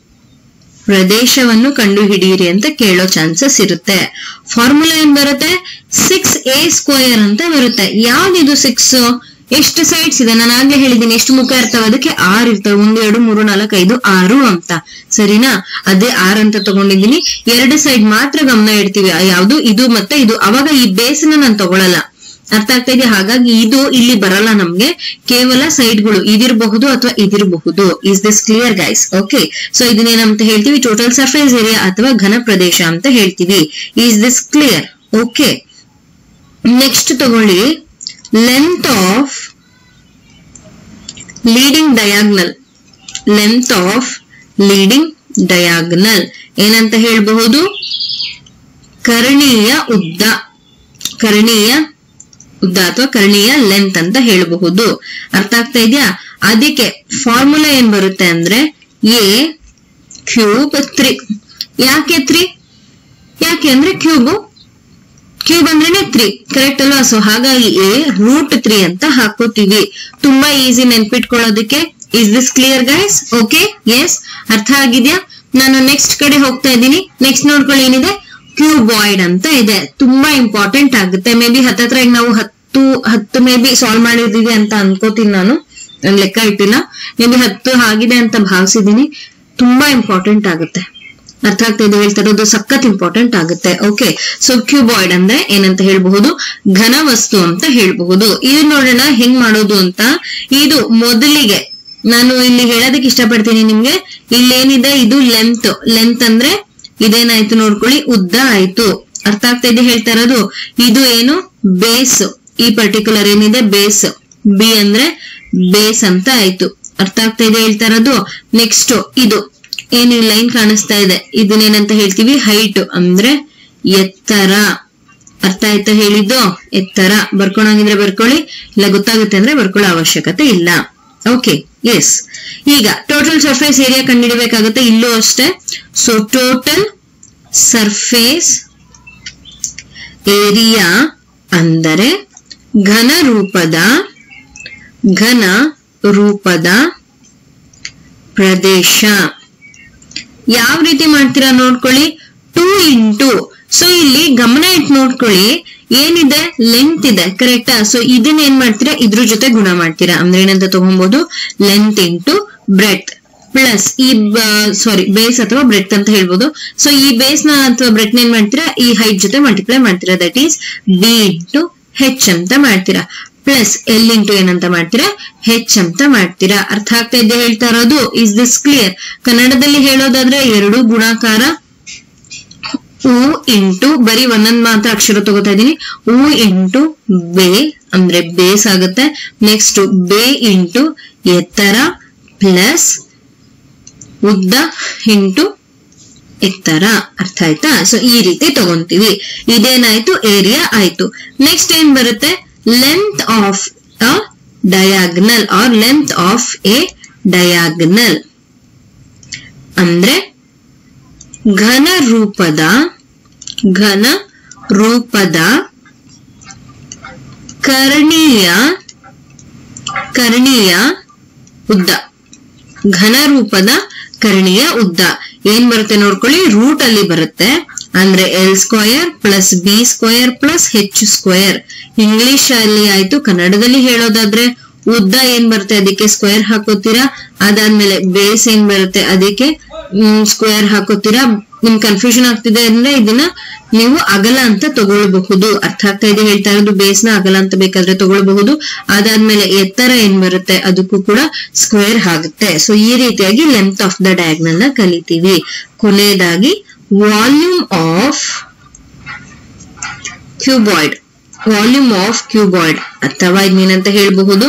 Speaker 2: ಪ್ರದೇಶವನ್ನು ಕಂಡುಹಿಡಿಯಿರಿ ಅಂತ ಕೇಳೋ ಚಾನ್ಸಸ್ ಇರುತ್ತೆ ಫಾರ್ಮುಲಾ ಏನ್ ಬರುತ್ತೆ ಸಿಕ್ಸ್ ಎ ಸ್ಕ್ವೇರ್ ಅಂತ ಬರುತ್ತೆ ಯಾವ್ದಿದು ಸಿಕ್ಸ್ ಎಷ್ಟು ಸೈಡ್ಸ್ ಇದೆ ನಾನು ಆಗ್ಲೇ ಹೇಳಿದ್ದೀನಿ ಎಷ್ಟು ಮುಖ ಇರ್ತವೆ ಅದಕ್ಕೆ ಆರು ಇರ್ತವೆ ಒಂದು ಎರಡು ಮೂರು ನಾಲ್ಕು ಐದು ಆರು ಅಂತ ಸರಿನಾ ಅದೇ ಆರ್ ಅಂತ ತಗೊಂಡಿದ್ದೀನಿ ಎರಡು ಸೈಡ್ ಮಾತ್ರ ಗಮನ ಇಡ್ತೀವಿ ಆ ಯಾವ್ದು ಇದು ಮತ್ತೆ ಇದು ಅವಾಗ ಈ ಬೇಸ್ನ ನಾನು ತಗೊಳಲ್ಲ ಅರ್ಥ ಆಗ್ತಾ ಇದೆ ಹಾಗಾಗಿ ಇದು ಇಲ್ಲಿ ಬರಲ್ಲ ನಮ್ಗೆ ಕೇವಲ ಸೈಡ್ಗಳು ಇದಿರಬಹುದು ಅಥವಾ ಇದಿರಬಹುದು is this clear guys okay so ಇದನ್ನೇನಂತ ಹೇಳ್ತೀವಿ ಟೋಟಲ್ ಸರ್ಫೇಸ್ ಏರಿಯಾ ಅಥವಾ ಘನ ಪ್ರದೇಶ ಅಂತ ಹೇಳ್ತೀವಿ is this clear okay next ತಗೊಳ್ಳಿ length of leading diagonal length of leading diagonal ಏನಂತ ಹೇಳಬಹುದು ಕರ್ಣೀಯ ಉದ್ದ ಕರ್ಣೀಯ ಉದ್ದ ಅಥವಾ ಕರ್ಣೀಯ ಲೆಂತ್ ಅಂತ ಹೇಳಬಹುದು ಅರ್ಥ ಆಗ್ತಾ ಇದೆಯಾ ಅದಕ್ಕೆ ಫಾರ್ಮುಲಾ ಏನ್ ಬರುತ್ತೆ ಅಂದ್ರೆ ಎ ಕ್ಯೂಬ್ ತ್ರೀ ಯಾಕೆ ತ್ರೀ ಯಾಕೆ ಅಂದ್ರೆ ಕ್ಯೂಬ್ ಕ್ಯೂಬ್ ಅಂದ್ರೇನೆ ತ್ರೀ ಕರೆಕ್ಟ್ ಅಲ್ವಾ ಸೊ ಹಾಗಾಗಿ ಎ ರೂಟ್ ತ್ರೀ ಅಂತ ಹಾಕೋತೀವಿ ತುಂಬಾ ಈಸಿ ನೆನ್ಪಿಟ್ಕೊಳ್ಳೋದಕ್ಕೆ is this clear guys okay yes ಅರ್ಥ ಆಗಿದ್ಯಾ ನಾನು ನೆಕ್ಸ್ಟ್ ಕಡೆ ಹೋಗ್ತಾ ಇದ್ದೀನಿ ನೆಕ್ಸ್ಟ್ ನೋಡ್ಕೊಳ್ಳಿ ಏನಿದೆ ಕ್ಯೂಬಾಯ್ಡ್ ಅಂತ ಇದೆ ತುಂಬಾ ಇಂಪಾರ್ಟೆಂಟ್ ಆಗುತ್ತೆ ಮೇ ಬಿ ಹತ್ತತ್ರ ಈಗ ನಾವು ಹತ್ತು ಹತ್ತು ಮೇ ಬಿ ಸಾಲ್ವ್ ಮಾಡಿದೀವಿ ಅಂತ ಅನ್ಕೋತೀನಿ ನಾನು ನಾನ್ ಲೆಕ್ಕ ಇಟ್ಟಿಲ್ಲ ಮೇ ಬಿ ಹತ್ತು ಆಗಿದೆ ಅಂತ ಭಾವಿಸಿದೀನಿ ತುಂಬಾ ಇಂಪಾರ್ಟೆಂಟ್ ಆಗುತ್ತೆ ಅರ್ಥ ಆಗ್ತಾ ಇದೆ ಹೇಳ್ತಾ ಇರೋದು ಸಖತ್ ಇಂಪಾರ್ಟೆಂಟ್ ಆಗುತ್ತೆ ಓಕೆ ಸೊ ಕ್ಯೂಬಾಯ್ಡ್ ಅಂದ್ರೆ ಏನಂತ ಹೇಳ್ಬಹುದು ಘನ ವಸ್ತು ಅಂತ ಹೇಳ್ಬಹುದು ಇದು ನೋಡೋಣ ಹೆಂಗ್ ಮಾಡೋದು ಅಂತ ಇದು ಮೊದಲಿಗೆ ನಾನು ಇಲ್ಲಿ ಹೇಳೋದಕ್ಕೆ ಇಷ್ಟಪಡ್ತೀನಿ ನಿಮ್ಗೆ ಇಲ್ಲೇನಿದೆ ಇದು ಲೆಂತ್ ಲೆಂತ್ ಅಂದ್ರೆ ಇದೇನಾಯ್ತು ನೋಡ್ಕೊಳ್ಳಿ ಉದ್ದ ಆಯ್ತು ಅರ್ಥ ಆಗ್ತಾ ಇದೆ ಹೇಳ್ತಾ ಇರೋದು ಇದು ಏನು ಬೇಸ್ ಈ ಪರ್ಟಿಕ್ಯುಲರ್ ಏನಿದೆ ಬೇಸ್ ಬಿ ಅಂದ್ರೆ ಬೇಸ್ ಅಂತ ಆಯ್ತು ಅರ್ಥ ಆಗ್ತಾ ಇದೆ ಹೇಳ್ತಾ ಇರೋದು ನೆಕ್ಸ್ಟ್ ಇದು ಏನ್ ಈ ಲೈನ್ ಕಾಣಿಸ್ತಾ ಇದೆ ಇದನ್ನೇನಂತ ಹೇಳ್ತೀವಿ ಹೈಟ್ ಅಂದ್ರೆ ಎತ್ತರ ಅರ್ಥ ಆಯ್ತಾ ಹೇಳಿದ್ದು ಎತ್ತರ ಬರ್ಕೊಳಂಗಿದ್ರೆ ಬರ್ಕೊಳ್ಳಿ ಇಲ್ಲ ಗೊತ್ತಾಗುತ್ತೆ ಅಂದ್ರೆ ಬರ್ಕೊಳ್ಳೋ ಅವಶ್ಯಕತೆ ಇಲ್ಲ ಓಕೆ ಎಸ್ ಈಗ ಟೋಟಲ್ ಸರ್ಫೇಸ್ ಏರಿಯಾ ಕಂಡುಹಿಡಬೇಕಾಗುತ್ತೆ ಇಲ್ಲೂ ಅಷ್ಟೇ ಸೊ ಟೋಟಲ್ ಸರ್ಫೇಸ್ ಏರಿಯಾ ಅಂದರೆ ಘನ ರೂಪದ ಘನ ರೂಪದ ಪ್ರದೇಶ ಯಾವ ರೀತಿ ಮಾಡ್ತೀರಾ ನೋಡ್ಕೊಳ್ಳಿ ಟೂ ಇಂಟು ಸೊ ಇಲ್ಲಿ ಗಮನ ಇಟ್ಟು ನೋಡ್ಕೊಳ್ಳಿ ಏನಿದೆ ಲೆಂತ್ ಇದೆ ಕರೆಕ್ಟಾ ಸೊ ಇದನ್ನ ಏನ್ ಮಾಡ್ತೀರಾ ಇದ್ರ ಜೊತೆ ಗುಣ ಮಾಡ್ತೀರಾ ಅಂದ್ರೆ ಏನಂತ ತಗೊಬಹುದು ಲೆಂತ್ ಇಂಟು ಬ್ರೆತ್ ಪ್ಲಸ್ ಈ ಸಾರಿ ಬೇಸ್ ಅಥವಾ ಬ್ರೆತ್ ಅಂತ ಹೇಳ್ಬೋದು ಸೊ ಈ ಬೇಸ್ ನ ಅಥವಾ ಬ್ರೆತ್ ನ ಏನ್ ಮಾಡ್ತೀರಾ ಈ ಹೈಟ್ ಜೊತೆ ಮಲ್ಟಿಪ್ಲೈ ಮಾಡ್ತೀರಾ ದಟ್ ಈಸ್ ಬಿ ಇಂಟು ಹೆಚ್ ಅಂತ ಮಾಡ್ತೀರಾ ಪ್ಲಸ್ ಎಲ್ ಇಂಟು ಏನಂತ ಮಾಡ್ತೀರಾ ಹೆಚ್ ಅಂತ ಮಾಡ್ತೀರಾ ಅರ್ಥ ಆಗ್ತಾ ಇದ್ದೆ ಹೇಳ್ತಾ ಇರೋದು ಇಸ್ ದಿಸ್ ಕ್ಲಿಯರ್ ಕನ್ನಡದಲ್ಲಿ ಹೇಳೋದಾದ್ರೆ ಎರಡು ಗುಣಾಕಾರ ಉ ಇಂಟು ಬರೀ ಒಂದೊಂದ್ ಮಾತ್ರ ಅಕ್ಷರ ತಗೋತಾ ಇದೀನಿ ಉ ಇಂಟು ಬೇ ಅಂದ್ರೆ ಬೇಸ್ ಆಗುತ್ತೆ ನೆಕ್ಸ್ಟ್ ಬೇ ಇಂಟು ಎತ್ತರ ಪ್ಲಸ್ ಉದ್ದ ಇಂಟು ಎತ್ತರ ಅರ್ಥ ಆಯ್ತಾ ಸೊ ಈ ರೀತಿ ತಗೊಂತೀವಿ ಇದೇನಾಯ್ತು ಏರಿಯಾ ಆಯ್ತು ನೆಕ್ಸ್ಟ್ ಏನ್ ಬರುತ್ತೆ length of a diagonal or length of a diagonal ಅಂದ್ರೆ ಘನ ರೂಪದ ಘನ ರೂಪದ ಕರ್ಣೀಯ ಕರ್ಣೀಯ ಉದ್ದ ಘನ ರೂಪದ ಕರ್ಣೀಯ ಉದ್ದ ಏನ್ ಬರುತ್ತೆ ನೋಡ್ಕೊಳ್ಳಿ ರೂಟ್ ಅಲ್ಲಿ ಬರುತ್ತೆ ಅಂದ್ರೆ l square plus B square plus h square English ಅಲ್ಲಿ ಆಯ್ತು ಕನ್ನಡದಲ್ಲಿ ಹೇಳೋದಾದ್ರೆ ಉದ್ದ ಏನ್ ಬರುತ್ತೆ ಅದಕ್ಕೆ ಸ್ಕ್ವೇರ್ ಹಾಕೋತೀರಾ ಅದಾದ್ಮೇಲೆ ಬೇಸ್ ಏನ್ ಬರುತ್ತೆ ಅದಕ್ಕೆ ಸ್ಕ್ವೇರ್ ಹಾಕೋತೀರಾ ನಿಮ್ ಕನ್ಫ್ಯೂಷನ್ ಆಗ್ತಿದೆ ಅಂದ್ರೆ ಇದನ್ನ ನೀವು ಅಗಲ ಅಂತ ತಗೊಳ್ಬಹುದು ಅರ್ಥ ಆಗ್ತಾ ಇದೆ ಹೇಳ್ತಾ ಇರೋದು ಬೇಸ್ ನ ಅಗಲ ಅಂತ ಬೇಕಾದ್ರೆ ತಗೊಳ್ಬಹುದು ಅದಾದ್ಮೇಲೆ ಎತ್ತರ ಏನ್ ಬರುತ್ತೆ ಅದಕ್ಕೂ ಕೂಡ ಸ್ಕ್ವೇರ್ ಆಗುತ್ತೆ ಸೊ ಈ ರೀತಿಯಾಗಿ ಲೆಂತ್ ಆಫ್ ದ ಡಯಾಗ್ನಲ್ ನ ಕಲಿತೀವಿ ಕೊನೆಯದಾಗಿ volume of cuboid volume of cuboid ಅಥವಾ ಇನ್ನೇನಂತ ಹೇಳಬಹುದು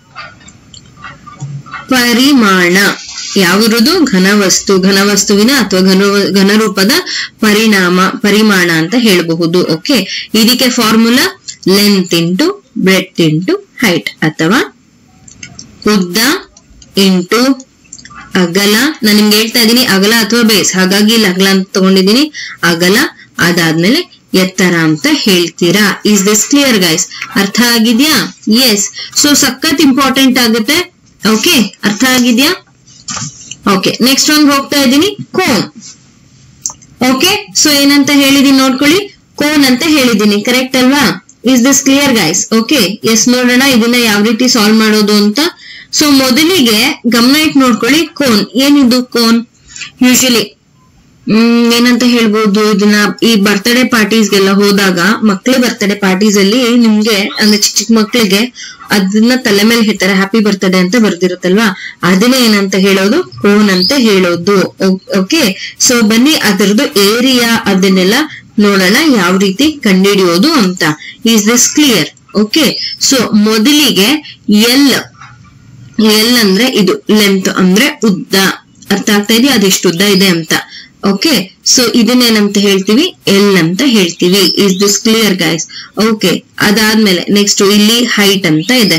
Speaker 2: ಪರಿಮಾಣ ಯಾವುವುದು ಘನವಸ್ತು ಘನವಸ್ತುವಿನ ಅಥವಾ ಘನ ಘನರೂಪದ ಪರಿಣಾಮ ಪರಿಮಾಣ ಅಂತ ಹೇಳಬಹುದು ಓಕೆ ಇದಕ್ಕೆ formula length into breadth into height ಅಥವಾ ಉದ್ದ ಇಂಟು ಅಗಲ ನಾನು ನಿಮ್ಗೆ ಹೇಳ್ತಾ ಇದ್ದೀನಿ ಅಗಲ ಅಥವಾ ಬೇಸ್ ಹಾಗಾಗಿ ಇಲ್ಲಿ ಅಗಲ ಅಂತ ತಗೊಂಡಿದ್ದೀನಿ ಅಗಲ ಅದಾದ್ಮೇಲೆ ಎತ್ತರ ಅಂತ ಹೇಳ್ತೀರಾ ಇಸ್ ದಿಸ್ ಕ್ಲಿಯರ್ ಗೈಸ್ ಅರ್ಥ ಆಗಿದ್ಯಾ ಎಸ್ ಸೊ ಸಖತ್ ಇಂಪಾರ್ಟೆಂಟ್ ಆಗುತ್ತೆ ಓಕೆ ಅರ್ಥ ಆಗಿದ್ಯಾ ಓಕೆ ನೆಕ್ಸ್ಟ್ ಒಂದು ಹೋಗ್ತಾ ಇದ್ದೀನಿ ಕೋನ್ ಓಕೆ ಸೊ ಏನಂತ ಹೇಳಿದೀನಿ ನೋಡ್ಕೊಳ್ಳಿ ಕೋನ್ ಅಂತ ಹೇಳಿದೀನಿ ಕರೆಕ್ಟ್ ಅಲ್ವಾ is this clear guys okay yes ನೋಡೋಣ ಇದನ್ನ ಯಾವ ರೀತಿ ಸಾಲ್ವ್ ಮಾಡೋದು ಅಂತ ಸೊ ಮೊದಲಿಗೆ ಗಮನ ಇಟ್ಟು ನೋಡ್ಕೊಳ್ಳಿ ಕೋನ್ ಏನಿದು ಕೋನ್ ಯೂಶಲಿ ಹ್ಮ್ ಏನಂತ ಹೇಳ್ಬೋದು ಇದನ್ನ ಈ ಬರ್ತ್ಡೇ ಪಾರ್ಟೀಸ್ಗೆಲ್ಲ ಹೋದಾಗ ಮಕ್ಳ ಬರ್ತ್ಡೇ ಪಾರ್ಟೀಸ್ ಅಲ್ಲಿ ನಿಮ್ಗೆ ಅಂದ್ರೆ ಚಿಕ್ಕ ಚಿಕ್ಕ ಮಕ್ಳಿಗೆ ಅದನ್ನ ತಲೆ ಮೇಲೆ ಹೇಳ್ತಾರೆ ಹ್ಯಾಪಿ ಬರ್ತ್ಡೇ ಅಂತ ಬರ್ದಿರುತ್ತಲ್ವಾ ಅದನ್ನೇ ಏನಂತ ಹೇಳೋದು ಕೋನ್ ಅಂತ ಹೇಳೋದು ಓಕೆ ಸೊ ಬನ್ನಿ ಅದರದ್ದು ಏರಿಯಾ ಅದನ್ನೆಲ್ಲ ನೋಡೋಣ ಯಾವ ರೀತಿ ಕಂಡುಹಿಡಿಯೋದು ಅಂತ is this clear okay so ಮೊದಲಿಗೆ ಎಲ್ ಎಲ್ ಅಂದ್ರೆ ಇದು ಲೆಂತ್ ಅಂದ್ರೆ ಉದ್ದ ಅರ್ಥ ಆಗ್ತಾ ಇದೆಯಾ ಅದೆಷ್ಟು ಉದ್ದ ಇದೆ ಅಂತ ಓಕೆ ಸೊ ಇದನ್ನೇನಂತ ಹೇಳ್ತೀವಿ ಎಲ್ ಅಂತ ಹೇಳ್ತೀವಿ is this clear guys okay ಅದಾದ್ಮೇಲೆ ನೆಕ್ಸ್ಟ್ ಇಲ್ಲಿ ಹೈಟ್ ಅಂತ ಇದೆ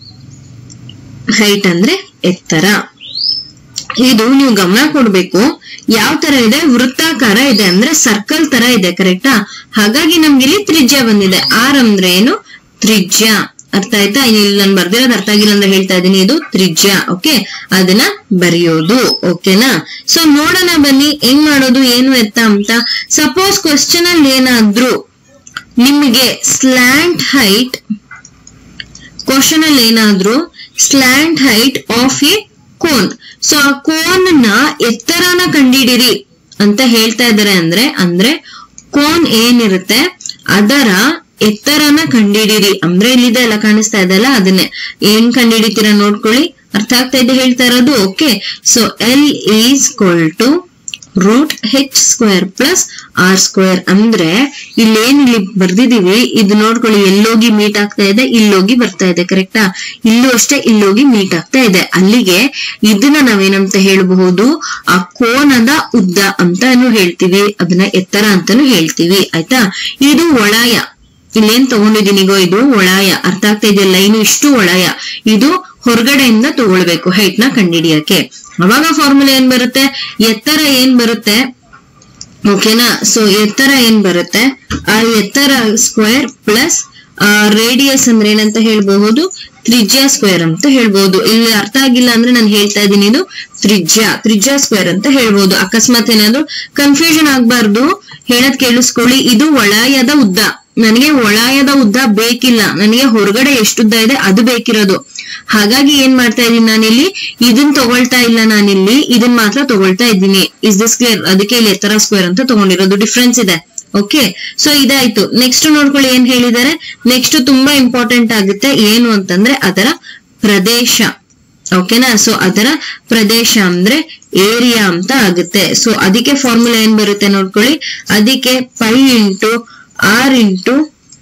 Speaker 2: ಹೈಟ್ ಅಂದ್ರೆ ಎತ್ತರ ಇದು ನೀವು ಗಮನ ಕೊಡ್ಬೇಕು ಯಾವ ತರ ಇದೆ ವೃತ್ತಾಕಾರ ಇದೆ ಅಂದ್ರೆ ಸರ್ಕಲ್ ತರ ಇದೆ ಕರೆಕ್ಟಾ ಹಾಗಾಗಿ ನಮ್ಗೆ ಇಲ್ಲಿ ತ್ರಿಜ್ಯ ಬಂದಿದೆ ಆರ್ ಅಂದ್ರೆ ಏನು ತ್ರಿಜ್ಯ ಅರ್ಥ ಆಯ್ತಾ ಇಲ್ಲಿ ನಾನು ಬರ್ದಿರೋದು ಅರ್ಥ ಆಗಿಲ್ಲ ಅಂದ್ರೆ ಹೇಳ್ತಾ ಇದ್ದೀನಿ ಇದು ತ್ರಿಜ್ಯ ಓಕೆ ಅದನ್ನ ಬರೆಯೋದು ಓಕೆನಾ ಸೊ ನೋಡೋಣ ಬನ್ನಿ ಹೆಂಗ್ ಮಾಡೋದು ಏನು ಎತ್ತ ಅಂತ ಸಪೋಸ್ ಕ್ವಶನ್ ಅಲ್ಲಿ ಏನಾದ್ರು ನಿಮಗೆ ಸ್ಲ್ಯಾಂಟ್ ಹೈಟ್ ಕ್ವಶನ್ ಅಲ್ಲಿ ಏನಾದ್ರು slant height of a cone so ಆ ಕೋನ್ ನ ಎತ್ತರನ ಕಂಡಿಡಿರಿ ಅಂತ ಹೇಳ್ತಾ ಇದಾರೆ ಅಂದ್ರೆ ಅಂದ್ರೆ ಕೋನ್ ಏನಿರುತ್ತೆ ಅದರ ಎತ್ತರನ ಕಂಡಿಡಿರಿ ಅಂದ್ರೆ ಇಲ್ಲಿದೆ ಎಲ್ಲ ಕಾಣಿಸ್ತಾ ಇದೆಲ್ಲ ಅದನ್ನೇ ಏನ್ ಕಂಡಿಡಿತೀರಾ ನೋಡ್ಕೊಳ್ಳಿ ಅರ್ಥ ಆಗ್ತಾ ಇದೆ ಹೇಳ್ತಾ ಇರೋದು okay so l is equal to root h square plus r square ಅಂದ್ರೆ ಇಲ್ಲೇನ್ ಇಲ್ಲಿ ಬರ್ದಿದೀವಿ ಇದು ನೋಡ್ಕೊಳ್ಳಿ ಎಲ್ಲೋಗಿ ಮೀಟ್ ಆಗ್ತಾ ಇದೆ ಇಲ್ಲೋಗಿ ಬರ್ತಾ ಇದೆ ಕರೆಕ್ಟಾ ಇಲ್ಲೂ ಅಷ್ಟೇ ಇಲ್ಲೋಗಿ ಮೀಟ್ ಆಗ್ತಾ ಇದೆ ಅಲ್ಲಿಗೆ ಇದನ್ನ ನಾವೇನಂತ ಹೇಳಬಹುದು ಆ ಕೋನದ ಉದ್ದ ಅಂತಾನು ಹೇಳ್ತೀವಿ ಅದನ್ನ ಎತ್ತರ ಅಂತಾನು ಹೇಳ್ತೀವಿ ಆಯ್ತಾ ಇದು ಒಳಯ ಇಲ್ಲೇನ್ ತಗೊಂಡಿದೀನಿಗೋ ಇದು ಒಳಾಯ ಅರ್ಥ ಆಗ್ತಾ ಇದೆಯಾ ಲೈನ್ ಇಷ್ಟು ಒಳಾಯ ಇದು ಹೊರಗಡೆಯಿಂದ ತಗೊಳ್ಬೇಕು ಹೈಟ್ ನ ಕಂಡಿಡಿಯಕ್ಕೆ ಅವಾಗ ಫಾರ್ಮುಲಾ ಏನ್ ಬರುತ್ತೆ ಎತ್ತರ ಏನ್ ಬರುತ್ತೆ ಓಕೆನಾ ಸೊ ಎತ್ತರ ಏನ್ ಬರುತ್ತೆ ಆ ಎತ್ತರ ಸ್ಕ್ವೇರ್ ಪ್ಲಸ್ ರೇಡಿಯಸ್ ಅಂದ್ರೆ ಏನಂತ ಹೇಳ್ಬಹುದು ತ್ರಿಜ್ಯ ಸ್ಕ್ವೇರ್ ಅಂತ ಹೇಳ್ಬಹುದು ಇಲ್ಲಿ ಅರ್ಥ ಆಗಿಲ್ಲ ಅಂದ್ರೆ ನಾನು ಹೇಳ್ತಾ ಇದ್ದೀನಿ ಇದು ತ್ರಿಜ್ಯ ತ್ರಿಜ್ಯ ಸ್ಕ್ವೇರ್ ಅಂತ ಹೇಳ್ಬಹುದು ಅಕಸ್ಮಾತ್ ಏನಾದ್ರು ಕನ್ಫ್ಯೂಷನ್ ಆಗ್ಬಾರ್ದು ಹೇಳದ್ ಕೇಳಿಸ್ಕೊಳ್ಳಿ ಇದು ಒಳಾಯದ ಉದ್ದ ನನಗೆ ಒಳಾಯದ ಉದ್ದ ಬೇಕಿಲ್ಲ ನನಗೆ ಹೊರಗಡೆ ಎಷ್ಟು ಉದ್ದ ಇದೆ ಅದು ಬೇಕಿರೋದು ಹಾಗಾಗಿ ಏನ್ ಮಾಡ್ತಾ ಇದ್ದೀನಿ ನಾನಿಲ್ಲಿ ಇದನ್ ತಗೊಳ್ತಾ ಇಲ್ಲ ನಾನಿಲ್ಲಿ ಇದನ್ ಮಾತ್ರ ತಗೊಳ್ತಾ ಇದ್ದೀನಿ ಇಸ್ ದಿಸ್ ಕ್ಲಿಯರ್ ಅದಕ್ಕೆ ಇಲ್ಲಿ ಎತ್ತರ ಸ್ಕ್ವೇರ್ ಅಂತ ತಗೊಂಡಿರೋದು ಡಿಫ್ರೆನ್ಸ್ ಇದೆ ಓಕೆ ಸೊ ಇದಾಯ್ತು ನೆಕ್ಸ್ಟ್ ನೋಡ್ಕೊಳ್ಳಿ ಏನ್ ಹೇಳಿದ್ದಾರೆ ನೆಕ್ಸ್ಟ್ ತುಂಬಾ ಇಂಪಾರ್ಟೆಂಟ್ ಆಗುತ್ತೆ ಏನು ಅಂತಂದ್ರೆ ಅದರ ಪ್ರದೇಶ ಓಕೆನಾ ಸೊ ಅದರ ಪ್ರದೇಶ ಅಂದ್ರೆ ಏರಿಯಾ ಅಂತ ಆಗುತ್ತೆ ಸೊ ಅದಕ್ಕೆ ಫಾರ್ಮುಲಾ ಏನ್ ಬರುತ್ತೆ ನೋಡ್ಕೊಳ್ಳಿ ಅದಕ್ಕೆ pi into r into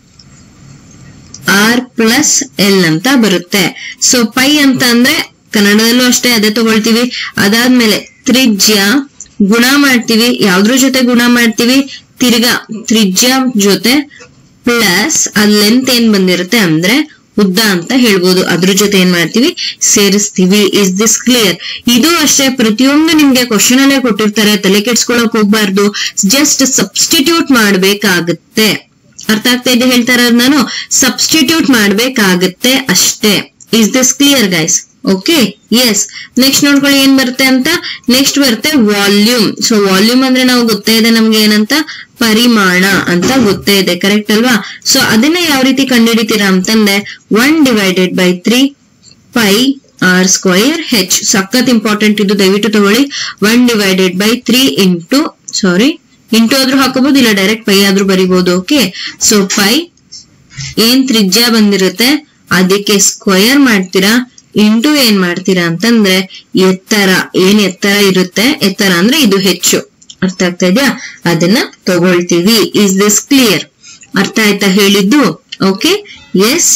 Speaker 2: r plus l ಅಂತ ಬರುತ್ತೆ ಸೊ ಪೈ ಅಂತ ಅಂದ್ರೆ ಕನ್ನಡದಲ್ಲೂ ಅಷ್ಟೇ ಅದೇ ತಗೊಳ್ತೀವಿ ಅದಾದ್ಮೇಲೆ ತ್ರಿಜ್ಯ ಗುಣ ಮಾಡ್ತೀವಿ ಯಾವ್ದ್ರ ಜೊತೆ ಗುಣ ಮಾಡ್ತೀವಿ ತಿರ್ಗಾ ತ್ರಿಜ್ಯ ಜೊತೆ ಪ್ಲಸ್ ಅದ್ ಲೆಂತ್ ಏನ್ ಬಂದಿರುತ್ತೆ ಅಂದ್ರೆ ಉದ್ದ ಅಂತ ಹೇಳ್ಬೋದು ಅದ್ರ ಜೊತೆ ಏನ್ ಮಾಡ್ತೀವಿ ಸೇರಿಸ್ತೀವಿ ಇಸ್ ದಿಸ್ ಕ್ಲಿಯರ್ ಇದು ಅಷ್ಟೇ ಪ್ರತಿಯೊಂದು ನಿಮ್ಗೆ ಕ್ವಶನ್ ಅಲ್ಲೇ ಕೊಟ್ಟಿರ್ತಾರೆ ತಲೆ ಕೆಡ್ಸ್ಕೊಳಕ್ ಹೋಗ್ಬಾರ್ದು ಜಸ್ಟ್ ಸಬ್ಸ್ಟಿಟ್ಯೂಟ್ ಮಾಡ್ಬೇಕಾಗುತ್ತೆ ಅರ್ಥ ಆಗ್ತಾ ಇದೆ ಹೇಳ್ತಾ ಇರೋದು ನಾನು ಸಬ್ಸ್ಟಿಟ್ಯೂಟ್ ಮಾಡ್ಬೇಕಾಗತ್ತೆ ಅಷ್ಟೇ is this clear guys okay yes next ನೋಡ್ಕೊಳ್ಳಿ ಏನ್ ಬರುತ್ತೆ ಅಂತ ನೆಕ್ಸ್ಟ್ ಬರುತ್ತೆ ವಾಲ್ಯೂಮ್ ಸೊ ವಾಲ್ಯೂಮ್ ಅಂದ್ರೆ ನಾವು ಗೊತ್ತೇ ಇದೆ ನಮ್ಗೆ ಏನಂತ ಪರಿಮಾಣ ಅಂತ ಗೊತ್ತೇ ಇದೆ ಕರೆಕ್ಟ್ ಅಲ್ವಾ ಸೊ ಅದನ್ನ ಯಾವ ರೀತಿ ಕಂಡುಹಿಡಿತೀರಾ ಅಂತಂದ್ರೆ one divided by three pi r square h ಸಖತ್ ಇಂಪಾರ್ಟೆಂಟ್ ಇದು ದಯವಿಟ್ಟು ತಗೊಳ್ಳಿ one divided by three into sorry into ಆದ್ರೂ ಹಾಕೋಬಹುದು ಇಲ್ಲ ಡೈರೆಕ್ಟ್ ಪೈ ಆದ್ರೂ ಬರಿಬಹುದು ಓಕೆ ಸೊ ಪೈ ಏನ್ ತ್ರಿಜ್ಯ ಬಂದಿರುತ್ತೆ ಅದಕ್ಕೆ ಸ್ಕ್ವಯರ್ ಮಾಡ್ತೀರಾ ಇಂಟು ಏನ್ ಮಾಡ್ತೀರಾ ಅಂತಂದ್ರೆ ಎತ್ತರ ಏನ್ ಎತ್ತರ ಇರುತ್ತೆ ಎತ್ತರ ಅಂದ್ರೆ ಇದು ಹೆಚ್ಚು ಅರ್ಥ ಆಗ್ತಾ ಇದೆಯಾ ಅದನ್ನ ತಗೊಳ್ತೀವಿ ಇಸ್ ದಿಸ್ ಕ್ಲಿಯರ್ ಅರ್ಥ ಆಯ್ತಾ ಹೇಳಿದ್ದು okay yes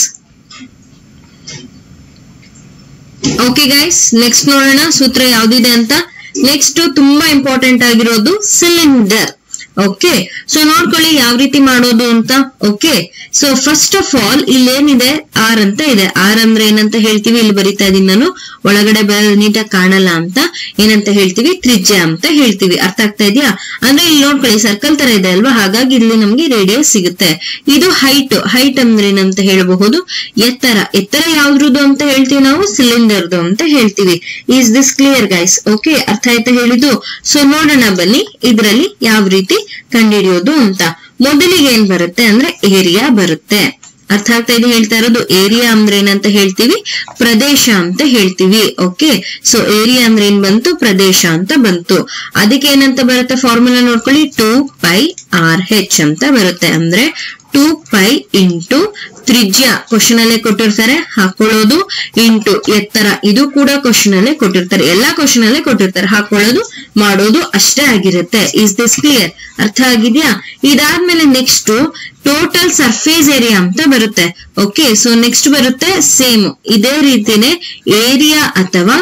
Speaker 2: okay guys next ನೋಡೋಣ ಸೂತ್ರ ಯಾವ್ದಿದೆ ಅಂತ ನೆಕ್ಸ್ಟ್ ತುಂಬಾ ಇಂಪಾರ್ಟೆಂಟ್ ಆಗಿರೋದು ಸಿಲಿಂಡರ್ ಓಕೆ ಸೊ ನೋಡ್ಕೊಳ್ಳಿ ಯಾವ ರೀತಿ ಮಾಡೋದು ಅಂತ okay so first of all ಇಲ್ಲೇನಿದೆ ಆರ್ ಅಂತ ಇದೆ ಆರ್ ಅಂದ್ರೆ ಏನಂತ ಹೇಳ್ತೀವಿ ಇಲ್ಲಿ ಬರಿತಾ ಇದೀನಿ ನಾನು ಒಳಗಡೆ ನೀಟಾಗಿ ಕಾಣಲ್ಲ ಅಂತ ಏನಂತ ಹೇಳ್ತೀವಿ ತ್ರಿಜ್ಯ ಅಂತ ಹೇಳ್ತೀವಿ ಅರ್ಥ ಆಗ್ತಾ ಇದೆಯಾ ಅಂದ್ರೆ ಇಲ್ಲಿ ನೋಡ್ಕೊಳ್ಳಿ ಸರ್ಕಲ್ ತರ ಇದೆ ಅಲ್ವಾ ಹಾಗಾಗಿ ಇಲ್ಲಿ ನಮ್ಗೆ ರೇಡಿಯಸ್ ಸಿಗುತ್ತೆ ಇದು ಹೈಟ್ ಹೈಟ್ ಅಂದ್ರೆ ಏನಂತ ಹೇಳಬಹುದು ಎತ್ತರ ಎತ್ತರ ಯಾವ್ದ್ರದ್ದು ಅಂತ ಹೇಳ್ತೀವಿ ನಾವು ಸಿಲಿಂಡರ್ದು ಅಂತ ಹೇಳ್ತೀವಿ is this clear guys okay ಅರ್ಥ ಆಯ್ತಾ ಹೇಳಿದ್ದು ಸೊ ನೋಡೋಣ ಬನ್ನಿ ಇದರಲ್ಲಿ ಯಾವ ರೀತಿ ಕಂಡುಹಿಡಿಯೋದು ಅಂತ ಮೊದಲಿಗೆ ಏನ್ ಬರುತ್ತೆ ಅಂದ್ರೆ ಏರಿಯಾ ಬರುತ್ತೆ ಅರ್ಥ ಆಗ್ತಾ ಇದೆ ಹೇಳ್ತಾ ಇರೋದು ಏರಿಯಾ ಅಂದ್ರೆ ಏನಂತ ಹೇಳ್ತೀವಿ ಪ್ರದೇಶ ಅಂತ ಹೇಳ್ತೀವಿ ಓಕೆ ಸೊ ಏರಿಯಾ ಅಂದ್ರೆ ಏನ್ ಬಂತು ಪ್ರದೇಶ ಅಂತ ಬಂತು ಅದಕ್ಕೆ ಏನಂತ ಬರುತ್ತೆ ಫಾರ್ಮುಲಾ ನೋಡ್ಕೊಳ್ಳಿ ಟೂ ಪೈ ಆರ್ ಹೆಚ್ ಅಂತ ಬರುತ್ತೆ ಅಂದ್ರೆ ಟೂ ಪೈ ಇಂಟು ತ್ರಿಜ್ಯ ಕ್ವಶನ್ ಅಲ್ಲೇ ಕೊಟ್ಟಿರ್ತಾರೆ ಹಾಕೊಳ್ಳೋದು ಇಂಟು ಎತ್ತರ ಇದು ಕೂಡ ಕ್ವಶನ್ ಅಲ್ಲೇ ಕೊಟ್ಟಿರ್ತಾರೆ ಎಲ್ಲಾ ಕ್ವಶನ್ ಅಲ್ಲೇ ಕೊಟ್ಟಿರ್ತಾರೆ ಹಾಕೊಳ್ಳೋದು ಮಾಡೋದು ಅಷ್ಟೇ ಆಗಿರುತ್ತೆ ಇಸ್ ದಿಸ್ ಕ್ಲಿಯರ್ ಅರ್ಥ ಆಗಿದ್ಯಾ ಇದಾದ್ಮೇಲೆ ನೆಕ್ಸ್ಟ್ ಟೋಟಲ್ ಸರ್ಫೇಸ್ ಏರಿಯಾ ಅಂತ ಬರುತ್ತೆ ಓಕೆ ಸೊ ನೆಕ್ಸ್ಟ್ ಬರುತ್ತೆ ಸೇಮ್ ಇದೇ ರೀತಿನೇ ಏರಿಯಾ ಅಥವಾ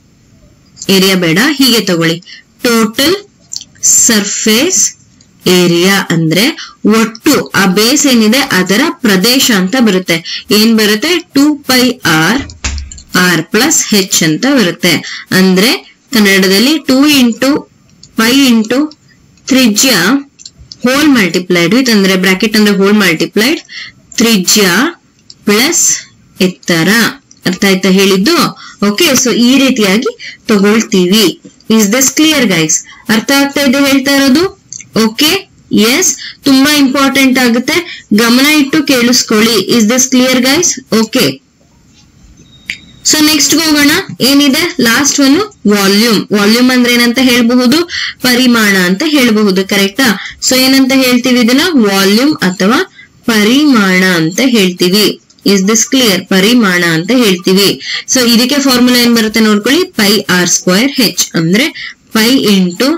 Speaker 2: ಏರಿಯಾ ಬೇಡ ಹೀಗೆ ತಗೊಳ್ಳಿ ಟೋಟಲ್ ಸರ್ಫೇಸ್ ಏರಿಯಾ ಅಂದ್ರೆ ಒಟ್ಟು ಆ ಬೇಸ್ ಏನಿದೆ ಅದರ ಪ್ರದೇಶ ಅಂತ ಬರುತ್ತೆ ಏನ್ ಬರುತ್ತೆ two pi r r plus h ಅಂತ ಬರುತ್ತೆ ಅಂದ್ರೆ ಕನ್ನಡದಲ್ಲಿ ಟೂ ಇಂಟು ಪೈ ಇಂಟು ತ್ರಿಜ್ಯ ಹೋಲ್ ಮಲ್ಟಿಪ್ಲೈಡ್ ವಿತ್ ಅಂದ್ರೆ ಬ್ರಾಕೆಟ್ ಅಂದ್ರೆ ಹೋಲ್ ಮಲ್ಟಿಪ್ಲೈಡ್ ತ್ರಿಜ್ಯ ಪ್ಲಸ್ ಎತ್ತರ ಅರ್ಥ ಆಯ್ತಾ ಹೇಳಿದ್ದು ಓಕೆ ಸೊ ಈ ರೀತಿಯಾಗಿ ತಗೊಳ್ತೀವಿ ಇಸ್ ದಿಸ್ ಕ್ಲಿಯರ್ ಗೈಸ್ ಅರ್ಥ ಆಗ್ತಾ ಇದೆ ಹೇಳ್ತಾ ಇರೋದು ಓಕೆ ಎಸ್ ತುಂಬಾ ಇಂಪಾರ್ಟೆಂಟ್ ಆಗುತ್ತೆ ಗಮನ ಇಟ್ಟು ಕೇಳಿಸ್ಕೊಳ್ಳಿ is this clear guys okay so next ಹೋಗೋಣ ಏನಿದೆ ಲಾಸ್ಟ್ ಒನ್ ವಾಲ್ಯೂಮ್ ವಾಲ್ಯೂಮ್ ಅಂದ್ರೆ ಏನಂತ ಹೇಳ್ಬಹುದು ಪರಿಮಾಣ ಅಂತ ಹೇಳ್ಬಹುದು ಕರೆಕ್ಟಾ ಸೊ ಏನಂತ ಹೇಳ್ತೀವಿ ಇದನ್ನ ವಾಲ್ಯೂಮ್ ಅಥವಾ ಪರಿಮಾಣ ಅಂತ ಹೇಳ್ತೀವಿ ಇಸ್ ದಿಸ್ ಕ್ಲಿಯರ್ ಪರಿಮಾಣ ಅಂತ ಹೇಳ್ತೀವಿ ಸೊ ಇದಕ್ಕೆ ಫಾರ್ಮುಲಾ ಏನ್ ಬರುತ್ತೆ ನೋಡ್ಕೊಳ್ಳಿ ಪೈ ಆರ್ ಸ್ಕ್ವೇರ್ ಹೆಚ್ ಅಂದ್ರೆ ಪೈ ಇಂಟು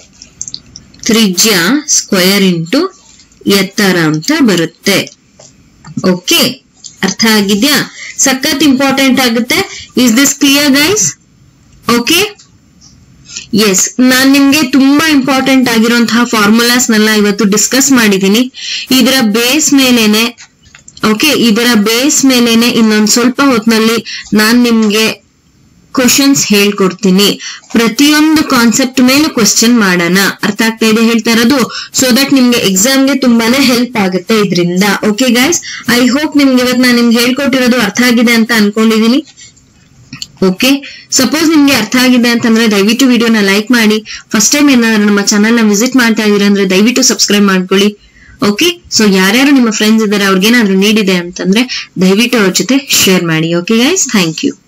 Speaker 2: ತ್ರಿಜ್ಯ ಸ್ಕ್ವೇರ್ ಇಂಟು ಎತ್ತರ ಅಂತ ಬರುತ್ತೆ ಓಕೆ ಅರ್ಥ ಆಗಿದ್ಯಾ ಸಖತ್ ಇಂಪಾರ್ಟೆಂಟ್ ಆಗುತ್ತೆ is this clear guys okay yes ನಾನ್ ನಿಮ್ಗೆ ತುಂಬಾ ಇಂಪಾರ್ಟೆಂಟ್ ಆಗಿರುವಂತಹ ಫಾರ್ಮುಲಾಸ್ ನೆಲ್ಲ ಇವತ್ತು ಡಿಸ್ಕಸ್ ಮಾಡಿದೀನಿ ಇದರ ಬೇಸ್ ಮೇಲೇನೆ ಓಕೆ ಇದರ ಬೇಸ್ ಮೇಲೇನೆ ಇನ್ನೊಂದ್ ಸ್ವಲ್ಪ ಹೊತ್ನಲ್ಲಿ ನಾನ್ ನಿಮ್ಗೆ ಕ್ವಶನ್ಸ್ ಹೇಳ್ಕೊಡ್ತೀನಿ ಪ್ರತಿಯೊಂದು ಕಾನ್ಸೆಪ್ಟ್ ಮೇಲೂ ಕ್ವಶನ್ ಮಾಡೋಣ ಅರ್ಥ ಆಗ್ತಾ ಇದೆ ಹೇಳ್ತಾ ಇರೋದು ಸೊ ದಟ್ ನಿಮ್ಗೆ ಎಕ್ಸಾಮ್ಗೆ ತುಂಬಾನೇ ಹೆಲ್ಪ್ ಆಗುತ್ತೆ ಇದರಿಂದ ಓಕೆ ಗೈಸ್ ಐ ಹೋಪ್ ನಿಮ್ಗೆ ಇವತ್ತು ನಾನು ನಿಮ್ಗೆ ಹೇಳ್ಕೊಟ್ಟಿರೋದು ಅರ್ಥ ಆಗಿದೆ ಅಂತ ಅನ್ಕೊಂಡಿದೀನಿ ಓಕೆ ಸಪೋಸ್ ನಿಮ್ಗೆ ಅರ್ಥ ಆಗಿದೆ ಅಂತಂದ್ರೆ ದಯವಿಟ್ಟು ವಿಡಿಯೋನ ಲೈಕ್ ಮಾಡಿ ಫಸ್ಟ್ ಟೈಮ್ ಏನಾದ್ರು ನಮ್ಮ ಚಾನಲ್ ನ ವಿಸಿಟ್ ಮಾಡ್ತಾ ಇದೀರ ಅಂದ್ರೆ ದಯವಿಟ್ಟು ಸಬ್ಸ್ಕ್ರೈಬ್ ಮಾಡ್ಕೊಳ್ಳಿ ಓಕೆ ಸೊ ಯಾರ್ಯಾರು ನಿಮ್ಮ ಫ್ರೆಂಡ್ಸ್ ಇದ್ದಾರೆ ಅವ್ರಿಗೇನಾದ್ರೂ ನೀಡಿದೆ ಅಂತಂದ್ರೆ ದಯವಿಟ್ಟು ಅವ್ರ ಜೊತೆ ಶೇರ್ ಮಾಡಿ ಓಕೆ ಗೈಸ್ ಥ್ಯಾಂಕ್ ಯು